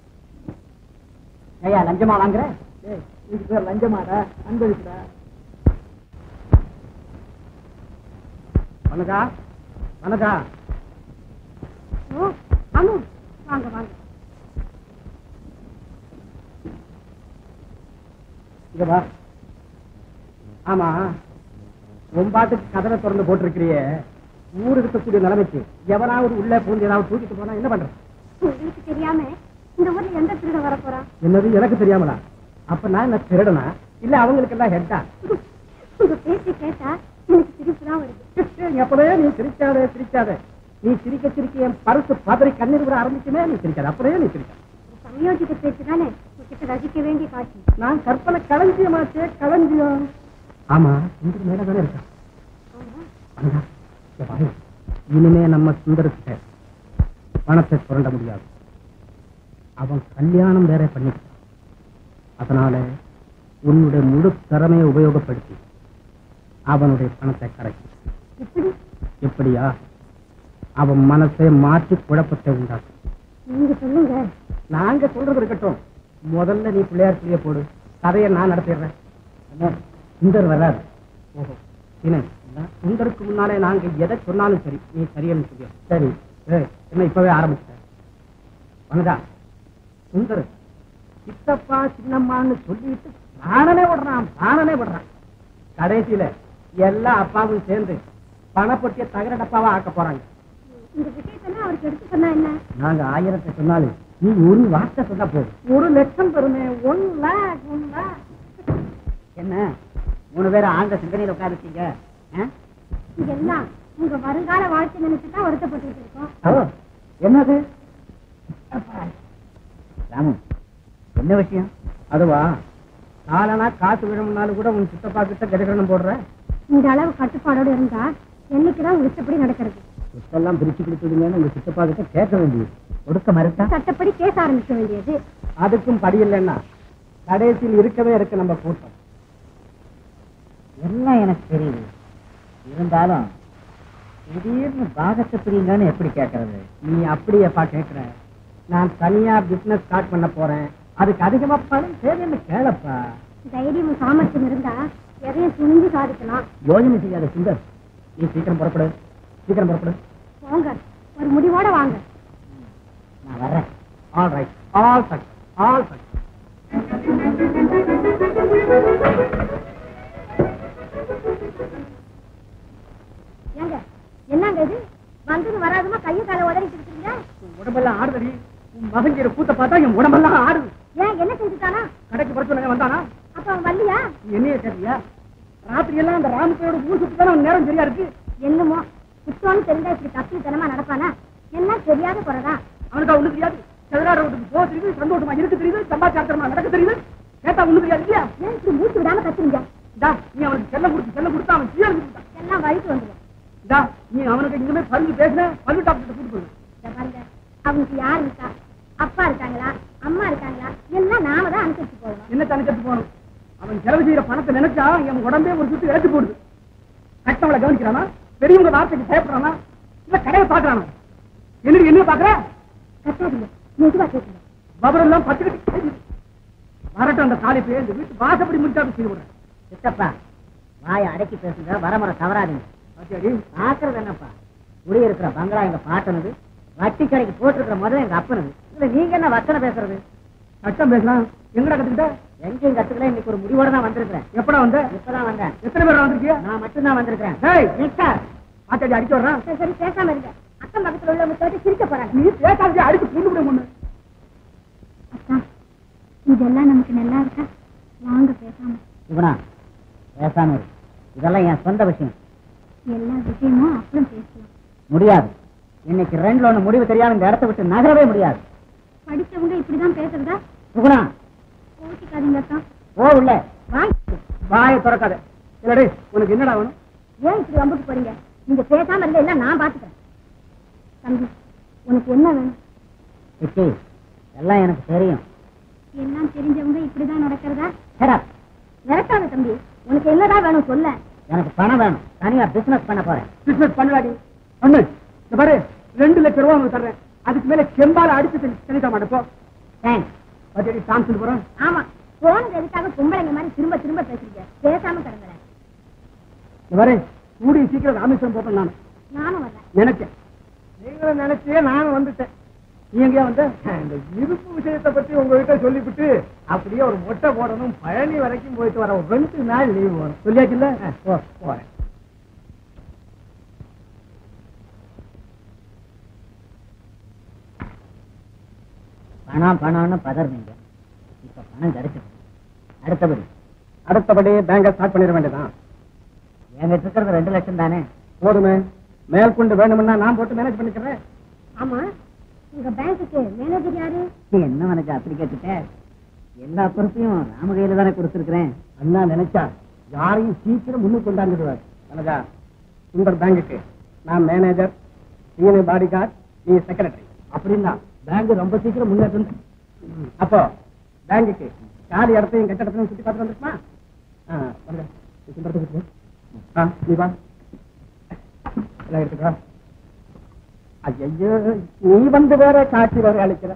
ஐயா லஞ்சமா வாங்குற ஏய், இதுக்கு பேர் லஞ்சமாடா அன்பளிப்புடா வணக்கா வணக்கா ஓ அனு வாங்க வாங்க இங்க வா ஆமா உன் பாட்டுக்கு கதவை திறந்து போட்டிருக்கிறியே ஊரு இருக்கக்கூடிய நிலைமைக்கு எவனாவது உள்ள பூந்து ஏதாவது தூக்கிட்டு போனா என்ன பண்ற உங்களுக்கு தெரியாம இந்த ஊர்ல எந்த திருடன் வர போறா என்னது எனக்கு தெரியாமலா அப்ப நான் என்ன திருடனா இல்ல அவங்களுக்கு எல்லாம் ஹெட்டா உங்க பேச்சு கேட்டா எனக்கு சிரிப்பு தான் வருது அப்பவே நீ சிரிக்காத சிரிக்காத நீ சிரிக்க சிரிக்க என் பருத்து பதறி கண்ணீர் விட ஆரம்பிச்சுமே நீ சிரிக்காத அப்படியே நீ சிரிக்காத சமயோஜித பேச்சு தானே உங்ககிட்ட ரசிக்க வேண்டிய காட்சி நான் கற்பனை களஞ்சியமாச்சே களஞ்சியம் ஆமா இந்த மேல தானே இருக்கா அண்ணா, இங்க பாரு. இனிமே நம்ம சுந்தரத்தை பணத்தை சுரண்ட முடியாது அவன் கல்யாணம் வேற பண்ணிட்டான் அதனால உன்னுடைய முழு திறமையை உபயோகப்படுத்தி அவனுடைய பணத்தை கரைக்கும் எப்படி எப்படியா அவன் மனசை மாற்றி குழப்பத்தை உண்டாக்கும் நீங்க சொல்லுங்க நாங்க சொல்றது இருக்கட்டும் முதல்ல நீ பிள்ளையார் சொல்லிய போடு கதையை நான் நடத்திடுறேன் அண்ணா, சுந்தர் வராது ஓஹோ என்ன சுந்தருக்கு முன்னாலே நாங்க எதை சொன்னாலும் சரி நீ சரியன்னு சொல்லியா சரி ஏய், என்ன இப்பவே ஆரம்பிச்சிட்ட வந்தா சுந்தர் சித்தப்பா சின்னம்மான்னு சொல்லிட்டு பிராணனே விடுறான் பிராணனே விடுறான் கடைசியில எல்லா அப்பாவும் சேர்ந்து பணப்பொட்டிய தகர டப்பாவா ஆக்க போறாங்க இந்த விஷயத்தெல்லாம் அவருக்கு எடுத்து சொன்னா என்ன நாங்க ஆயிரத்தை சொன்னாலும் நீ ஒரு வார்த்தை சொன்னா போதும் ஒரு லட்சம் பெருமை ஒன் லேக் ஒன் லேக் என்ன மூணு பேரும் ஆழ்ந்த சிந்தனையில உட்காந்துருக்கீங்க இதெல்லாம் உங்க வருங்கால வாழ்க்கை நினைச்சு தான் வருத்தப்பட்டு இருக்கோம் என்னது ராமு என்ன விஷயம் அதுவா காலனா காசு விழணும்னாலும் கூட உன் சித்தப்பா கிட்ட கிடைக்கணும் போடுற இந்த அளவு கட்டுப்பாடோடு இருந்தா என்னைக்குதான் உங்க இஷ்டப்படி நடக்கிறது சொத்தெல்லாம் பிரிச்சு கொடுத்துடுங்கன்னு உங்க சித்தப்பா கிட்ட கேட்க வேண்டியது கொடுக்க மறுத்தா சட்டப்படி கேச ஆரம்பிக்க வேண்டியது அதுக்கும் படி இல்லைன்னா கடைசியில் இருக்கவே இருக்கு நம்ம கூட்டம் எல்லாம் எனக்கு தெரியுது இருந்தாலும் திடீர்னு பாகத்தை பிரிங்கன்னு எப்படி கேட்கறது நீ அப்படியேப்பா கேக்குற நான் தனியா பிசினஸ் ஸ்டார்ட் பண்ண போறேன் அதுக்கு அதிகமா பணம் தேவைன்னு கேளப்பா தைரியம் சாமர்த்தியம் இருந்தா எதையும் துணிஞ்சு சாதிக்கலாம் யோஜனை செய்யாத சுந்தர் நீ சீக்கிரம் புறப்படு சீக்கிரம் புறப்படு போங்க ஒரு முடிவோட வாங்க நான் வர்றேன் all right all chuck all chuck ஏங்க என்னங்க இது வந்தது வராதுமா கையை காலை உதறிட்டு இருக்கீங்க உடம்பெல்லாம் ஆடுதடி உன் மகங்கிற கூத்த பார்த்தா என் உடம்பெல்லாம் ஆடுது ஏன் என்ன செஞ்சுட்டானா கடைக்கு பறிச்சு உடனே வந்தானா அப்ப அவன் வரலையா நீ என்னைய கேட்டியா ராத்திரி எல்லாம் அந்த ராமத்தையோட ஊர் சுத்தி தானே அவன் நேரம் சரியா இருக்கு என்னமோ குற்றம்னு தெரிஞ்சா இப்படி தப்பித்தனமா நடப்பானா என்ன தெரியாத குறைதான் அவனுக்கு ஒண்ணு தெரியாது செதறாட வீட்டுக்கு போக தெரியுது சந்தோஷமா இருக்கு தெரியுது சம்பாச்சாரமா நடக்க தெரியுது கேட்டா ஒண்ணு தெரியாது இல்லையா ஏன் இப்படி மூச்சு விடாம கத்துறீங்க இந்தா, நீ அவனுக்கு செல்ல கொடுத்து செல்ல கொடுத்து அவன் கீழே விழுந்துட்டான். எல்லாம் வழிக்கு வந்துடும் இந்தா, நீ அவனுக்கு இனிமே பல்லு பேசுன பல்லு டாக்டர் கூட்டு போயிடு இத பாருங்க அவனுக்கு யார் இருக்கா அப்பா இருக்காங்களா அம்மா இருக்காங்களா எல்லாம் நாம தான் அனுசரிச்சு போகணும் என்ன தனிச்சத்து போகணும் அவன் செலவு செய்யற பணத்தை நினைச்சா என் உடம்பே ஒரு சுத்தி இழைச்சு போடுது கட்டவளை கவனிக்கிறானா பெரியவங்க வார்த்தைக்கு பயப்படுறானா இல்ல கடையை பாக்குறானா என்னடி என்ன பாக்குற கட்டாதீங்க மெதுவா கேட்குங்க பபரெல்லாம் பத்துக்கிட்டு வரட்டும் அந்த தாலி போய் இந்த வீட்டு வாசப்படி முடிச்சாலும் செய்து விடுறேன் சித்தப்பா வாயை அடக்கி பேசுங்க வரமுறை தவறாதுங்க பாத்தியாடி பாக்குறது என்னப்பா குடி இருக்கிற பங்களா எங்க பாட்டனது வட்டி கடைக்கு போட்டிருக்கிற முதல்ல எங்க அப்பனது இல்ல நீங்க என்ன வச்சனை பேசுறது சட்டம் பேசலாம் எங்கடா கத்துக்கிட்ட எங்கேயும் கத்துக்கல இன்னைக்கு ஒரு முடிவோட தான் வந்திருக்கிறேன் எப்படா வந்த இப்பதான் வந்தேன் எத்தனை பேர் வந்திருக்கிய நான் மட்டும்தான் வந்திருக்கிறேன் டேய் நிக்கார். பாத்தாடி அடிக்க வர்றான் சரி சரி பேசாம இருங்க அக்கம் பக்கத்துல உள்ளவங்க கேட்டு சிரிக்க போறாங்க நீ பேசாதே அடிச்சு புண்ணு விட முன்னு அக்கா இதெல்லாம் நமக்கு நல்லா இருக்கா வாங்க பேசாம இவனா பேசாம இரு. இதெல்லாம் என் சொந்த விஷயம் எல்லா விஷயமும் அப்புறம் பேசலாம் முடியாது இன்னைக்கு ரெண்டுல ஒண்ணு முடிவு தெரியாம இந்த இடத்த விட்டு நகரவே முடியாது படிச்சவங்க இப்படிதான் பேசுறதா சுகுணா கோச்சிக்காதீங்க அக்கா போ உள்ள வாங்க வாயை திறக்காத இல்லடே உனக்கு என்னடா வேணும் ஏன் இப்படி வம்புக்கு போறீங்க நீங்க பேசாம இருங்க எல்லாம் நான் பாத்துக்கிறேன் தம்பி உனக்கு என்ன வேணும் சித்தி எல்லாம் எனக்கு தெரியும் எல்லாம் தெரிஞ்சவங்க இப்படிதான் நடக்கிறதா Shut up. மிரட்டாத தம்பி உனக்கு என்னதான் வேணும் சொல்ல எனக்கு பணம் வேணும் தனியா பிசினஸ் பண்ண போறேன் பிசினஸ் பண்ணலாடி பண்ணு இந்த பாரு ரெண்டு லட்சம் ரூபா உனக்கு தர்றேன் அதுக்கு மேல செம்பால அடிச்சு தெளிக்க மாட்டேன் போ தேங்க்ஸ் பாத்தியாடி சாம்சன் போறேன் ஆமா போனது எதுக்காக பொம்பளைங்க மாதிரி திரும்ப திரும்ப பேசுறீங்க பேசாம கிடங்குறேன் இந்த பாரு கூடிய சீக்கிரம் ராமேஸ்வரம் போப்பேன் நான் நானும் வரேன் நினைச்சேன் நீங்களும் நினைச்சே நானும் வந்துட்டேன் நீ எங்கேயா வந்த இந்த இருப்பு விஷயத்தை பத்தி உங்ககிட்ட சொல்லிவிட்டு அப்படியே ஒரு மொட்டை போடணும் பழனி வரைக்கும் போயிட்டு வர ஒரு ரெண்டு நாள் லீவ் வரும் சொல்லியாச்சுல்ல போ போறேன் பணம் பணம்னு பதறீங்க இப்ப பணம் கிடைச்சிருக்கு அடுத்தபடி அடுத்தபடி பேங்க ஸ்டார்ட் பண்ணிட வேண்டியதான் என்கிட்ட இருக்கிறது ரெண்டு லட்சம் தானே போதுமே மேற்கொண்டு வேணும்னா நான் போட்டு மேனேஜ் பண்ணிக்கிறேன் ஆமா உங்க பேங்க்குக்கு மேனேஜர் யாரு நீ என்ன உனக்கு அப்படி கேட்டுட்ட எல்லா பொறுப்பையும் ராம கையில தானே கொடுத்துருக்கிறேன் அண்ணா நினைச்சா யாரையும் சீக்கிரம் முன்னுக்கு கொண்டாந்துடுவார் அனதா சுந்தர் பேங்குக்கு நான் மேனேஜர் நீ பாடி கார்டு நீ செக்ரட்டரி அப்படின்னா பேங்க் ரொம்ப சீக்கிரம் முன்னேற்றம் அப்போ பேங்குக்கு காலி இடத்தையும் கட்ட இடத்தையும் சுத்தி பார்த்து வந்துருக்குமா ஆ, வாங்க. நீ சுந்தரத்துக்கு போ. ஆ, நீ வா எல்லாம் எடுத்துக்கோ ஐயோ நீ வந்து வேற காட்சி வேற அளிக்கிற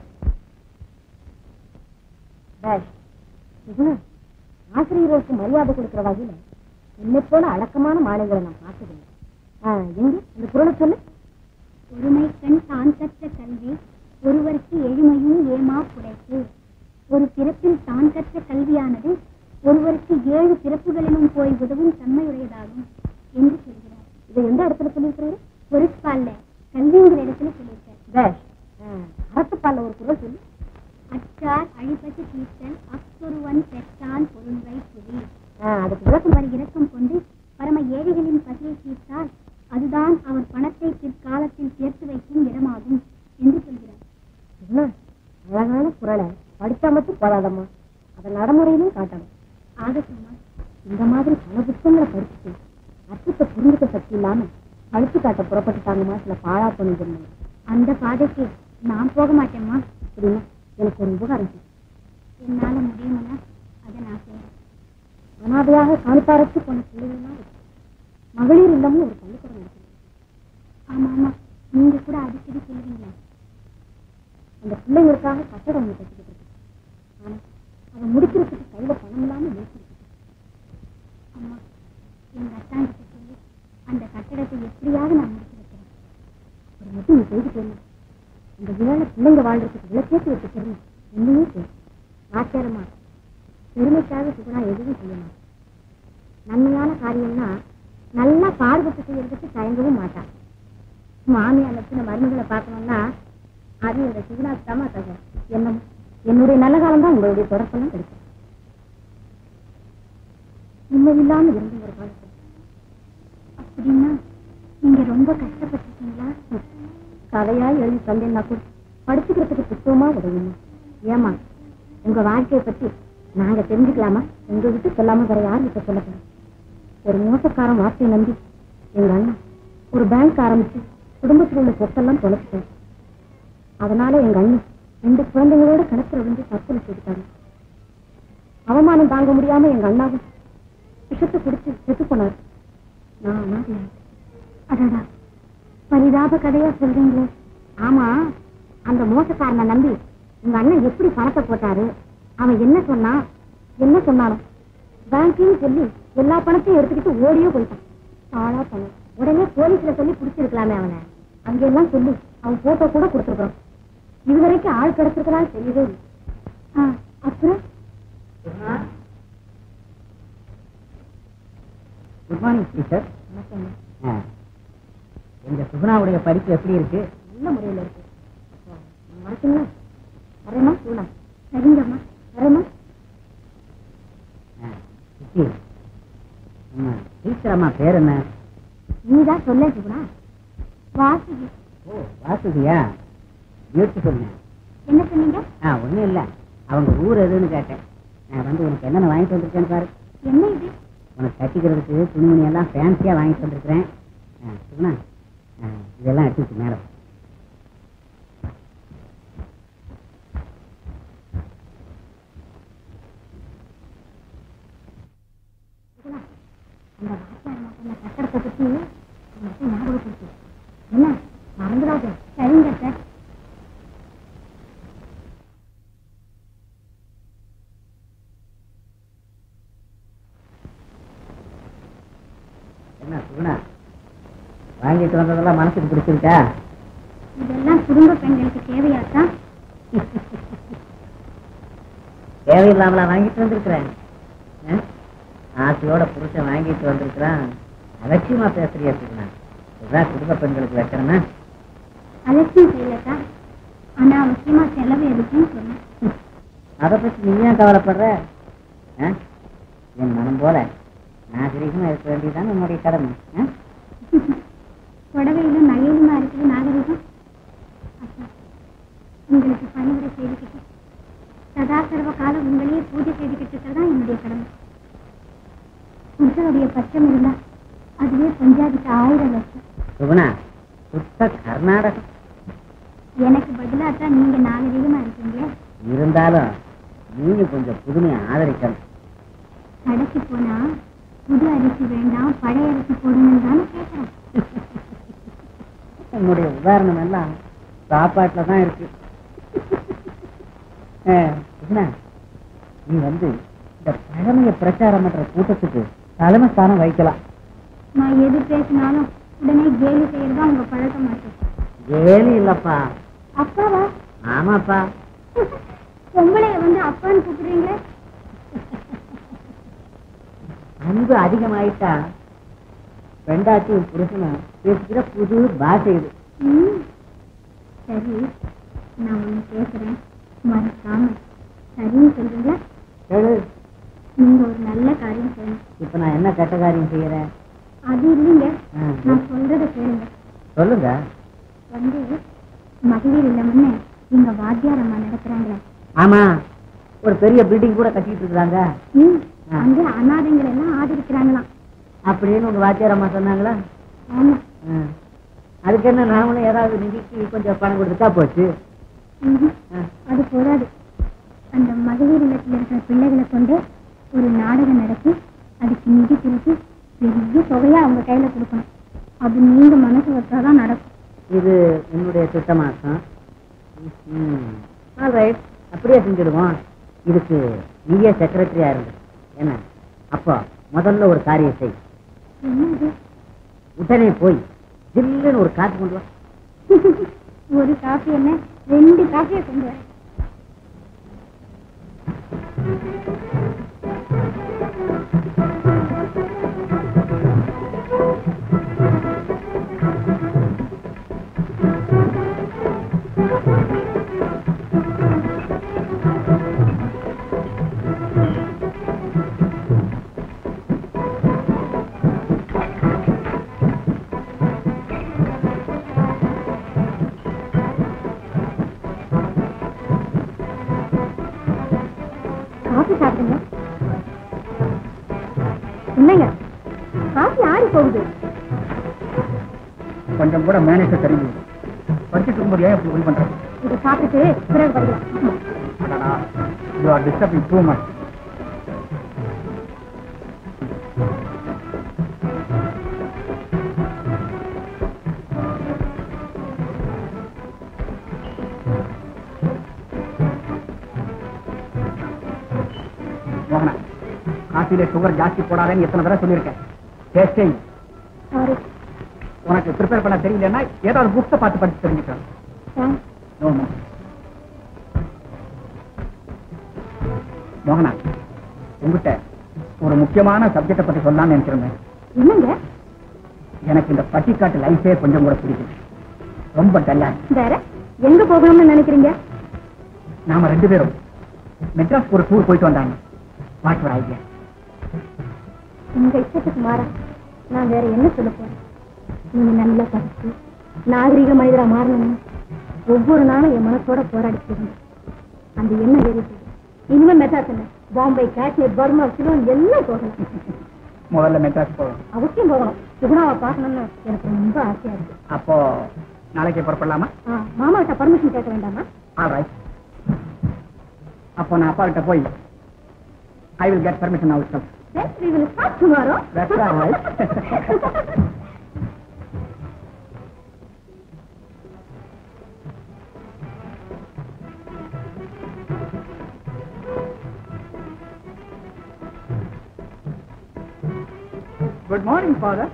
பேஷ். சுகுணா, ஆசிரியர்களுக்கு மரியாதை கொடுக்கிற வகையில என்னை போல அடக்கமான மாணவர்களை நான் பார்த்ததில்லை ஆ, எங்க இந்த குரலை சொல்லு ஒருமை கண் தான் கற்ற கல்வி ஒருவருக்கு எழுமையும் ஏமா புடைப்பு ஒரு பிறப்பில் தான் கற்ற கல்வியானது ஒருவருக்கு ஏழு பிறப்புகளிலும் போய் உதவும் தன்மையுடையதாகும் என்று சொல்கிறார் இதை எந்த இடத்துல சொல்லியிருக்கிறாரு பொருட்பால்ல கல்விங்கிற இடத்துல சொல்லியிருக்கார் பேஷ் அரசுப்பால ஒரு குரல் சொல்லு அச்சார் அழிப்பது தீர்த்தல் அக்கொருவன் பெற்றான் பொருள்வை புரி ஆ, அதுக்கு விளக்கம் அவர் இரக்கம் கொண்டு பரம ஏழைகளின் பசியை தீர்த்தால் அதுதான் அவர் பணத்தை பிற்காலத்தில் சேர்த்து வைக்கும் இடமாகும் என்று சொல்கிறார் சுகுணா, அழகான குரலை படிச்சா மட்டும் போதாதம்மா அதை நடைமுறையிலும் காட்டணும் ஆகட்டுமா இந்த மாதிரி பல புத்தகங்களை படிச்சுட்டு அர்த்தத்தை புரிஞ்சுக்க சக்தி இல்லாம படிச்சு காட்ட புறப்பட்டுட்டாங்கம்மா சில பாழா பண்ணிட்டு அந்த பாதைக்கு நான் போக மாட்டேம்மா அப்படின்னா எனக்கு ஒரு உபகாரம் செய். என்னால முடியுமல்ல அதை நான் செய்யறேன் அனாதையாக காணிப்பாரத்து போன பிள்ளைகள்லாம் இருக்கு. மகளிர் இல்லமும் ஒரு பள்ளிக்கூடம் நடத்துறேன் ஆமா ஆமா நீங்க கூட அடிக்கடி சொல்லுவீங்களே அந்த பிள்ளைங்களுக்காக கட்டடம் ஒன்று கட்டிக்கிட்டு இருக்கு ஆனா அதை முடிக்கிறதுக்கு கையில பணம் இல்லாம யோசிச்சுட்டு அம்மா எங்க அத்தாங்கிட்ட சொல்லி அந்த கட்டடத்தை எப்படியாவது நான் முடிச்சு வைக்கிறேன் ஒரு மட்டும் நீ செய்துட்டேன் அந்த விழால பிள்ளைங்க வாழ்றதுக்கு விளக்கேற்றி வச்சுக்கிறேன் என்னையே செய் ஆச்சாரமா பெருமைக்காக சுகுணா எதுவும் செய்யணும் நன்மையான காரியம்னா நல்லா பாடுபட்டு செய்யறதுக்கு தயங்கவும் மாட்டான் மாமியார் லட்சண மருந்துகளை பார்க்கணும்னா அது இந்த சுகுணாக்கு தான் தகும் என்ன என்னுடைய நல்ல காலம் தான் உங்களுடைய தொடர்பெல்லாம் கிடைக்கும் நிம்மதியில்லாம இருந்த ஒரு காலத்தில் அப்படின்னா நீங்க ரொம்ப கஷ்டப்பட்டிருக்கீங்களா கதையா எழுதி தந்தேன்னா கூட படிச்சுக்கிறதுக்கு புத்தகமா உதவுமா ஏமா உங்க வாழ்க்கையை பத்தி நாங்க தெரிஞ்சுக்கலாமா உங்க விட்டு சொல்லாம வேற யார் கிட்ட சொல்ல போறோம் ஒரு மோசக்காரன் வார்த்தையை நம்பி எங்க அண்ணா ஒரு பேங்க் ஆரம்பிச்சு குடும்பத்தில் உள்ள சொத்தெல்லாம் தொலைச்சிட்டாரு அதனால எங்க அண்ணன் ரெண்டு குழந்தைங்களோட கிணத்துல விழுந்து தற்கொலை செய்துட்டாங்க அவமானம் தாங்க முடியாம எங்க அண்ணாவும் விஷத்தை குடிச்சு செத்து போனாரு நான் அனாதையாயிட்டேன். அடடா பரிதாப கதையா சொல்றீங்களே ஆமா அந்த மோசக்காரனை நம்பி உங்க அண்ணன் எப்படி பணத்தை போட்டாரு அவன் என்ன சொன்னான் என்ன சொன்னானோ பேங்க்னு சொல்லி எல்லா பணத்தையும் எடுத்துக்கிட்டு ஓடியே போயிட்டான் ஆளா பணம் உடனே போலீஸ்ல சொல்லி பிடிச்சிருக்கலாமே அவனை அங்கெல்லாம் சொல்லி அவன் போட்டோ கூட கொடுத்துருக்கோம் இதுவரைக்கும் ஆள் கிடைச்சிருக்கலாம்னு தெரியவே இல்லை ஆ, அப்புறம் குட் மார்னிங் டீச்சர் வணக்கங்க. எங்க சுகுணாவுடைய படிப்பு எப்படி இருக்கு நல்ல முறையில் இருக்கு வரட்டுங்களா வரேம்மா சூடா சரிங்கம்மா வரேம்மா ஆ, சித்தி அம்மா டீச்சர் அம்மா பேர் என்ன நீதான் சொல்ல சுகுணா வாசுகி ஓ வாசுதியா பியூட்டிஃபுல் என்ன சொன்னீங்க ஆ ஒண்ணும் இல்ல அவங்க ஊர் எதுன்னு கேட்டேன் நான் வந்து உனக்கு என்னென்ன வாங்கிட்டு வந்திருக்கேன்னு பாரு என்ன இது உனக்கு கட்டிக்கிறதுக்கு துணிமணி எல்லாம் ஃபேன்சியா வாங்கிட்டு வந்திருக்கிறேன் ஆ, சுகுணா ஆ, இதெல்லாம் எடுத்துச்சு மேடம் சுகுணா, அந்த வாத்தியார் மாட்டின கட்டடத்தை பத்தி உனக்கு ஞாபகப்படுத்து என்ன மறந்துடாத சரிங்க சார் என்ன சுகுணா வாங்கிட்டு வந்ததெல்லாம் மனசுக்கு பிடிச்சிருக்கா இதெல்லாம் குடும்ப பெண்களுக்கு தேவையாத்தான் தேவையில்லாமலா வாங்கிட்டு வந்திருக்கிறேன் ஆ? ஆசையோட புருஷன் வாங்கிட்டு வந்திருக்கிறான் அலட்சியமா பேசுறியா சுகுணா இதுதான் குடும்ப பெண்களுக்கு வைக்கிறேன்னா அலட்சியம் செய்யலக்கா அனாவசியமா செலவு எதுக்குன்னு சொன்னேன் அதை பத்தி நீ ஏன் கவலைப்படுற ஆ? என் மனம் போல நாகரிகமா இருக்க வேண்டியதுதான் உன்னுடைய கடமை ஆ? புடவையிலும் நகையிலுமா இருக்குது நாகரிகம் அப்பா உங்களுக்கு பணிவிடை செய்துக்கிட்டு சதா சர்வ காலம் உங்களையே பூஜை செய்துக்கிட்டு இருக்கிறதா என்னுடைய கடமை புருஷனுடைய பட்சம் இருந்தா அதுவே பஞ்சாபிக்கு ஆயிரம் லட்சம் சுகுணா சுத்த கர்நாடகம் எனக்கு பதிலா தான் நீங்க நாகரிகமா இருக்கீங்க இருந்தாலும் நீங்க கொஞ்சம் புதுமையை ஆதரிக்கணும் கடைக்கு போனா புது அரிசி வேண்டாம் பழைய அரிசி போடணும்னு தானே கேட்கறேன் உன்னுடைய உதாரணம் எல்லாம் சாப்பாட்டுல தான் இருக்கு ஆ, சுகுணா நீ வந்து இந்த பழமைய பிரச்சாரம் பண்ற கூட்டத்துக்கு தலைமை ஸ்தானம் வைக்கலாம் நான் எது பேசினாலும் உடனே கேலி செய்யறதா உங்க பழக்க மாட்டேன் ஏழு இல்லப்பா அப்பாவா ஆமாப்பா பொம்பளைய வந்து அப்பான்னு கூப்பிடுறீங்களே அன்பு அதிகமாயிட்டா பெண்டாட்டியும் புருஷனும் பேசுகிற புது பாஷை இது ம். சரி நான் ஒண்ணு கேக்குறேன் மறக்காம சரின்னு சொல்றீங்களா கேளு நீங்க ஒரு நல்ல காரியம் செய்யணும் இப்ப நான் என்ன கெட்ட காரியம் செய்யறேன் அது இல்லைங்க ஆ, நான் சொல்றத கேளுங்க சொல்லுங்க வந்து மகளிர் இல்லம்னு எங்க வாத்தியார் அம்மா நடத்துறாங்களே ஆமா ஒரு பெரிய பில்டிங் கூட கட்டிட்டு இருக்காங்க ம். ஆ. அங்க அனாதைங்களை எல்லாம் ஆதரிக்கிறாங்களாம் அப்படின்னு உங்க வாத்தியார் அம்மா சொன்னாங்களா ஆமா ஆ. அதுக்கு என்ன நாமளும் ஏதாவது நிதிக்கு கொஞ்சம் பணம் கொடுத்துட்டா போச்சு ம்ஹும். ஆ. அது போதாது அந்த மகளிர் இல்லத்தில் இருக்கிற பிள்ளைகளை கொண்டு ஒரு நாடகம் நடத்தி அதுக்கு நிதி திரட்டி பெரிய தொகையா அவங்க கையில கொடுக்கணும் அது நீங்க மனசு வச்சாதான் நடக்கும் இது என்னுடைய திட்டமாக்கம் ரைட் அப்படியே செஞ்சிடுவோம் இதுக்கு நீயே செக்ரட்டரியா இருங்க என்ன அப்போ முதல்ல ஒரு காரியம் செய் என்னது உடனே போய் ஜில்லுன்னு ஒரு காசு கொண்டு வா ஒரு காஃபி என்ன ரெண்டு காஃபியை கொண்டு வரேன் காஃபி சாப்பிடுங்க என்னங்க காஃபி ஆறி போகுது கொஞ்சம் கூட மேனேஜர் தெரிஞ்சு படிச்சுட்டு இருக்கும்போது ஏன் இப்படி பண்றேன் இதை சாப்பிட்டு பிறகு படிக்கலாம் you are disturbing too much மோகனா காசு காஃபில சுகர் ஜாஸ்தி போடாதேன்னு எத்தனை தடவை சொல்லியிருக்கேன் டேஸ்டே இல்லை. சாரி உனக்கு ப்ரிப்பேர் பண்ண தெரியலன்னா ஏதாவது புக்ஸை பார்த்து படிச்சு தெரிஞ்சுக்கலாம் தேங்க்ஸ் No, no. மோகனா உங்ககிட்ட ஒரு முக்கியமான சப்ஜெக்ட பத்தி சொல்லலாம்னு நினைச்சிருந்தேன் என்னங்க எனக்கு இந்த பட்டிக்காட்டு லைஃபே கொஞ்சம் கூட பிடிக்கும் ரொம்ப டல்லா வேற எங்க போகணும்னு நினைக்கிறீங்க நாம ரெண்டு பேரும் மெட்ராஸ்க்கு ஒரு டூர் போயிட்டு வந்தாங்க வாட் ஒரு ஐடியா உங்க இஷ்டத்துக்கு மாற நான் வேற என்ன சொல்ல போறேன் நீங்க நல்லா படிச்சு நாகரிக மனிதரா மாறணும்னு ஒவ்வொரு நாளும் என் மனசோட போராடிட்டு இருந்தேன் அந்த எண்ணம் ஏறிட்டு இனிமே மெட்ராஸ் என்ன பாம்பே காஷ்மீர் பர்மா சிலோன் எல்லாம் போகலாம் முதல்ல மெட்ராஸ் போவோம் அவசியம் போகணும் சுகுணாவை பார்க்கணும்னு எனக்கு ரொம்ப ஆசையா இருக்கு அப்போ நாளைக்கு புறப்படலாமா ஆ, மாமா கிட்ட பர்மிஷன் கேட்க வேண்டாமா ஆல்ரைட் அப்போ நான் அப்பா கிட்ட போய் I will get permission out Then we will start tomorrow. That's all right. Good morning father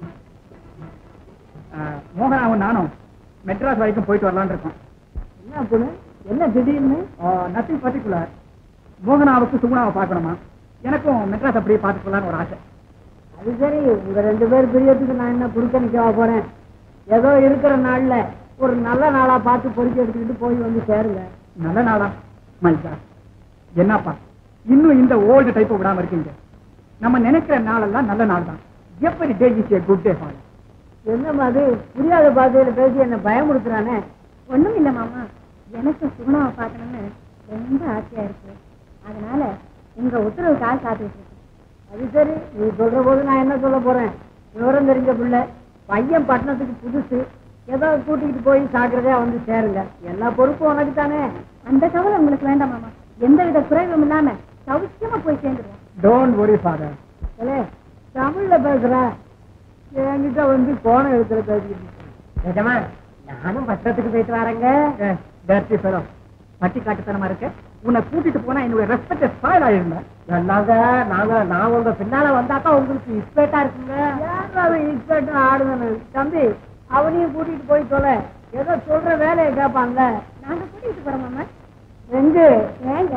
மோகனாவும் நானும் மெட்ராஸ் வரைக்கும் போயிட்டு வரலாம்னு இருக்கோம் என்ன பொண்ணு என்ன திடீர்னு நத்திங் பர்டிகுலர் மோகனாவுக்கு சுகுணாவை பார்க்கணுமா எனக்கும் மெட்ராஸ் அப்படியே பார்த்துக்கலாம்னு ஒரு ஆசை அது சரி உங்க ரெண்டு பேர் பிரியத்துக்கு நான் என்ன குடுக்க நிக்கவா போறேன் ஏதோ இருக்கிற நாள்ல ஒரு நல்ல நாளா பார்த்து பொறுக்கி எடுத்துக்கிட்டு போய் வந்து சேருங்க நல்ல நாளா மை காட் என்னப்பா இன்னும் இந்த ஓல்டு டைப் விடாம இருக்கீங்க நம்ம நினைக்கிற நாளெல்லாம் நல்ல நாள் தான் every day is a good day father என்ன மாதிரி புரியாத பாதையில பேசி என்ன பயமுறுத்துறானே ஒண்ணும் இல்ல மாமா எனக்கு சுகுணாவை பார்க்கணும்னு ரொம்ப ஆசையா இருக்கு அதனால உங்க உத்தரவுக்காக காத்துட்டு இருக்கேன் அது சரி நீ சொல்ற போது நான் என்ன சொல்ல போறேன் விவரம் தெரிஞ்ச பிள்ளை பையன் பட்டணத்துக்கு புதுசு ஏதோ கூட்டிகிட்டு போய் சாக்கிரதையா வந்து சேருங்க எல்லா பொறுப்பும் உனக்கு தானே அந்த கவலை உங்களுக்கு வேண்டாம் மாமா எந்த வித குறைவும் இல்லாம சௌக்கியமா போய் சேர்ந்துருவோம் டோன்ட் worry ஃபாதர் ஏலே, தமிழ்ல பேசுற என்கிட்ட வந்து போன எழுத்துல பேசிக்கிட்டு நானும் பட்டணத்துக்கு போயிட்டு வரேங்க டர்ட்டி ஃபெலோ பட்டி காட்டுத்தனமா இருக்க உன்னை கூட்டிட்டு போனா என்னோட ரெஸ்பெக்ட் ஸ்பாயில் ஆயிருந்தேன் நாங்க நாங்க நான் உங்க பின்னால வந்தாக்கா உங்களுக்கு இஸ்பேட்டா இருக்குங்க யாராவது இஸ்பேட்டா ஆடுதானு தம்பி அவனையும் கூட்டிட்டு போய் தொலை ஏதோ சொல்ற வேலையை கேட்பாங்க நாங்க கூட்டிட்டு போறோம் மாமா எங்க ஏங்க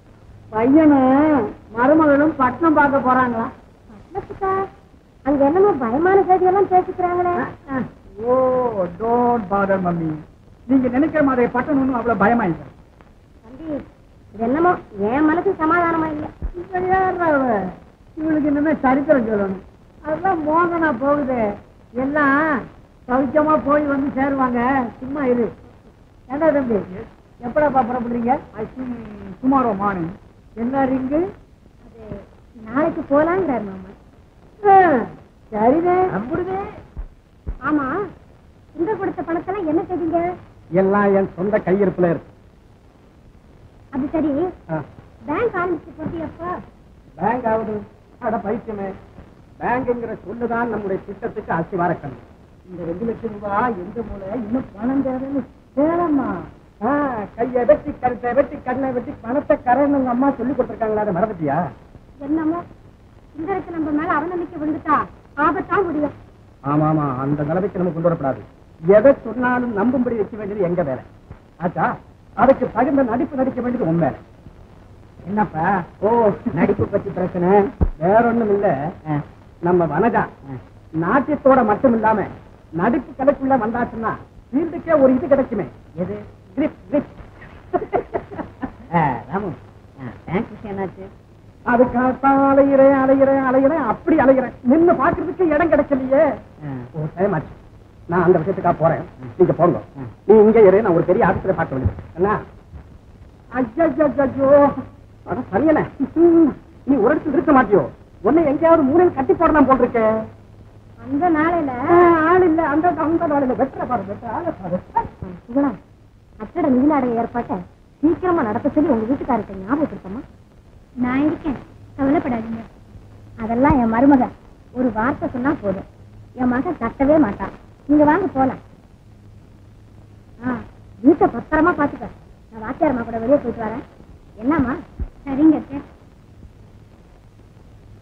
பையனும் மருமகளும் பட்டணம் பார்க்க போறாங்களா பட்டணத்துக்கா அங்க என்னமோ பயமான செய்தியெல்லாம் பேசிக்கிறாங்களே ஓ டோன்ட் பாதர் மம்மி நீங்க நினைக்கிற மாதிரி பட்டன் ஒன்றும் அவ்வளவு பயமா இல்லை தம்பி இது என்னமோ என் மனசு சமாதானமா இல்ல இவன் யார்றா அவ? இவளுக்கு இனிமே சரித்திரம் சொல்லணும் அதெல்லாம் மோகனா போகுது எல்லாம் சௌக்கியமா போய் வந்து சேருவாங்க சும்மா இரு ஏண்டா தம்பி எப்படாப்பா புறப்படுறீங்க ஐ திங்க் டுமாரோ மார்னிங் என்ன ரிங்கு அது நாளைக்கு போலாங்கிறாரு மாமா சரிதே அப்படிதே ஆமா இங்க கொடுத்த பணத்தெல்லாம் என்ன செய்வீங்க எல்லாம் என் சொந்த கையிருப்புல இருக்கு அது சரி பேங்க் ஆரம்பிச்சு போட்டு எப்போ பேங்க் ஆகுது அட பைத்தியமே பேங்குங்கிற சொல்லுதான் நம்முடைய திட்டத்துக்கு அசிவாரக்கண் இந்த ரெண்டு லட்சம் ரூபாய் எந்த மூலை இன்னும் பணம் தேவைன்னு தேவைம்மா கையை வெட்டி கருத்தை வெட்டி கண்ணை வெட்டி பணத்தை கரணுங்க அம்மா சொல்லி கொடுத்துருக்காங்களா அதை மறந்துட்டியா என்னமோ இங்கருக்கு நம்ம மேல அவநம்பிக்கை விழுந்துட்டா ஆபத்தா முடியும் ஆமா ஆமா அந்த நிலைமைக்கு நம்ம கொண்டு வரப்படாது எதை சொன்னாலும் நம்பும்படி வைக்க வேண்டியது எங்க வேலை ஆச்சா அதுக்கு தகுந்த நடிப்பு நடிக்க வேண்டியது உன் வேலை என்னப்பா ஓ நடிப்பு பத்தி பிரச்சனை வேற ஒண்ணும் இல்ல நம்ம வனஜா நாட்டியத்தோட மட்டும் இல்லாம நடிப்பு கலைக்குள்ள வந்தாச்சுன்னா ஃபீல்டுக்கே ஒரு இது கிடைக்குமே எது கிரிப் கிரிப் ராமு பேங்க் விஷயம் என்னாச்சு அதுக்காகத்தான் அலைகிறேன் அலைகிறேன் அலைகிறேன் அப்படி அலைகிறேன் நின்னு பாக்குறதுக்கு இடம் கிடைக்கலையே ஓ டைம் ஆச்சு நான் அந்த விஷயத்துக்காக போறேன் நீங்க போங்க நீ இங்க இரு நான் ஒரு பெரிய ஆபீஸ்ல பார்க்க வேண்டியது என்ன ஐயோ அட சரியன நீ ஒரு இடத்துல இருக்க மாட்டியோ உன்னை எங்கேயாவது மூலையில் கட்டி போடலாம் போல் இருக்க அந்த நாளையில ஆள் இல்ல அந்த அந்த நாளில் வெட்டுற பாரு வெட்டுற ஆளை பாரு சுகுணா கட்டட நிதிநாடக ஏற்பாட்டை சீக்கிரமா நடத்த சொல்லி உங்க வீட்டுக்காரர்கிட்ட ஞாபகப்படுத்தமா நான் இருக்கேன் கவலைப்படாதீங்க அதெல்லாம் என் மருமக ஒரு வார்த்தை சொன்னா போதும் என் மகன் கட்டவே மாட்டான் நீங்க வாங்க போலாம் ஆ வீட்டை பத்திரமா பாத்துக்க நான் வாத்தியாரம்மா கூட வெளியே போயிட்டு வரேன் என்னம்மா சரிங்க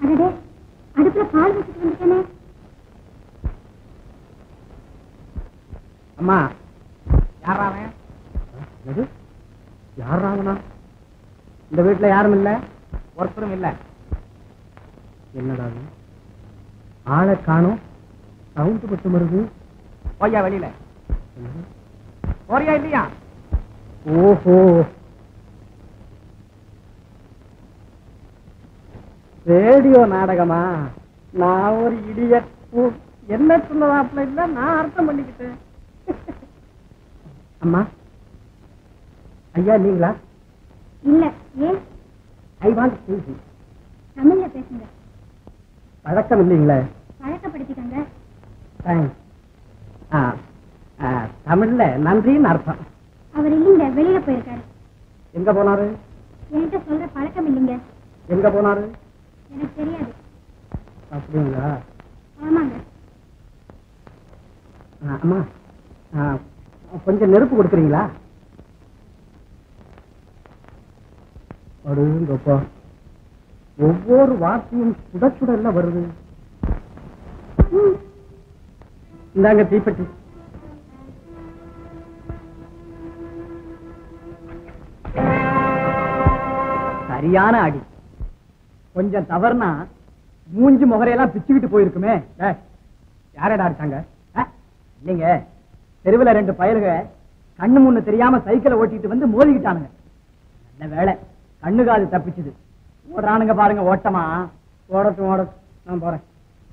அடடே அடுப்புல பால் வச்சுட்டு வந்துட்டேனே அம்மா யாராவன் எது யாராவனா இந்த வீட்டுல யாரும் இல்ல ஒருத்தரும் இல்ல என்னடா இது? ஆளை காணும் சவுண்ட் மட்டும் வருது போய்யா வெளியில போறியா இல்லையா ஓஹோ ரேடியோ நாடகமா நான் ஒரு இடியட் என்ன சொன்னதாப்புல இல்ல நான் அர்த்தம் பண்ணிக்கிட்டேன் அம்மா ஐயா நீங்களா இல்ல ஏன் ஐ வாண்ட் பேசி தமிழ்ல பேசுங்க பழக்கம் இல்லைங்களே பழக்கப்படுத்திக்கங்க தேங்க்ஸ் ஆ ஆ, தமிழ்ல நன்றின்னு அர்த்தம் அவர் இல்லைங்க வெளியில போயிருக்காரு எங்க போனாரு என்கிட்ட சொல்ற பழக்கம் இல்லைங்க எங்க போனாரு எனக்கு தெரியாது அப்படிங்களா ஆமாங்க ஆ, அம்மா ஆ, கொஞ்சம் நெருப்பு கொடுக்குறீங்களா அடுங்கப்பா ஒவ்வொரு வார்த்தையும் சுட சுட எல்லாம் வருது ம். இந்தாங்க தீப்பெட்டி சரியான அடி கொஞ்சம் தவறுனா மூஞ்சி முகரையெல்லாம் பிச்சுக்கிட்டு போயிருக்குமே டேய், யாரடா அடிச்சாங்க ஆ? இல்லைங்க தெருவுல ரெண்டு பயலுக கண்ணு முன்னு தெரியாம சைக்கிளை ஓட்டிட்டு வந்து மோதிக்கிட்டானுங்க நல்ல வேலை கண்ணு காது தப்பிச்சுது ஓடுறானுங்க பாருங்க ஓட்டமா ஓடட்டும் ஓடட்டும் நான் போறேன்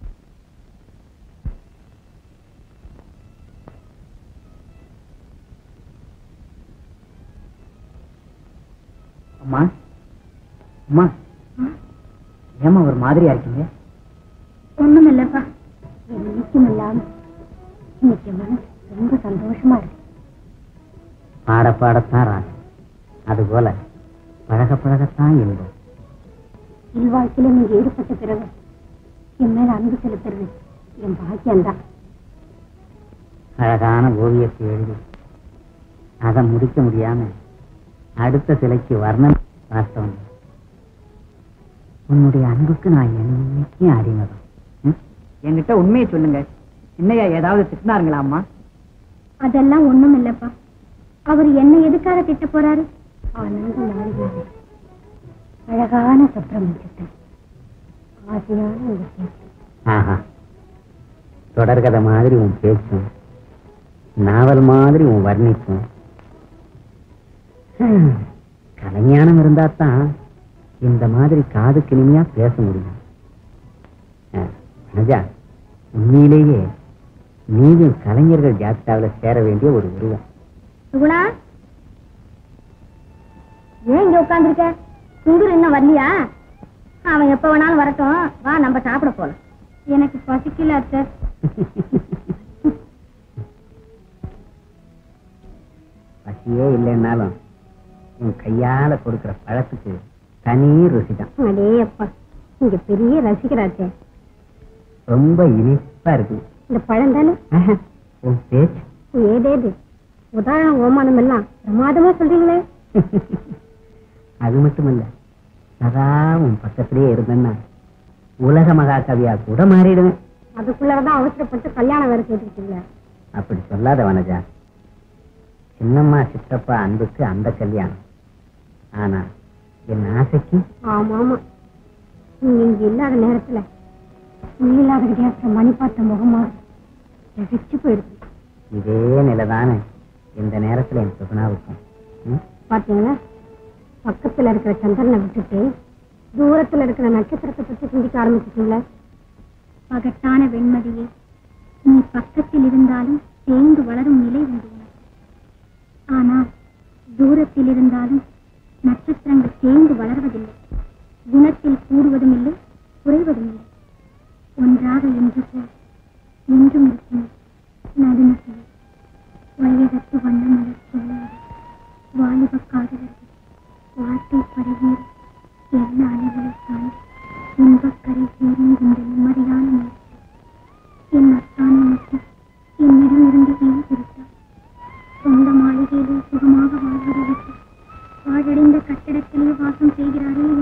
அம்மா அம்மா ஏமா ஒரு மாதிரியா இருக்கீங்க ஒண்ணும் இல்லப்பா என்னைக்கும் இல்லாம இன்னைக்கு மனசு ரொம்ப சந்தோஷமா இருக்கு பாட பாடத்தான் ராகம் அதுபோல பழக பழகத்தான் இன்பம் இல்வாழ்க்கையில நீங்க ஈடுபட்ட பிறகு என் மேல அன்பு செலுத்துறது என் பாக்கியம்தான் அழகான ஓவியத்தை எழுதி அதை முடிக்க முடியாம அடுத்த சிலைக்கு வர்ணம் வாஸ்தவம் உன்னுடைய அன்புக்கு நான் என்னைக்கும் அடிமதம் ம்? என்கிட்ட உண்மையை சொல்லுங்க சின்னையா ஏதாவது திட்டினாருங்களா அம்மா அதெல்லாம் ஒண்ணும் இல்லப்பா அவர் என்ன எதுக்காக திட்ட போறாரு ஆனந்த மாளிகை அழகான சுப்பிரமணியத்தை ஆசையான உங்க பேச்சு ஆஹா தொடர்கதை மாதிரி உன் பேச்சும் நாவல் மாதிரி உன் வர்ணிப்பும் ஹம், கலைஞானம் இருந்தா தான் இந்த மாதிரி காதுக்கு இனிமையா பேச முடியும் ஆ, வனஜா உண்மையிலேயே நீயும் கலைஞர்கள் ஜாத்தாவில் சேர வேண்டிய ஒரு உருவம் சுகுணா ஏன் இங்க உட்கார்ந்திருக்க சுந்தர் இன்னும் வரலையா அவன் எப்ப வேணாலும் வரட்டும் வா நம்ம சாப்பிட போலாம் எனக்கு பசிக்கல அத்தை பசியே இல்லைன்னாலும் உன் கையால கொடுக்கிற பழத்துக்கு தனி ருசி தான் அடே அப்பா இங்க பெரிய ரசிகராச்சே ரொம்ப இனிப்பா இருக்கு இந்த பழம் தானே ஆஹா, உன் பேச்சு ஏதேது உதாரணம் ஓமானம் எல்லாம் பிரமாதமா சொல்றீங்களே அது மட்டுமல்ல சதா உன் பக்கத்திலேயே இருந்தேன்னா உலக மகாகவியா கூட மாறிடுவேன் அதுக்குள்ளதான் அவசரப்பட்டு கல்யாணம் வேற கேட்டுக்கிட்டீங்களா அப்படி சொல்லாத வனஜா சின்னம்மா சித்தப்பா அன்புக்கு அந்த கல்யாணம் ஆனா என் ஆசைக்கு ஆமா ஆமா நீங்க இங்க இல்லாத நேரத்துல உள்ளில்லாத வித்தியாசம் மணி பார்த்த முகமா ரசிச்சு போயிருக்கு இதே நிலைதானே இந்த நேரத்துல என் சுகுணாவுக்கும் ம்? பாத்தீங்களா பக்கத்துல இருக்கிற சந்திரனை விட்டுட்டு தூரத்துல இருக்கிற நட்சத்திரத்தை பத்தி சிந்திக்க ஆரம்பிச்சிட்டீங்களா பகட்டான வெண்மதியே நீ பக்கத்தில் இருந்தாலும் தேய்ந்து வளரும் நிலை உண்டு உனக்கு ஆனால் தூரத்தில் இருந்தாலும் நட்சத்திரங்கள் தேய்ந்து வளர்வதில்லை குணத்தில் கூடுவதும் இல்லை குறைவதும் இல்லை ஒன்றாக என்று போல் என்றும் இருக்கும் நடுநசில் வயதத்து வண்ணமலர் சொல்லுவது வாலிப காதலர்கள் வார்த்தை பரவீர் என்ன அலைகளை தாண்டி இன்பக்கரை சேரும் இந்த நிம்மதியான நேரத்தில் என் அத்தான மட்டும் என்னிடம் இருந்து ஏன் பிரித்தார் சொந்த மாளிகையிலே சுகமாக வாழ்வதை விட்டு பாழடைந்த கட்டிடத்திலே வாசம் செய்கிறாரே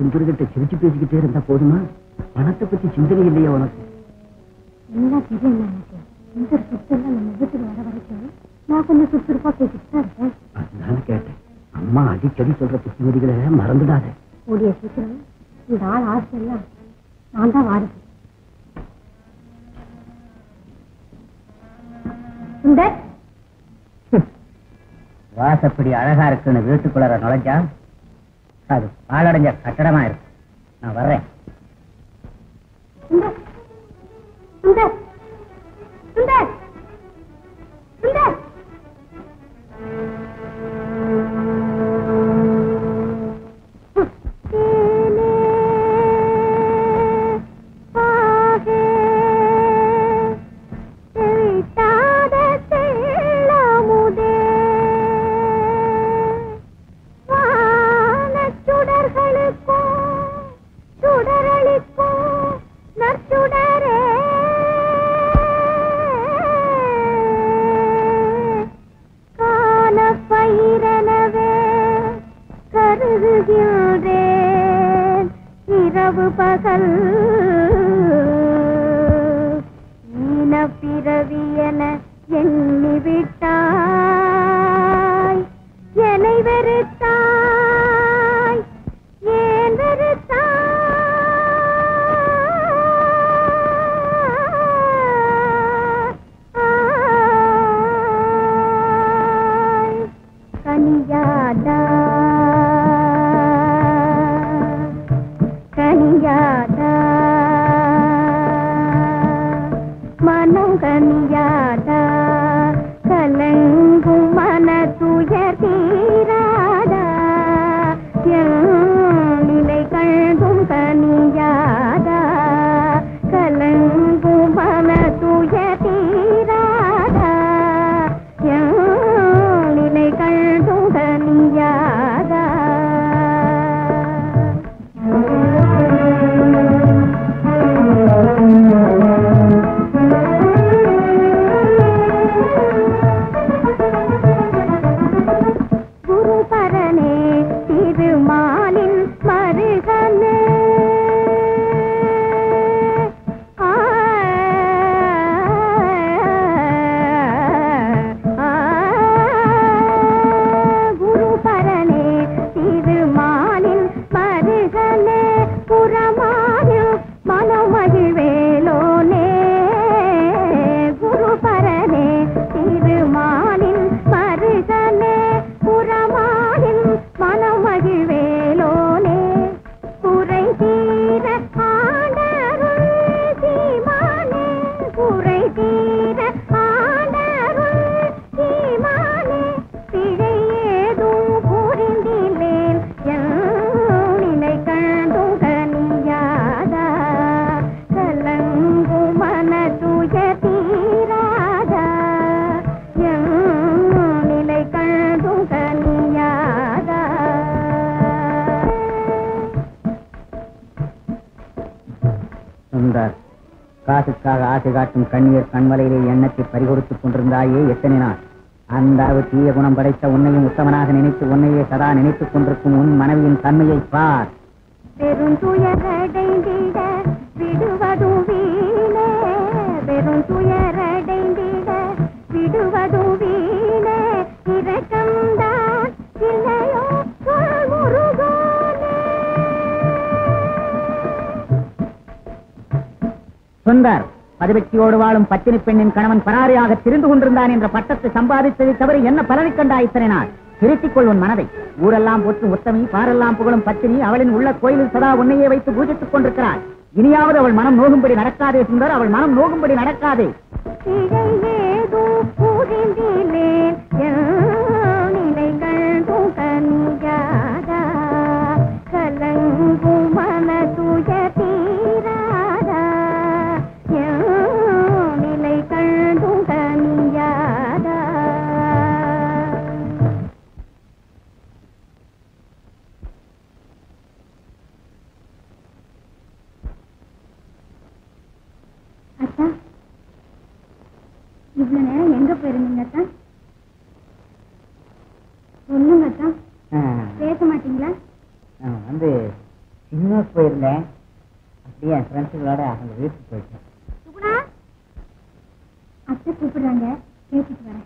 சுந்தரகிட்ட சிரிச்சு பேசிக்கிட்டே இருந்தா போதுமா பணத்தை பத்தி சிந்தனை இல்லையா உனக்கு எல்லாம் தெரியும் எனக்கு இந்த சுத்தெல்லாம் நம்ம வீட்டுக்கு வர வரைக்கும் நான் கொஞ்சம் சுறுசுறுப்பா பேசிட்டு தான் இருப்பேன் அதனால கேட்டேன் அம்மா அடிக்கடி சொல்ற புத்திமதிகளை மறந்துடாத கூடிய சீக்கிரம் இந்த ஆள் ஆசை எல்லாம் நான் தான் வாரிசு சுந்தர் வாசப்படி அழகா இருக்குன்னு வீட்டுக்குள்ளார நுழைஞ்சா அது பாழடைஞ்ச கட்டடமா இருக்கு நான் வர்றேன் சுந்தர் சுந்தர் சுந்தர் சுந்தர் சுடரளிக்கும் நற்சுடரே காண பயிரனவே கருதுகின்றேன் இரவு பகல் ஈன பிறவி என எண்ணி விட்டாய் என்னை வெறுத்தாய் ஏன் வெறுத்தாய் கனியாதா கனியாதா மனம் கனியாதா கலங்கும் மன துயர் தீராதா என் நிலை கண்டும் கனியாதா கலங்கும் மன துயர் தீராதா என் நிலை கண்டும் கனியாதா குரு பரனே திருமாலின் மருகனே ஆ, ஆ, குரு பரனே திருமாலின் மருகனே புறமாறில் மனமகிழ்வேலோனே குரு பரனே திருமாலின் மருகனே புறமாலின் மனமகிழ்வேலோனே குறை தீர ஆண்டருள் சீமானே குறை தீர ஆண்டருள் சீமானே பிழை ஏதும் புரிந்திலேன் என் நிலை கண்டும் கனியாதா கலங்கும் மன துய தீராதா என் நிலை கண்டும் கனியாதா சுந்தர் காசுக்காக ஆசை காட்டும் கண்ணீர் கண்மலையிலே எண்ணத்தை பறிகொடுத்துக் கொண்டிருந்தாயே எத்தனை நாள் அந்த அளவு தீய குணம் படைத்த உன்னையும் உத்தமனாக நினைத்து உன்னையே சதா நினைத்துக் கொண்டிருக்கும் உன் மனைவியின் தன்மையை பார் பெருந்துயரடைந்திட விடுவதும் வீணே பெருந்துயரடைந்திட விடுவதும் வீணே இரக்கம்தான் இல்லையோ சொல் முருகோனே சுந்தர் பதிவெட்டியோடு வாழும் பத்தினி பெண்ணின் கணவன் பராரியாக திரிந்து கொண்டிருந்தான் என்ற பட்டத்தை சம்பாதித்ததை தவிர என்ன பலனை கண்டாய் இத்தனை நாள் திருத்திக் கொள் உன் மனதை ஊரெல்லாம் போற்றும் உத்தமி பாரெல்லாம் புகழும் பத்தினி அவளின் உள்ள கோயிலில் சதா உன்னையே வைத்து பூஜித்துக் கொண்டிருக்கிறாள் இனியாவது அவள் மனம் நோகும்படி நடக்காதே சுந்தர் அவள் மனம் நோகும்படி நடக்காதே பிழை ஏதும் புரிந்திலேன் என் நிலை கண்டும் கனியாதா கலங்கும் மன துய தீராதா என் நிலை கண்டும் கனியாதா அத்தா இவ்வளவு நேரம் எங்க போயிருந்தீங்க அத்தா சொல்லுங்க அத்தா பேச மாட்டீங்களா வந்து சின்ன ஊருக்கு போயிருந்தேன் அப்படியே என் ஃப்ரெண்ட்ஸுகளோட அவங்க வீட்டுக்கு போயிட்டேன் சுகுணா அத்தை கூப்பிடுறாங்க பேசிட்டு வரேன்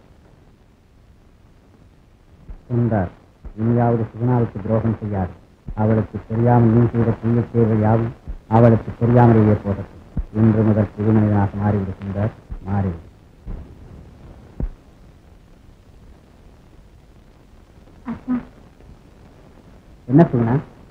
சுந்தர் இனியாவது சுகுணாவுக்கு துரோகம் செய்யாது அவளுக்கு தெரியாமல் நீ செய்த புண்ணிய சேவை யாவும் அவளுக்கு தெரியாமலேயே போகட்டும் இன்று முதல் புது மனிதனாக மாறிவிடு சுந்தர் மாறிவிடு அத்தா என்ன சுகுணா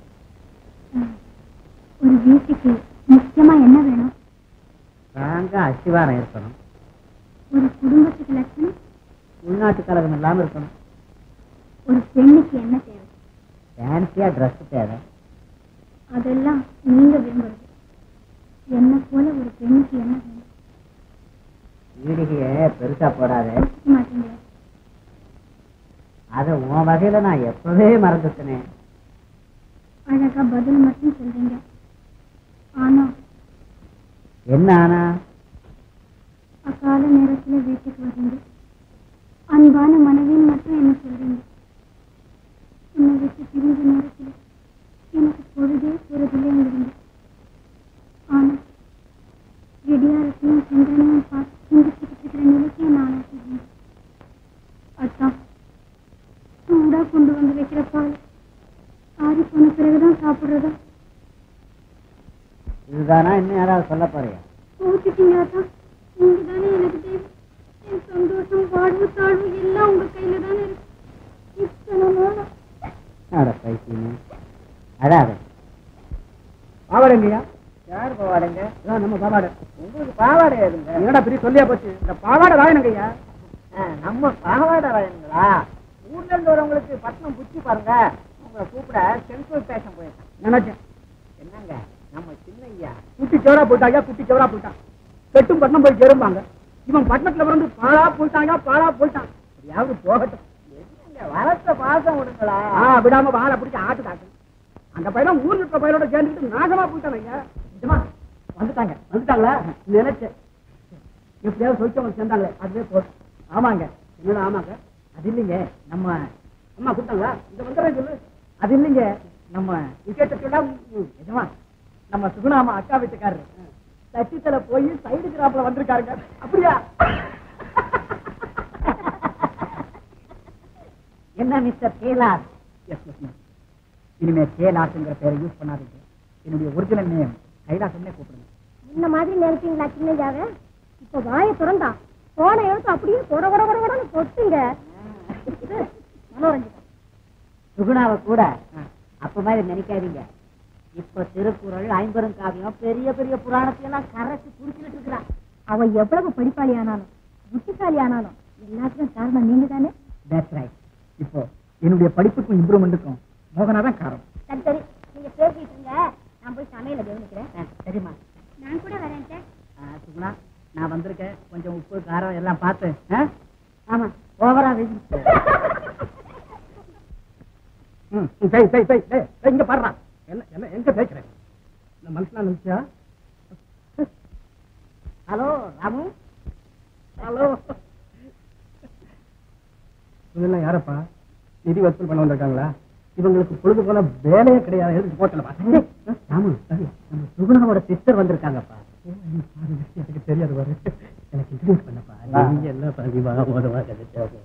ஒரு வீட்டுக்கு முக்கியமா என்ன வேணும் நாங்க அசிவாரம் இருக்கணும் ஒரு குடும்பத்துக்கு லட்சணம் உள்நாட்டு கலகம் இல்லாம இருக்கணும் ஒரு பெண்ணுக்கு என்ன தேவை ஃபேன்சியா ட்ரெஸ் தேவை அதெல்லாம் நீங்க விரும்புறது என்ன போல ஒரு பெண்ணுக்கு என்ன வேணும் வீடிகைய பெருசா போடாத யோசிக்க மாட்டீங்க அத உன் வகையில நான் எப்பவே மறந்துட்டேனே அழகா பதில் மட்டும் சொல்றீங்க ஆனா என்ன ஆனா அக்கால நேரத்துல வீட்டுக்கு வர்றீங்க அன்பான மனைவின்னு மட்டும் என்ன சொல்றீங்க உன்னை விட்டு பிரிஞ்ச நேரத்துல எனக்கு பொழுதே பொழுதில்லைங்கிறீங்க ஆனா விடியாரத்தையும் சந்திரனையும் பார்த்து சிந்திச்சுக்கிட்டு இருக்கிற நிலைக்கு நான் ஆசைப்படுறேன் அதான் சூடா கொண்டு வந்து வைக்கிற பால் ஆறி போன பிறகுதான் சாப்பிடுறதா இதுதானா இன்னும் யாராவது சொல்ல போறியா கோச்சிட்டீங்க அதான் நீங்க தானே எனக்கு தேவை என் சந்தோஷம் வாழ்வு தாழ்வு எல்லாம் உங்க கையில தானே இருக்கு இத்தனை நாளா அட பைத்தியமே அடாத பாவாடைங்கய்யா யார் பாவாடைங்க நம்ம பாவாடை உங்களுக்கு பாவாடை எதுங்க என்னடா பெரிய சொல்லியா போச்சு இந்த பாவாடை ராயனுங்கய்யா நம்ம பாவாடை ராயனுங்களா ஊர்ல இருந்து வரவங்களுக்கு பட்டணம் புச்சி பாருங்க உங்களை கூப்பிட சென்ட்ரல் ஸ்டேஷன் போயிருக்கேன் நினைச்சேன் என்னங்க நம்ம சின்ன ஐயா குட்டி சோரா போயிட்டாங்க குட்டி சோரா போயிட்டான் கெட்டும் பட்டணம் போய் சேரும்பாங்க இவன் பட்டணத்துல வந்து பாலா போயிட்டாங்க பாலா போயிட்டான் யாவது போகட்டும் வரத்த பாசம் விடுங்களா விடாம வாழை பிடிச்சி ஆட்டு காட்டு அந்த பையன் ஊர்ல இருக்க பையனோட சேர்ந்துட்டு நாசமா போயிட்டானுங்க நிஜமா வந்துட்டாங்க வந்துட்டாங்களா நினைச்சேன் எப்படியாவது சொச்சவங்க சேர்ந்தாங்களே அதுவே போதும் ஆமாங்க என்னடா ஆமாங்க அது இல்லைங்க நம்ம அம்மா கூப்பிட்டாங்களா இந்த வந்துடுறேன் சொல்லு அது இல்லைங்க நம்ம விசேஷ சொல்ல நிஜமா நம்ம சுகுணாமா அக்கா வீட்டுக்காரரு சட்டித்தல போய் சைடு கிராப்ல வந்திருக்காருங்க அப்படியா என்ன மிஸ்டர் கேலாஸ் எஸ் எஸ் இனிமே கேலாஸ்ங்கிற பேரை யூஸ் பண்ணாதீங்க என்னுடைய ஒரிஜினல் நேம் கைலாசம்னே கூப்பிடுங்க இந்த மாதிரி நினைச்சீங்களா சின்னஜாவ இப்ப வாயை திறந்தா போன எழுத்து அப்படியே கொட கொட கொட கொடன்னு கொட்டுங்க மனோரஞ்சன் சுகுணாவை கூட அப்ப மாதிரி நினைக்காதீங்க இப்ப திருக்குறள் ஐம்பெரும் காவியம் பெரிய பெரிய புராணத்தையெல்லாம் கரைச்சு குடிச்சுட்டு இருக்கிறான் அவ எவ்வளவு படிப்பாளி ஆனாலும் புத்திசாலி ஆனாலும் எல்லாத்துக்கும் காரணம் நீங்க தானே தட்ஸ் ரைட் இப்போ என்னுடைய படிப்புக்கும் இம்ப்ரூவ்மெண்ட்டுக்கும் மோகனா தான் காரணம் சரி சரி நீங்க பேசிட்டு இருங்க நான் போய் சமையல கவனிக்கிறேன் சரிம்மா நான் கூட வரேன் சுகுணா நான் வந்திருக்கேன் கொஞ்சம் உப்பு காரம் எல்லாம் பார்த்து ஆ? ஆமா ஓவரா வெஜி ம் சரி சரி சரி சரி சரி, இங்க பாடுறா என்ன என்ன எங்க பேசுறேன் இந்த மனுஷனா நினைச்சா ஹலோ ராமு ஹலோ இதெல்லாம் யாரப்பா நிதி வசூல் பண்ண வந்திருக்காங்களா இவங்களுக்கு பொழுது போல வேலையே கிடையாது எதுக்கு போட்டல ராமு நம்ம சுகுணாவோட சிஸ்டர் வந்திருக்காங்கப்பா எனக்கு தெரியாது பாரு எனக்கு இன்ட்ரடியூஸ் பண்ணப்பா நீங்க என்ன பதிவா மோதவா கிடைச்சாங்க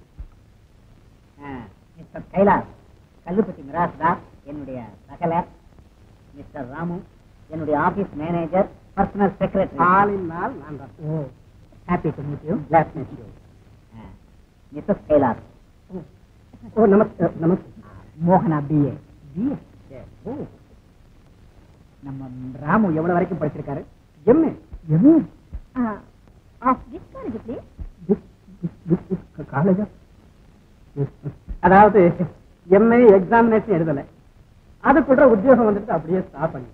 மிஸ்டர் கைலாஸ் கல்லுப்பட்டி மிராஸ் தாஸ் என்னுடைய சகலர் மிஸ்டர் ராமு என்னுடைய ஆபீஸ் மேனேஜர் பர்சனல் செக்ரட்டரி ஆளின் நாள் நான் தான் oh happy to meet you glad meet you Mrs Kailas oh நமஸ்தே நமஸ்தே மோகனா பிஏ பிஏ ஓ நம்ம ராமு எவ்வளவு வரைக்கும் படிச்சிருக்காரு எம்ஏ எம்ஏ டிஸ்காலேஜ் ப்ளீஸ் காலேஜா அதாவது எம்ஏ எக்ஸாமினேஷன் எழுதல அதுக்குள்ள உத்தியோகம் வந்துட்டு அப்படியே ஸ்டாப் பண்ணி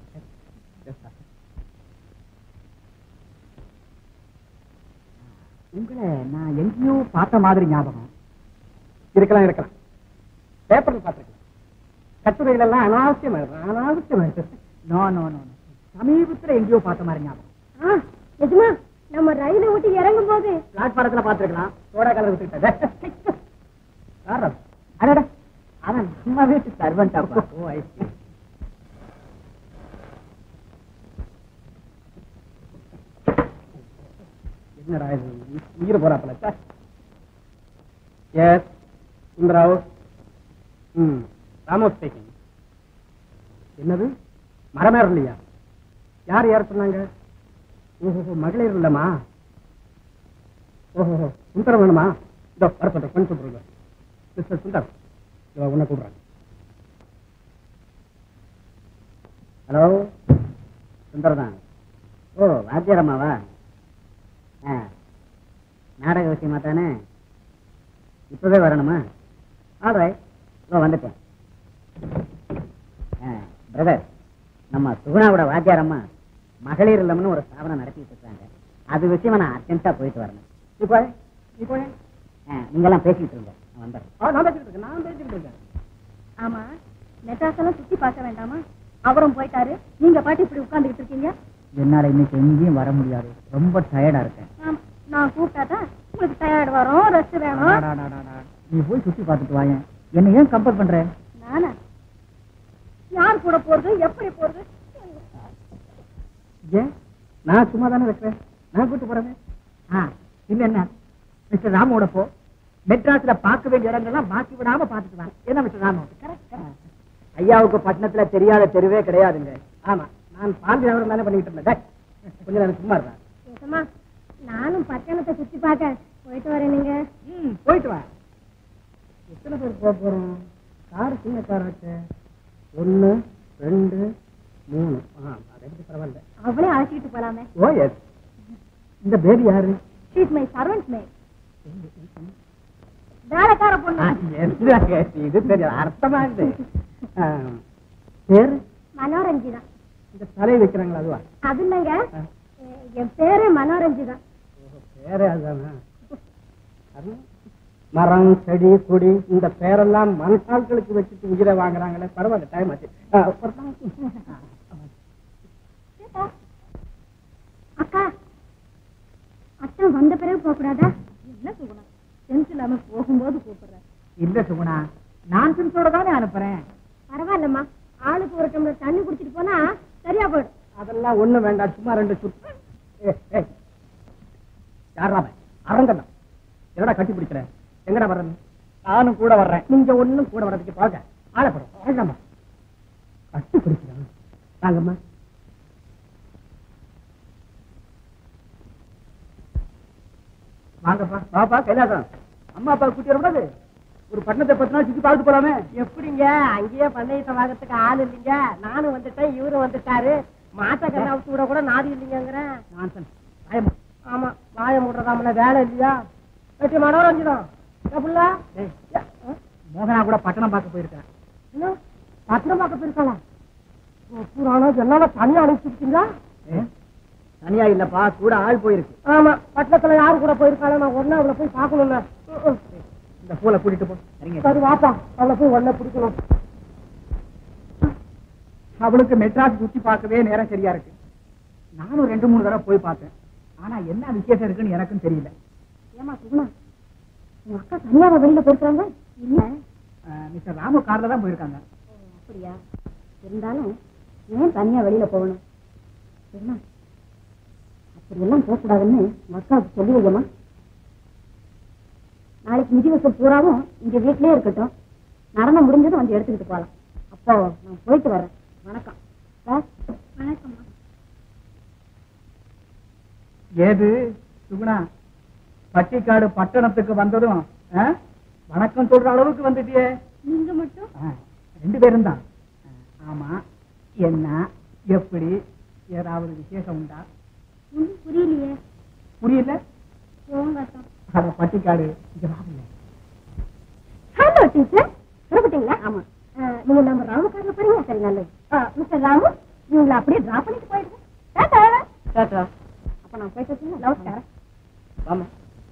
உங்களை நான் எங்கேயோ பார்த்த மாதிரி ஞாபகம் இருக்கலாம் இருக்கலாம் பேப்பர்ல பார்த்துருக்கலாம் கட்டுரைகள் எல்லாம் அனாவசியம் எழுதுறேன் அனாவசியம் எழுதுறேன் நோ நோ நோ சமீபத்துல எங்கேயோ பார்த்த மாதிரி ஞாபகம் ஆ நிஜமா நம்ம ரயிலை விட்டு இறங்கும் போது பிளாட்பாரத்துல பார்த்துருக்கலாம் சோடா கலர் விட்டுக்கிட்டது யார் அது? அடட அவன் நம்ம வீட்டு சர்வெண்ட் அப்பா ஓ, I see. என்னடா இது உயிர் போறாப்பல எஸ் சுந்தராவ் ம் ராமோ ஸ்பீக்கிங் என்னது மரமேற இல்லையா யார் யார் சொன்னாங்க ஓஹோ மகளிர் இல்லம்மா ஓஹோ சுந்தரம் வேணுமா இதோ வர சொல்றேன் கொஞ்சம் சொல்றேங்க மிஸ்டர் சுந்தர் இதோ உன்னை கூப்பிடுறாங்க ஹலோ சுந்தர் தான் ஓ வாத்தியாரம்மாவா ஆ நாடக விஷயமா தானே இப்பவே வரணுமா ஆல்ரைட் இதோ வந்துட்டேன் பிரதர் நம்ம சுகுணாவோட வாத்தியாரம்மா மகளிர் இல்லம்னு ஒரு ஸ்தாபனம் நடத்திட்டு இருக்காங்க அது விஷயமா நான் அர்ஜென்ட்டா போயிட்டு வரணும் நீ போய் நீ போய் ஆ, நீங்கெல்லாம் பேசிட்டு இருங்க நான் வந்துடுறேன் ஆ, நான் பேசிட்டு இருக்கேன் நான் பேசிட்டு இருக்கேன் ஆமா மெட்ராஸ் எல்லாம் சுத்தி பார்க்க வேண்டாமா அவரும் போயிட்டாரு நீங்க பாட்டு இப்படி உட்கார்ந்துகிட்டு இருக்கீங்க என்னால இன்னைக்கு எங்கேயும் வர முடியாது ரொம்ப டயர்டா இருக்கேன் ஆமா, நான் கூப்பிட்டாதான் உங்களுக்கு டயர்ட் வரும் ரெஸ்ட் வேணும் அடாடாடாடா. நீ போய் சுத்தி பார்த்துட்டு வாயேன் என்ன ஏன் கம்பேர் பண்ற நானா யார் கூட போறது எப்படி போறது ஏன் நான் சும்மா தானே இருக்கிறேன் நான் கூட்டு போறேன் ஆ இல்ல என்ன மிஸ்டர் ராமோட போ மெட்ராஸ்ல பார்க்க வேண்டிய இடங்கள்லாம் பாக்கி விடாம பாத்துட்டு வாங்க என்ன மிஸ்டர் ராமோ ஐயாவுக்கு பட்டணத்துல தெரியாத தெருவே கிடையாதுங்க ஆமா நான் பாண்டி நகரம் தானே பண்ணிட்டு இருந்தேன் டேய், கொஞ்ச நேரம் சும்மா இருந்தேன் ஏசம்மா நானும் பட்டணத்தை சுத்தி பார்க்க போயிட்டு வரேன் நீங்க ம் போயிட்டு வா எத்தனை பேர் போக போறோம் கார் சின்ன கார் ஆச்சு ஒன்னு ரெண்டு மூணு ஆ அது எடுத்து பரவாயில்ல அவளே அழைச்சிட்டு போலாமே ஓ எஸ் இந்த பேபி யாரு ஷீட் மை சர்வன்ட் மே வேலைக்கார பொண்ணு இது தெரியும் அர்த்தமா இது ஆ, பேரு மனோரஞ்சி தான் இந்த தலை வைக்கிறாங்களா அதுவா அது இல்லைங்க ஆ. என் பேரு மனோரஞ்சி தான் ஓஹோ, பேரே அதுதானா அது மரம் செடி கொடி இந்த பேரெல்லாம் மனுஷாட்களுக்கு வச்சுட்டு உயிரை வாங்குறாங்களே பரவாயில்ல டைம் ஆச்சு ஆ, அப்புறம் அக்கா அத்தான் வந்த பிறகு போக கூடாதா என்ன சுகுணம் சென்ஸ் இல்லாம போகும்போது கூப்பிடுறேன் இல்ல சுகுணா நான் சின்ஸோட தானே அனுப்புறேன் பரவாயில்லம்மா ஆளுக்கு ஒரு டம்ளர் தண்ணி குடிச்சிட்டு போனா சரியா போயிடும் அதெல்லாம் ஒண்ணும் வேண்டாம் சும்மா ரெண்டு சுத்து யாராம அரங்கண்ணா என்னடா கட்டி பிடிக்கல எங்கடா வர்றேன் நானும் கூட வர்றேன் நீங்க ஒண்ணும் கூட வர்றதுக்கு பார்க்க ஆளப்படும் அரங்கம்மா கட்டி பிடிக்கிறேன் வாங்கம்மா வாங்கப்பா பாப்பா கைலாசம் அம்மா அப்பா கூட்டி வரக்கூடாது ஒரு பட்டணத்தை பத்து நாள் சுத்தி பார்த்து போலாமே எப்படிங்க அங்கேயே பண்ணையத்தை வாங்கறதுக்கு ஆள் இல்லைங்க நானும் வந்துட்டேன் இவரும் வந்துட்டாரு மாட்ட கண்ணாவுக்கு விட கூட நாதி இல்லைங்கிறேன் நான்சன் பயமா ஆமா வாய முடுறதாமல வேலை இல்லையா வெட்டி மனோரஞ்சிதம் புள்ள மோகனா கூட பட்டணம் பார்க்க போயிருக்கேன் என்ன பத்திரம் பார்க்க போயிருக்காளா பூரானா என்னால தனியா அனுப்பிச்சிருக்கீங்களா தனியா இல்லப்பா கூட ஆள் போயிருக்கு ஆமா பட்டணத்துல யாரு கூட போயிருக்காளோ நான் உடனே அவளை போய் பார்க்கணும்ல ம், ம். இந்த பூலை கூட்டிட்டு போ சரி வாப்பா அவளை போய் உடனே பிடிக்கணும் அவளுக்கு மெட்ராஸ் சுத்தி பார்க்கவே நேரம் சரியா இருக்கு நானும் ரெண்டு மூணு தடவை போய் பார்த்தேன் ஆனா என்ன விசேஷம் இருக்குன்னு எனக்கும் தெரியல ஏமா சுகுணா உங்க அக்கா தனியாவா வெளியில போயிருக்காங்க இல்ல அஹ், மிஸ்டர் ராமு கார்ல தான் போயிருக்காங்க அப்படியா இருந்தாலும் ஏன் தனியா வெளியில போகணும் சுகுணா அப்படியெல்லாம் போகக்கூடாதுன்னு உங்க அக்காவுக்கு சொல்லி வையம்மா நாளைக்கு நிதி வசூல் பூராவும் இங்க வீட்லயே இருக்கட்டும் நடனம் முடிஞ்சதும் வந்து எடுத்துக்கிட்டு போகலாம் அப்போ நான் போயிட்டு வரேன் வணக்கம் சார் வணக்கம்மா ஏது சுகுணா பட்டிக்காடு பட்டணத்துக்கு வந்ததும் அஹ், வணக்கம் சொல்ற அளவுக்கு வந்துட்டியே நீங்க மட்டும் அஹ், ரெண்டு பேரும் தான் ஆமா என்ன எப்படி ஏதாவது விசேஷம் உண்டா ஒன்றும் புரியலையே புரியல போங்க அத்தா அத பட்டிக்காடு இங்க வாங்க ஹலோ டீச்சர் புறப்பட்டீங்களா ஆமா நீங்க நம்ம ராமு கார்ல போறீங்க சரி நல்லது மிஸ்டர் ராமு இவங்களை அப்படியே டிராப் பண்ணிட்டு போயிடுங்க டாடா டாட்டா அப்ப நான் போயிட்டு வச்சுங்களா நமஸ்காரம் வாமா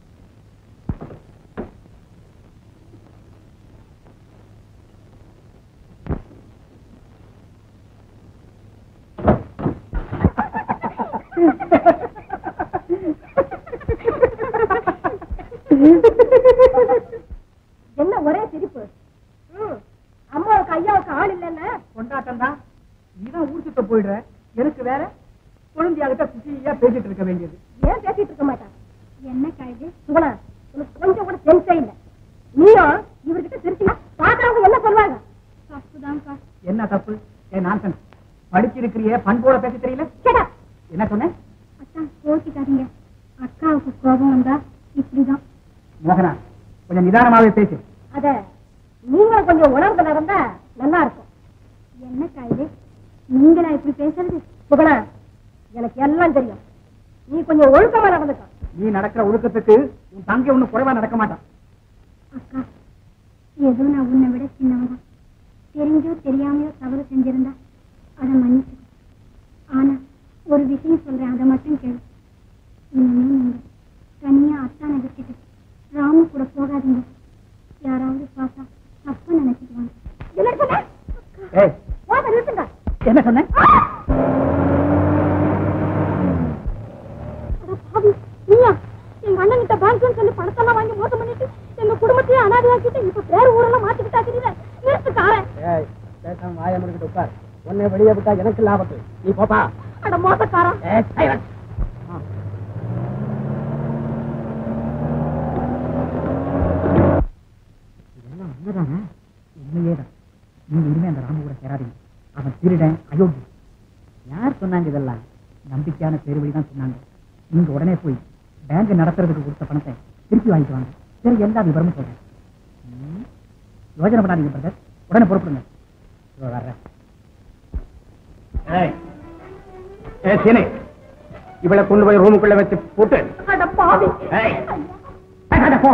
என்ன ஒரே சிரிப்பு ம், அம்மாவுக்கு ஐயாவுக்கு ஆள் இல்லைன்னா கொண்டாட்டம் தான் நீதான் ஊர் சுத்த போயிடுற எனக்கு வேற குழந்தையாகிட்ட குட்டியா பேசிட்டு இருக்க வேண்டியது ஏன் பேசிட்டு இருக்க மாட்டான் என்ன காயுது சுகுணா உனக்கு கொஞ்சம் கூட சென்ஸே இல்ல நீயும் இவர்கிட்ட திருச்சினா பாக்குறவங்க என்ன சொல்லுவாங்க தப்புதான்க்கா என்ன தப்பு ஏ நான் படிச்சிருக்கிறியே பண்போட பேச தெரியல கேட்டா என்ன சொன்னேன் அத்தான் கோச்சிக்காதீங்க அக்காவுக்கு கோபம் வந்தா இப்படிதான் மோகனா கொஞ்சம் நிதானமாவே பேசு அத நீங்களும் கொஞ்சம் உணர்ந்து நடந்தா நல்லா இருக்கும் என்ன காயுது நீங்களா இப்படி பேசுறது சுகுணா எனக்கு எல்லாம் தெரியும் நீ கொஞ்சம் ஒழுக்கமா நடந்துக்க நீ நடக்கிற ஒழுக்கத்துக்கு உன் தங்கை ஒண்ணு குறைவா நடக்க மாட்டான் அக்கா ஏதோ நான் உன்னை விட சின்னவதான் தெரிஞ்சோ தெரியாமையோ தவறு செஞ்சிருந்தா அதை மன்னிச்சு ஆனா ஒரு விஷயம் சொல்றேன் அதை மட்டும் கேளு இனிமே நீங்க தனியா அத்தானை விட்டுட்டு ராமு கூட போகாதீங்க யாராவது பார்த்தா தப்பா நினைச்சுக்குவாங்க என்ன சொன்ன ஏய் போத நிறுத்துங்க என்ன சொன்னேன் அட பாவி, நீயா எங்க அண்ணன் கிட்ட பேங்க்னு சொல்லி பணத்தெல்லாம் வாங்கி மோசம் பண்ணிட்டு எங்க குடும்பத்தையே அனாதையாக்கிட்டு இப்ப பேர் ஊரெல்லாம் மாத்திக்கிட்டா தெரியல நிறுத்துக்காரன் ஏய் பேசாம வாய முடிக்கிட்டு உட்கார் உன்னை வெளியே விட்டா எனக்கு லாபத்து நீ போப்பா அட மோசக்காரன் ஏய், silence. இதெல்லாம் உண்மைதானே உண்மையேதான் நீங்க இனிமே அந்த ராமு கூட சேராதீங்க அவன் திருடன் அயோத்தி யார் சொன்னாங்க இதெல்லாம் நம்பிக்கையான பேர் வழி தான் சொன்னாங்க நீங்க உடனே போய் பேங்க் நடத்துறதுக்கு கொடுத்த பணத்தை திருப்பி வாங்கிட்டு வாங்க சரி எல்லா விவரமும் சொல்றேன் ம். யோசனை பண்ணாதீங்க பிரதர் உடனே பொறுப்புடுங்க இதோ வர்றேன் ஏய் ஏய் சீனி இவளை கொண்டு போய் ரூமுக்குள்ள வச்சு போட்டு அட பாவி ஏய் பேசாத, போ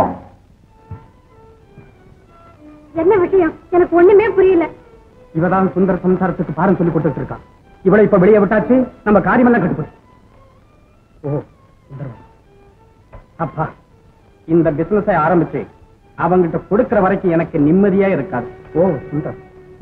என்ன விஷயம் எனக்கு ஒண்ணுமே புரியல இவதான் சுந்தர சம்சாரத்துக்கு பாரம் சொல்லி கொடுத்துட்டு இருக்கான் இவளை இப்ப வெளியே விட்டாச்சு நம்ம காரியமெல்லாம் கட்டுப்போம் ஓ சுந்தரம் அப்பா இந்த பிசினஸை ஆரம்பிச்சு அவங்கிட்ட கொடுக்கிற வரைக்கும் எனக்கு நிம்மதியா இருக்காது ஓ சுந்தர்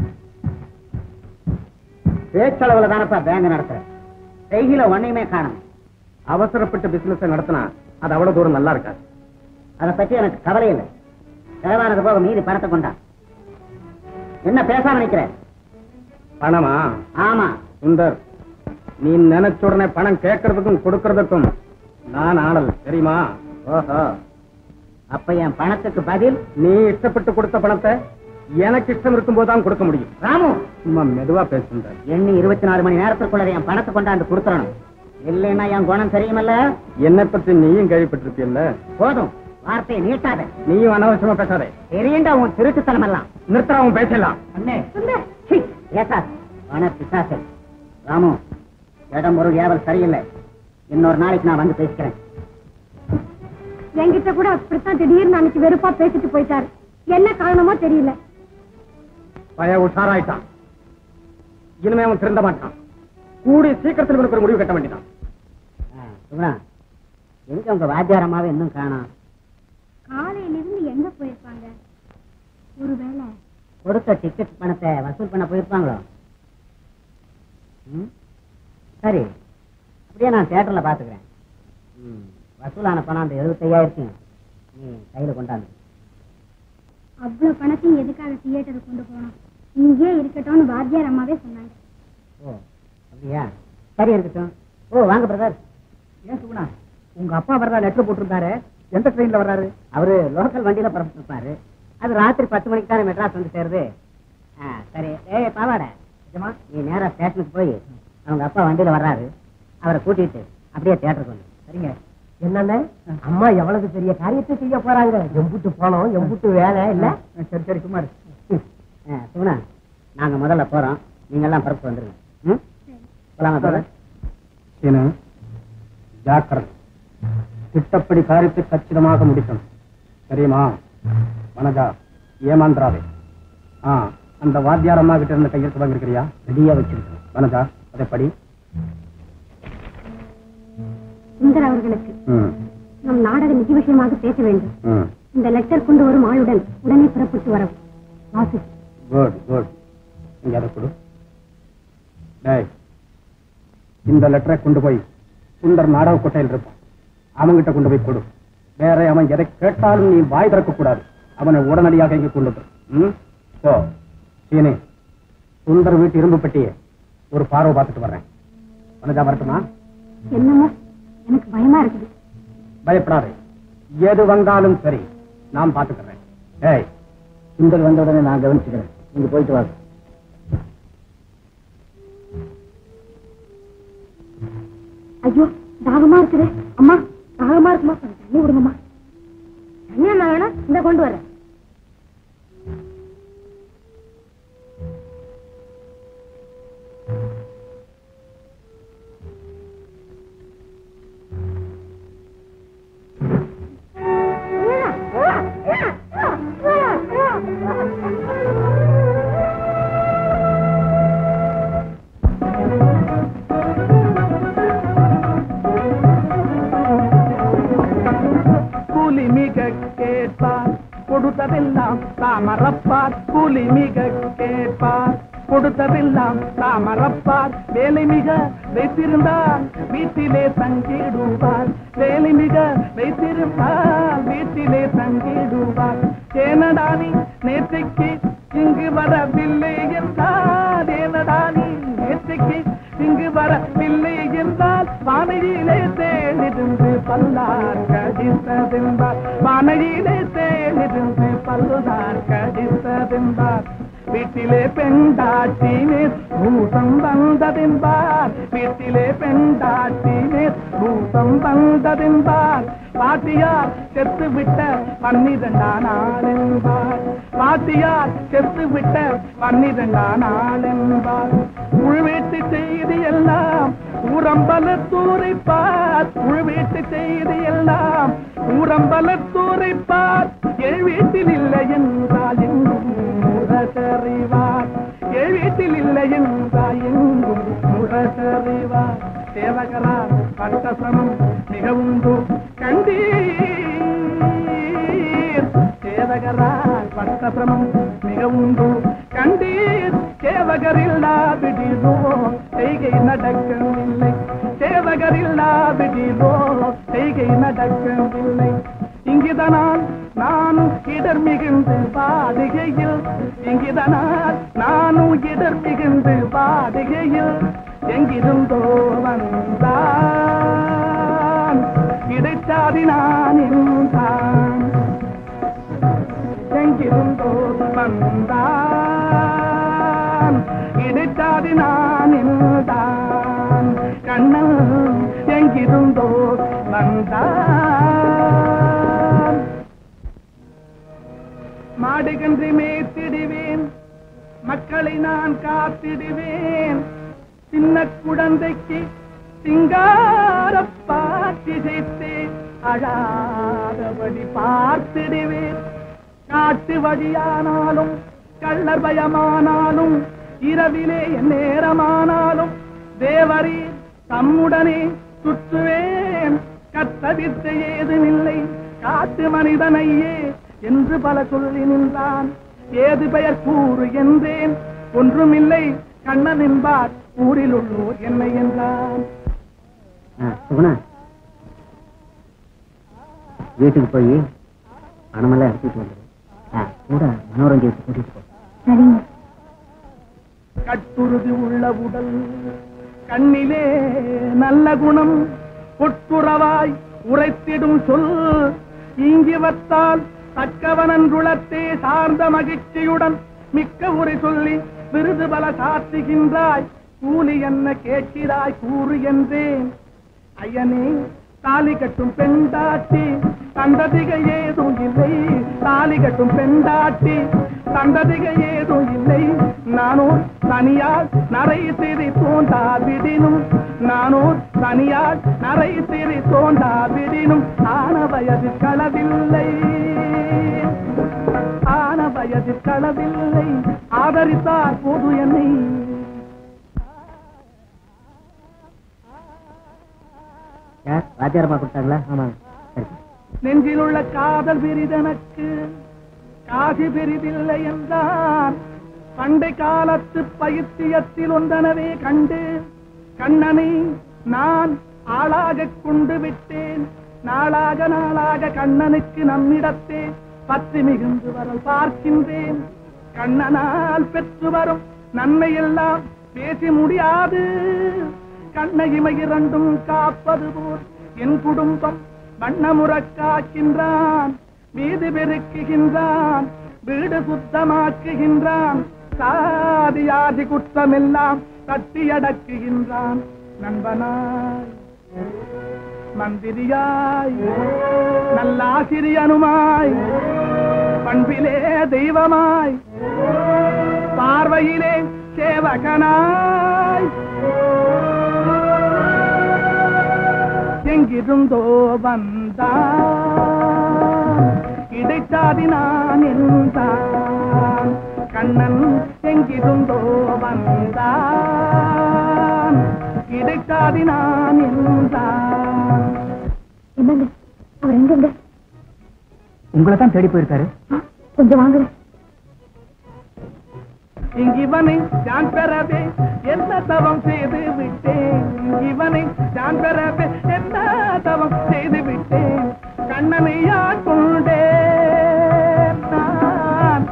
பேச்சளவுல தானப்பா பேங்க் நடத்துற செய்கில ஒன்னையுமே காணும் அவசரப்பட்டு பிசினஸை நடத்தினா அது அவ்வளவு தூரம் நல்லா இருக்காது அதை பத்தி எனக்கு கவலை இல்லை செலவானது போக மீதி பணத்தை கொண்டா என்ன பேசாம நிக்கிற பணமா ஆமா சுந்தர் நீ நினைச்ச உடனே பணம் கேட்கறதுக்கும் கொடுக்கறதுக்கும் நான் ஆளல் தெரியுமா ஓஹோ அப்ப என் பணத்துக்கு பதில் நீ இஷ்டப்பட்டு கொடுத்த பணத்தை எனக்கு இஷ்டம் இருக்கும்போது தான் கொடுக்க முடியும் ராமு சும்மா மெதுவா பேசுங்க எண்ணி இருபத்தி நாலு மணி நேரத்துக்குள்ள என் பணத்தை கொண்டாந்து கொடுத்துறணும் இல்லைன்னா என் குணம் தெரியுமல்ல என்னை பத்தி நீயும் கேள்விப்பட்டிருப்பியல்ல போதும் வார்த்தையை நீட்டாத நீயும் அனாவசியமா பேசாதே தெரியுண்டா உன் திருட்டுத்தனம் எல்லாம் நிறுத்தறாவும் பேசலாம் அண்ணே சீ, ஏசாஸ் பண பிசாசு ராமு இடம் ஒரு ஏவல் சரியில்லை இன்னொரு நாளைக்கு நான் வந்து பேசிக்கிறேன் என்கிட்ட கூட அப்படித்தான் திடீர்னு அன்னைக்கு வெறுப்பா பேசிட்டு போயிட்டாரு என்ன காரணமோ தெரியல பய உஷாராயிட்டான் இனிமே அவன் திருந்த மாட்டான் கூடி சீக்கிரத்தில் இவனுக்கு ஒரு முடிவு கட்ட வேண்டியதான் சுகுணா எங்க உங்க வாத்தியார் அம்மாவை இன்னும் காணோம் காலையில இருந்து எங்க போயிருப்பாங்க ஒருவேளை கொடுத்த டிக்கெட் பணத்தை வசூல் பண்ண போயிருப்பாங்களோ ம்? சரி அப்படியே நான் தியேட்டர்ல பாத்துக்கிறேன் ம், வசூலான பணம் அந்த எழுபத்தையாயிரத்தையும் நீ கையில கொண்டாந்து அவ்வளவு பணத்தையும் எதுக்காக தியேட்டருக்கு கொண்டு போனோம் இங்கே இருக்கட்டும்னு வாத்தியார் அம்மாவே சொன்னாங்க ஓ அப்படியா சரி இருக்கட்டும் ஓ வாங்க பிரதர் ஏன் சுகுணா உங்க அப்பா வர்றதா லெட்டர் போட்டிருந்தாரு எந்த ட்ரெயின்ல வர்றாரு அவரு லோக்கல் வண்டியில புறப்பட்டு இருப்பாரு அது ராத்திரி பத்து மணிக்கு தானே மெட்ராஸ் வந்து சேருது ஆ, சரி ஏய் பாவாட நிஜமா நீ நேரா ஸ்டேஷனுக்கு போய் அவங்க அப்பா வண்டியில வர்றாரு அவரை கூட்டிட்டு அப்படியே தியேட்டருக்கு வந்து சரிங்க என்னன்னு அம்மா எவ்வளவு பெரிய காரியத்தை செய்ய போறாங்க எம்புட்டு போனோம் எம்புட்டு வேலை இல்ல சரி சரி சுமார் ஆ, சுகுணா நாங்க முதல்ல போறோம் நீங்க எல்லாம் புறப்பட்டு வந்துருங்க ம் போலாமா பிரதர் சீனு ஜாக்கிரதை திட்டப்படி காரியத்தை கச்சிதமாக முடிக்கணும் தெரியுமா வனஜா ஏமாந்திராதே ஆ அந்த வாத்தியார் அம்மா கிட்ட இருந்த கையெழுத்து வாங்கிருக்கிறியா ரெடியா வச்சிருக்கேன் வனஜா அதை படி சுந்தர் அவர்களுக்கு ம் நம் நாடக நிதி விஷயமாக பேச வேண்டும் ம் இந்த லெட்டர் கொண்டு வரும் ஆளுடன் உடனே புறப்பட்டு வரவும் வாசி குட் குட் இங்க அதை கொடு டேய் இந்த லெட்டரை கொண்டு போய் சுந்தர் நாடக கொட்டையில் இருப்பான் அவன்கிட்ட கொண்டு போய் கொடு வேற அவன் எதை கேட்டாலும் நீ வாய் திறக்க கூடாது அவனை உடனடியாக இங்கே கொண்டு வரு. ம் சோ சீனி சுந்தர் வீட்டு இரும்பு பெட்டியை ஒரு பார்வை பார்த்துட்டு வர்றேன் வனஜா வரட்டுமா என்னமோ எனக்கு பயமா இருக்குது பயப்படாதே எது வந்தாலும் சரி நான் பாத்துக்கிறேன் ஏய் சுந்தர் வந்த உடனே நான் கவனிச்சுக்கிறேன் நீங்க போயிட்டு வாங்க ஐயோ தாகமா இருக்குது அம்மா தாகமா இருக்குமா கொஞ்சம் தண்ணி விடுங்கம்மா தண்ணி என்ன வேணும் இந்த கொண்டு வரேன் கூலி மிக கேட்பார் கொடுத்ததெல்லாம் தாமரப்பார் கூலி மிக கேட்பார் கொடுத்ததெல்லாம் தாமரப்பார் வேலை மிக வைத்திருந்தால் வீட்டிலே தங்கிடுவார் வேலை மிக வைத்திருந்தால் வீட்டிலே தங்கிடுவார் ஏனடானி நேற்றைக்கு இங்கு வரவில்லை என்றால் ஏனடானி நேற்றைக்கு இங்கு வரவில்லை என்றால் வானையிலே தேனிருந்து பல்லார் கடித்ததென்பார் வானையிலே தேனிருந்து பல்லார் கடித்ததென்பார் வீட்டிலே பெண்டாட்டி மேல் பூதம் வந்ததென்பார் வீட்டிலே பெண்டாட்டி மேல் பூதம் வந்ததென்பார் பாட்டியார் செத்து விட்ட பன்னிரண்டா நாள் என்பார் பாட்டியார் செத்து விட்ட பன்னிரண்டா நாள் என்பார் உள்வீட்டு செய்தி எல்லாம் ஊரம்பலத்தூரை பார் உள்வீட்டு செய்தி எல்லாம் ஊரம்பலத்தூரை பார் என் வீட்டில் இல்லை என்றால் எங்கும் முரசறிவார் என் வீட்டில் இல்லை என்றால் எங்கும் முரசறிவார் சேவகரார் பட்டசனம் மிகவும் கண்டீர் சேவகரார் பட்டசனம் மிகவும் கண்டீர் சேவகரில்லா விடிதோ செய்கை நடக்கவில்லை சேவகரில்லா விடிதோ செய்கை நடக்கவில்லை இங்குதனால் நானும் இடர் மிகுந்து பாடுகையில் இங்குதனால் நானும் இடர் மிகுந்து பாடுகையில் எங்கிருந்தோ வந்தான் கிடைத்தாதி நான் என்றான் எங்கிருந்தோ வந்தான் கிடைத்தாதி நான் என்றான் கண்ணன் எங்கிருந்தோ வந்தான் மாடுகன்று மேய்த்திடுவேன் மக்களை நான் காத்திடுவேன் சின்ன குழந்தைக்கு சிங்கார பாட்டி செய்தேன் அழாதபடி பார்த்திடுவேன் காட்டு வழியானாலும் கள்ளர் பயமானாலும் இரவிலே என் நேரமானாலும் தேவரே தம்முடனே சுற்றுவேன் கத்தவித்த ஏதுமில்லை காட்டு மனிதனையே என்று பல சொல்லி நின்றான் ஏது பெயர் கூறு என்றேன் ஒன்றுமில்லை கண்ணன் என்பார் ஊரில் உள்ளோர் என்னை என்றான் சுகுணா வீட்டுக்கு போய் பணமெல்லாம் எடுத்துட்டு வந்துடு ஆ, கூட மனோரஞ்சயத்தை கூட்டிட்டு போ சரிங்க கட்டுறுதி உள்ள உடல் கண்ணிலே நல்ல குணம் பொட்டுறவாய் உரைத்திடும் சொல் இங்கிவத்தால் தக்கவனன்றுளத்தே சார்ந்த மகிழ்ச்சியுடன் மிக்க உரை சொல்லி விருது பல சாத்துகின்றாய் கூலி என்ன கேட்கிறாய் கூறு என்றேன் ஐயனே தாலி கட்டும் பெண்டாட்டி சந்ததிக ஏதும் இல்லை தாலி கட்டும் பெண்டாட்டி சந்ததிக ஏதும் இல்லை நானோ தனியார் நரை சிறி தோண்டா விடினும் நானோ தனியார் நரை சிறி தோண்டா விடினும் ஆன வயது களவில்லை ஆன வயது களவில்லை ஆதரித்தார் போது என்னை யார் வாத்தியாரமா கொடுத்தாங்களா ஆமா சரி நெஞ்சில் உள்ள காதல் பெரிதனக்கு காசி பெரிதில்லை என்றான் பண்டை காலத்து பைத்தியத்தில் ஒன்றனவே கண்டு கண்ணனை நான் ஆளாக கொண்டு விட்டேன் நாளாக நாளாக கண்ணனுக்கு நம்மிடத்தே பற்றி மிகுந்து வரல் பார்க்கின்றேன் கண்ணனால் பெற்று வரும் நன்மை எல்லாம் பேசி முடியாது கண்ணகிமை இரண்டும் காப்பது போல் என் குடும்பம் வண்ணமுறக்காக்கின்றான் வீதி பெருக்குகின்றான் வீடு சுத்தமாக்குகின்றான் சாதியாதி குற்றமெல்லாம் தட்டியடக்குகின்றான் நண்பனாய் மந்திரியாய் நல்லாசிரியனுமாய் பண்பிலே தெய்வமாய் பார்வையிலே சேவகனாய் எங்கிருந்தோ வந்தான் இடைச்சாதி நான் என்றான் கண்ணன் எங்கிருந்தோ வந்தான் இடைச்சாதி நான் என்றான் என்னங்க அவர் எங்கங்க உங்களை தான் தேடி போயிருக்காரு ஆ, கொஞ்சம் வாங்க இங்கிவனை நான் பெறவே என்ன தவம் செய்து விட்டேன் இங்கிவனை நான் பெறவே என்ன தவம் செய்து விட்டேன் கண்ணனை கொண்டேன் நான்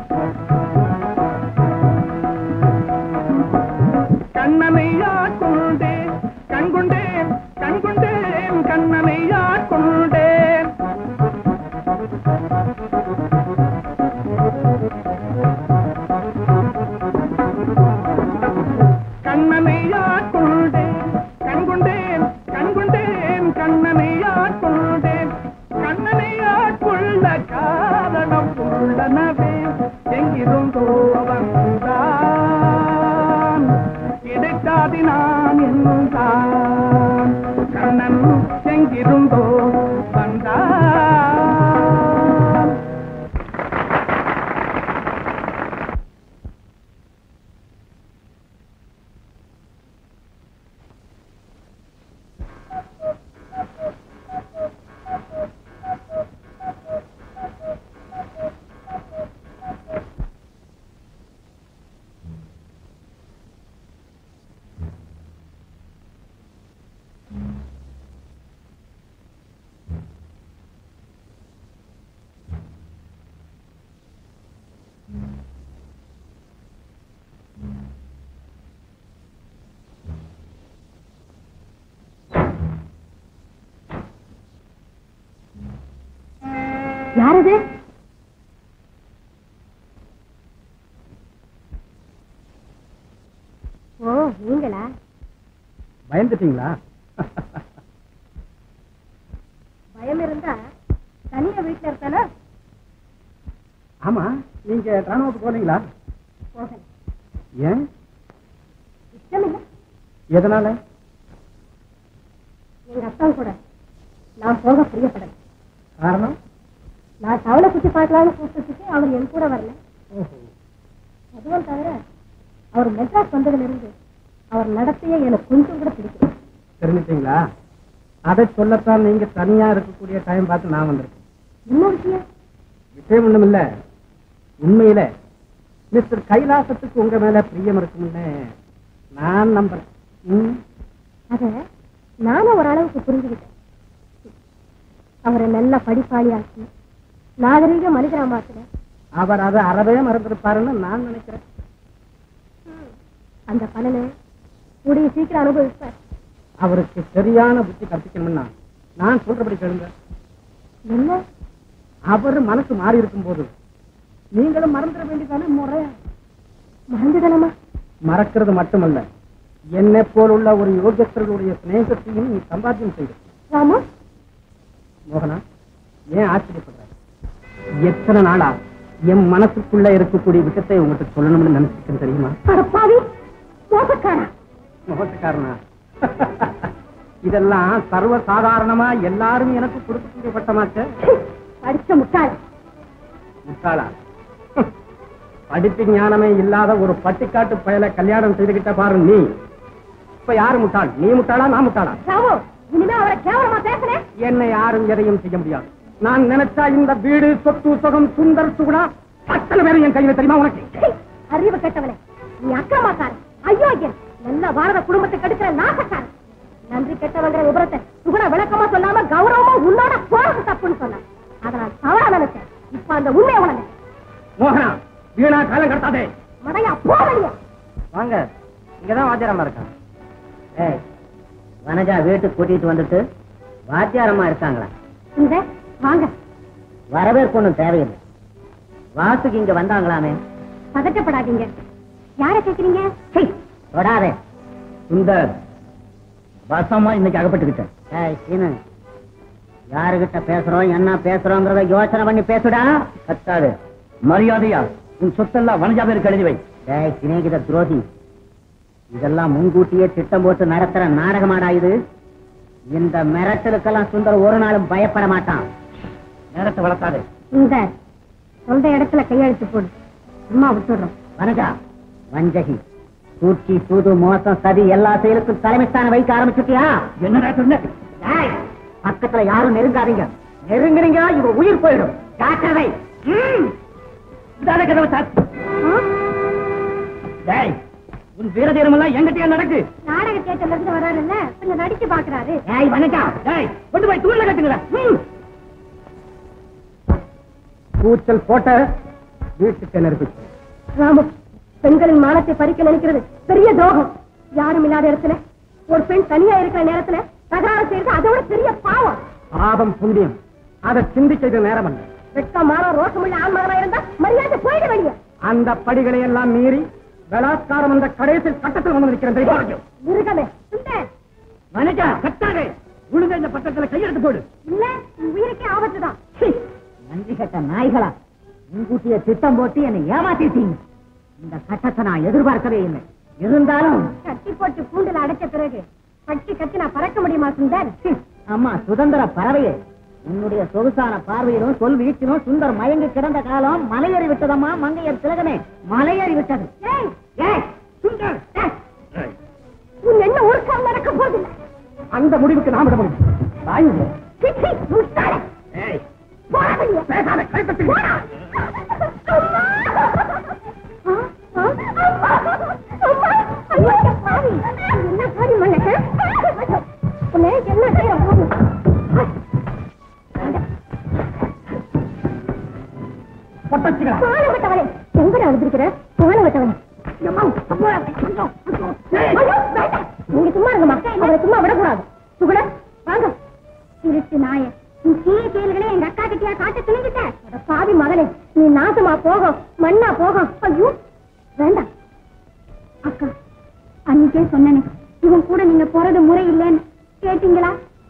கண்ணனை கொண்டேன் கண்கொண்டேன் கண்கொண்டேன் கண்ணனை கொண்டேன் கண்ணனை கொண்டேன் கண்கொண்டேன் கண்கொண்டேன் கண்ணனை கொண்டேன் கண்ணனை கொள்ள காரணம் உள்ளனவே எங்கிருந்தோ வந்தான் கிடைக்காதி நான் என்றான் கண்ணன் எங்கிருந்தோ வந்தான் யார் அது ஓ நீங்களா பயந்துட்டீங்களா பயம் இருந்தா தனியா வீட்டுல இருக்கானா ஆமா நீங்க ராணுவத்துக்கு போனீங்களா போகல ஏன் இஷ்டம் இல்ல எதனால எங்க அப்பா கூட நான் போக பிரியப்படல காரணம் நான் டவுனை சுத்தி பார்க்கலாம்னு கூப்பிட்டுட்டு அவர் என் கூட வரல அதுவும் தவிர அவர் மெட்ராஸ் வந்ததுல இருந்து அவர் நடத்தையே எனக்கு கொஞ்சம் கூட பிடிக்கல தெரிஞ்சுட்டீங்களா அதை சொல்லத்தான் நீங்க தனியா இருக்கக்கூடிய டைம் பார்த்து நான் வந்திருக்கேன் என்ன விஷயம் விஷயம் ஒண்ணும் இல்ல உண்மையில மிஸ்டர் கைலாசத்துக்கு உங்க மேல பிரியம் இருக்கும்னு நான் நம்புறேன் ம், அத நானும் ஓரளவுக்கு புரிஞ்சுக்கிட்டேன் அவரை நல்ல படிப்பாளியாக்கி நாகரீக மனிதரா மாத்தின அவர் அதை அறவே மறந்திருப்பாருன்னு நான் நினைக்கிறேன் அந்த பலனை கூடிய சீக்கிரம் அனுபவிப்பார் அவருக்கு சரியான புத்தி கற்பிக்கணும்னா நான் சொல்றபடி கேளுங்க என்ன அவர் மனசு மாறி இருக்கும் போது நீங்களும் மறந்துட வேண்டியதானே முறை மறந்துடலாமா மறக்கிறது மட்டுமல்ல என்னை போல் உள்ள ஒரு யோகஸ்தர்களுடைய சிநேகத்தையும் நீ சம்பாத்தியம் செய்து ராமு மோகனா ஏன் ஆச்சரியப்படுற எத்தனை நாளா என் மனசுக்குள்ள இருக்கக்கூடிய விஷயத்தை உங்ககிட்ட சொல்லணும்னு நினைச்சிருக்கேன் தெரியுமா அடப்பாவி மோசக்காரா முகத்துக்காரனா இதெல்லாம் சர்வ சாதாரணமா எல்லாரும் எனக்கு கொடுக்கக்கூடிய பட்டமாச்சே படிச்ச முட்டாள் முட்டாளா படிப்பு ஞானமே இல்லாத ஒரு பட்டிக்காட்டு பயலை கல்யாணம் செய்துகிட்ட பாரு நீ இப்ப யாரு முட்டாள் நீ முட்டாளா நான் முட்டாளா ராமு இனிமே அவரை கேவலமா பேசுறேன் என்னை யாரும் எதையும் செய்ய முடியாது நான் நினைச்சா இந்த வீடு சொத்து சுகம் சுந்தர் சுகுணா அத்தனை பேரும் என் கையில தெரியுமா உனக்கு சீ, அறிவு கெட்டவனே நீ அக்கிரமாக்காரன் அயோக்கியன் நல்ல பாரத குடும்பத்தை கெடுக்கிற நாசக்காரன் நன்றி கெட்டவங்கிற விபரத்தை சுகுண விளக்கமா சொல்லாம கௌரவமா உன்னோட போறது தப்புன்னு சொன்னான் அதை நான் தவறா நினைச்சேன் இப்ப அந்த உண்மையை உணர்ந்தேன் மோகனா வீணா காலம் கடத்தாதே மடையா போவலியா வாங்க இங்கதான் வாத்தியாரம்மா இருக்கா ஏய் வனஜா வீட்டுக்கு கூட்டிட்டு வந்துட்டு வாத்தியாரம்மா இருக்காங்களா இந்த வாங்க வரவேற்கொண்ணும் தேவையில்லை வாசுக்கு இங்க வந்தாங்களாமே பதட்டப்படாதீங்க யார கேக்குறீங்க சீ, தொடாதே சுந்தர் வசமா இன்னைக்கு அகப்பட்டுக்கிட்டேன் ஏய் சீனு யாருகிட்ட பேசுறோம் என்ன பேசுறோங்கிறத யோசனை பண்ணி பேசுடா கத்தாது மரியாதையா உன் சொத்தெல்லாம் வனஜா பேருக்கு எழுதி வை டேய் சிநேகித துரோகி இதெல்லாம் முன்கூட்டியே திட்டம் போட்டு நடத்துற நாடகமாடா இது இந்த மிரட்டலுக்கெல்லாம் சுந்தர் ஒரு நாளும் பயப்பட மாட்டான் நேரத்தை வளர்த்தாது இந்த சொல்ற இடத்துல கையெழுத்து போடு சும்மா விட்டுடுறோம் வனஜா வஞ்சகி சூழ்ச்சி சூது மோசம் சதி எல்லா செயலுக்கும் தலைமைஸ்தானம் வைக்க ஆரம்பிச்சுட்டியா என்னடா சொன்ன டேய், பக்கத்துல யாரும் நெருங்காதீங்க நெருங்குறீங்க இவ உயிர் போயிடும் ஜாக்கிரதை ம். இதான கதவை சாத்து டேய் உன் வீரதீரம் எல்லாம் எங்கிட்டயே நடக்கு நாடக தியேட்டர்ல இருந்து வராருல்ல கொஞ்சம் நடிச்சு பாக்குறாரு ஏய் வனஜா டேய் கொண்டு போய் தூண்ல கட்டுங்களா கூச்சல் போட்ட வீட்டுக்கு நெருப்பிச்சு ராமு பெண்களின் மானத்தை பறிக்க நினைக்கிறது பெரிய துரோகம் யாரும் இல்லாத இடத்துல ஒரு பெண் தனியா இருக்கிற நேரத்துல தகராறு செய்யறது அதோட பெரிய பாவம் பாவம் புண்ணியம் அதை சிந்திக்கிறது நேரம் அல்ல வெட்கம் மானம் ரோஷமுள்ள ஆண் மகனா இருந்தா மரியாதை போயிட வெளியே அந்த படிகளை எல்லாம் மீறி பலாத்காரம் அந்த கடைசி கட்டத்தில் வந்து நிற்கிறேன் தெரியுமா? மிருகமே சுந்தர் வனஜா கத்தாதே ஒழுங்கா இந்த பக்கத்துல கையெழுத்து போடு இல்ல உன் உயிருக்கே ஆபத்து தான் நன்றி கட்ட நாய்களா முன்கூட்டிய திட்டம் போட்டு என்னை ஏமாத்திட்டீங்க இந்த கட்டத்தை நான் எதிர்பார்க்கவே இல்லை இருந்தாலும் கட்டி போட்டு கூண்டுல அடைச்ச பிறகு கட்டி கட்டி நான் பறக்க முடியுமா சுந்தர் அம்மா சுதந்திர பறவையே உன்னுடைய சொகுசான பார்வையிலும் சொல் வீச்சிலும் சுந்தர் மயங்கி கிடந்த காலம் மலையேறி விட்டதம்மா மங்கையர் திலகமே மலையேறி விட்டது ஏய் ஏய், சுந்தர் ஏய், உன் என்ன ஒரு கால் நடக்க போதில்லை அந்த முடிவுக்கு நாம் விட முடியும் தாயுங்க சிச்சி, முட்டாளே. ஏய் போடா வெளியே. பேசாத கழுத்தத்தில் போடா. அம்மா. ஆ, ஆ, அம்மா. அம்மா. ஐயோ, என் பாவி. என்ன பாவி மண்ணு, ஆ? உன்னை என்ன செய்ய போகுது? பொட்டச்சிகளா மானவட்டவனே, எங்கடா அழுதுருக்கிற? மானவட்டவனே. அம்மா, அம்மா, ஐயோ, ஐயோ, வேண்டாம். நீங்க சும்மா இருங்கம்மா அவரை சும்மா விடக்கூடாது சுகுண வாங்க திருட்டு நாய நீ தீய செயல்களே எங்க அக்கா கிட்டயா காட்ட துணிஞ்சிட்ட அட பாவி மகனே நீ நாசமா போகும் மண்ணா போகும் ஐயோ வேண்டாம் அக்கா அன்னைக்கே சொன்னனே இவன் கூட நீங்க போறது முறை இல்லைன்னு கேட்டீங்களா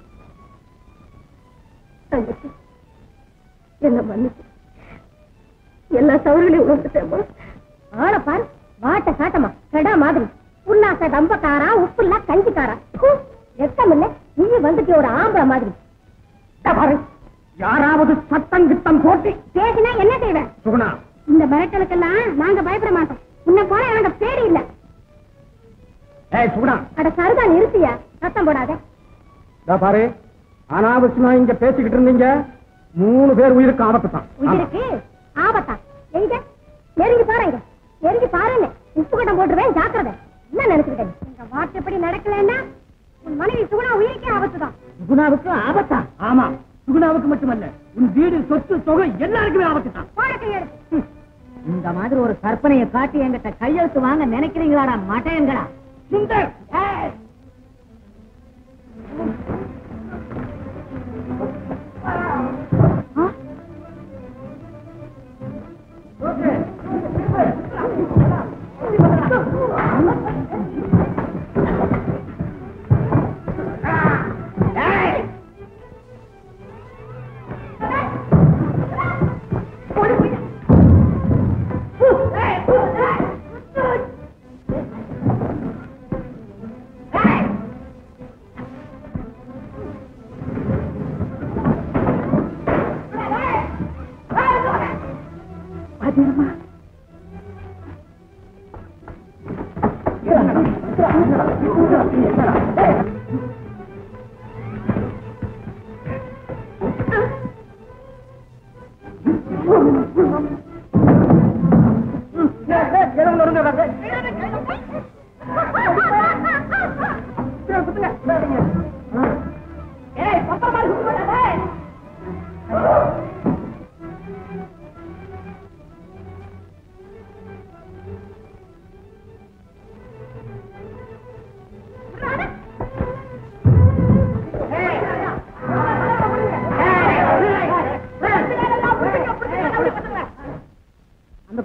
தங்கச்சி என்ன மன்னிச்சு எல்லா தவறுகளையும் உணர்ந்துட்டேம்மா ஆள பாரு வாட்ட காட்டமா கடா மாதிரி உல்லாச தம்பக்காரா உப்புல்லா கஞ்சிக்காரா வெக்கம் இல்ல நீ வந்துட்டு ஒரு ஆம்பளை மாதிரி பாரு யாராவது சத்தம் கித்தம் போட்டி பேசினா என்ன செய்வேன் சுகுணா இந்த மிரட்டலுக்கெல்லாம் நாங்க பயப்பட மாட்டோம் உன்னை போல நாங்க பேடி இல்ல ஏய் சுகுணா அட சருதா நிறுத்தியா சத்தம் போடாத இதோ பாரு அனாவசியமா இங்க பேசிக்கிட்டு இருந்தீங்க மூணு பேர் உயிருக்கு ஆபத்து தான் உயிருக்கு ஆபத்தா எங்க நெருங்கி பாருங்க நெருங்கி பாருங்க உப்பு கட்டம் போட்டுருவேன் ஜாக்கிரதை என்ன நினைச்சுக்கிட்டேன் எங்க வார்த்தைப்படி நடக்கலன்னா உன் மனைவி சுகுணா உயிருக்கே ஆபத்து தான் சுகுணாவுக்கு ஆபத்தா ஆமா சுகுணாவுக்கு மட்டுமல்ல உன் வீடு சொத்து தொகை எல்லாருக்குமே ஆபத்து தான் போட கையெழுத்து இந்த மாதிரி ஒரு கற்பனையை காட்டி என்கிட்ட கையெழுத்து வாங்க நினைக்கிறீங்களாடா மட்டையன்களா சுந்தர்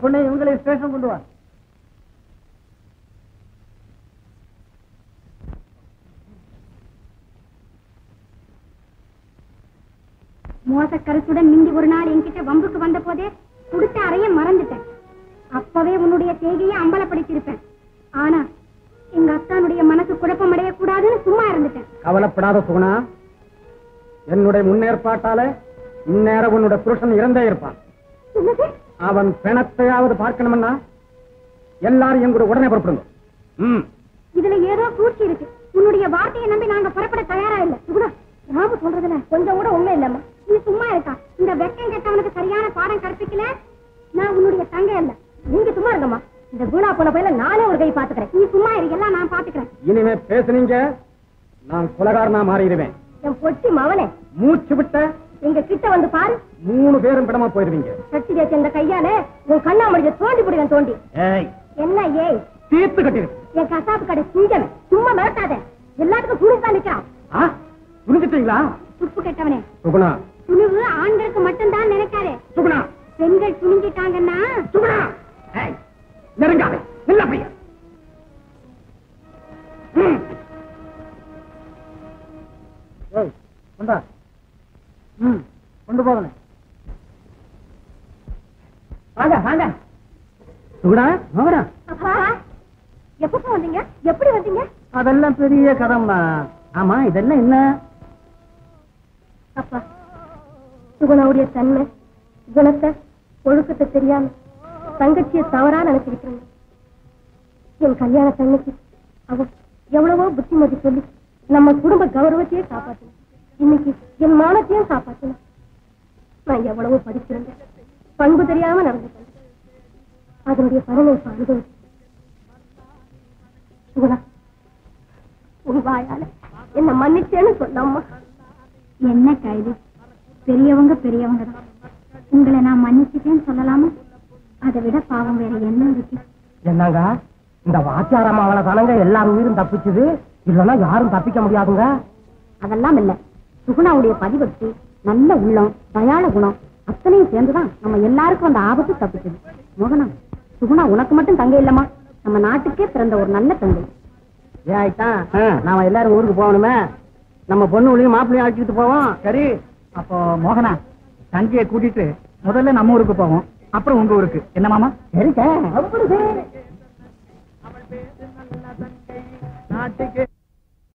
பொண்ணு இவங்களை ஸ்டேஷன் கொண்டு வா மோச கருத்துடன் மிஞ்சி ஒரு நாள் என்கிட்ட வம்புக்கு வந்த போதே கொடுத்த அறைய மறந்துட்டேன் அப்பவே உன்னுடைய செய்கையை அம்பலப்படுத்தியிருப்பேன் ஆனா எங்க அத்தானுடைய மனசு குழப்பம் அடையக்கூடாதுன்னு சும்மா இருந்துட்டேன் கவலைப்படாத சுகுணா என்னுடைய முன்னேற்பாட்டால இந்நேரம் உன்னுடைய புருஷன் இறந்தே இருப்பான் என்னது அவன் பிணத்தையாவது பார்க்கணும்னா எல்லாரும் எங்கூட உடனே புறப்படுங்க ம் இதுல ஏதோ சூழ்ச்சி இருக்கு உன்னுடைய வார்த்தையை நம்பி நாங்க புறப்பட தயாரா இல்ல இவ்வளவு ராமு சொல்றதுல கொஞ்சம் கூட உண்மை இல்லம்மா நீ சும்மா இருக்கா இந்த வெக்கம் கெட்டவனுக்கு சரியான பாடம் கற்பிக்கல நான் உன்னுடைய தங்க இல்ல நீங்க சும்மா இருக்கம்மா இந்த வீணா போன பையில நானே ஒரு கை பாத்துக்கிறேன் நீ சும்மா இருக்கெல்லாம் நான் பாத்துக்கிறேன் இனிமே பேசுனீங்க நான் குலகாரனா மாறிடுவேன் என் பொட்டி மவனே மூச்சு விட்ட எங்க கிட்ட வந்து பாரு மூணு பேரும் பிடமா போயிருவீங்க சட்டி தேய்ச்ச இந்த கையால உன் கண்ணாமடிய தோண்டி போடுவேன் தோண்டி ஏய் என்ன ஏய் தீர்த்து கட்டிரு என் கசாப்பு கடை சிங்கன் சும்மா மிரட்டாத எல்லாத்துக்கும் துணிதான் நிக்கிறான் ஆ புரிஞ்சுட்டீங்களா துப்பு கெட்டவனே சுகுணா துணிவு ஆண்களுக்கு மட்டும்தான் நினைக்காதே சுகுணா பெண்கள் துணிஞ்சிட்டாங்கன்னா சுகுணா ஏய் நெருங்காதே நில்ல அப்படியே ம். ஏய் கொண்டா ம் கொண்டு போகணும் வாங்க வாங்க சுகுணா வாங்கடா அப்பா எப்ப வந்தீங்க எப்படி வந்தீங்க அதெல்லாம் பெரிய கதம்மா ஆமா இதெல்லாம் என்ன அப்பா சுகுணாவுடைய தன்மை குணத்தை ஒழுக்கத்தை தெரியாம தங்கச்சிய தவறா நினைச்சுக்கிட்டு இருந்தேன் என் கல்யாண தங்கச்சி அவ எவ்வளவோ புத்திமதி சொல்லி நம்ம குடும்ப கௌரவத்தையே காப்பாத்தின இன்னைக்கு என் மானத்தையும் காப்பாத்தின நான் எவ்வளவோ படிச்சிருந்தேன் பண்பு தெரியாம நடந்துட்டேன் அதனுடைய பலனை இப்ப அனுபவிச்சு சுகுணா உன் வாயால என்ன மன்னிச்சேன்னு சொன்னம்மா என்ன கைது பெரியவங்க பெரியவங்க தான் உங்களை நான் மன்னிச்சிட்டேன்னு சொல்லலாமா அதை விட பாவம் வேற என்ன இருக்கு என்னங்க இந்த வாத்தியாரம்மாவள தானங்க எல்லார் உயிரும் தப்பிச்சுது இல்லைன்னா யாரும் தப்பிக்க முடியாதுங்க அதெல்லாம் இல்ல சுகுணாவுடைய பதிவக்தி நல்ல உள்ளம் தயாள குணம் அத்தனையும் சேர்ந்துதான் நம்ம எல்லாருக்கும் அந்த ஆபத்து தப்பிச்சது மோகனா சுகுணா உனக்கு மட்டும் தங்கை இல்லம்மா நம்ம நாட்டுக்கே பிறந்த ஒரு நல்ல தங்கை ஏன் ஆயிட்டான் நாம எல்லாரும் ஊருக்கு போகணுமே நம்ம பொண்ணு ஒளியும் மாப்பிள்ளையும் அழைச்சிட்டு போவோம் சரி அப்போ மோகனா தங்கியை கூட்டிட்டு முதல்ல நம்ம ஊருக்கு போவோம் அப்புறம் உங்க ஊருக்கு என்ன மாமா சரிக்கா நாட்டுக்கு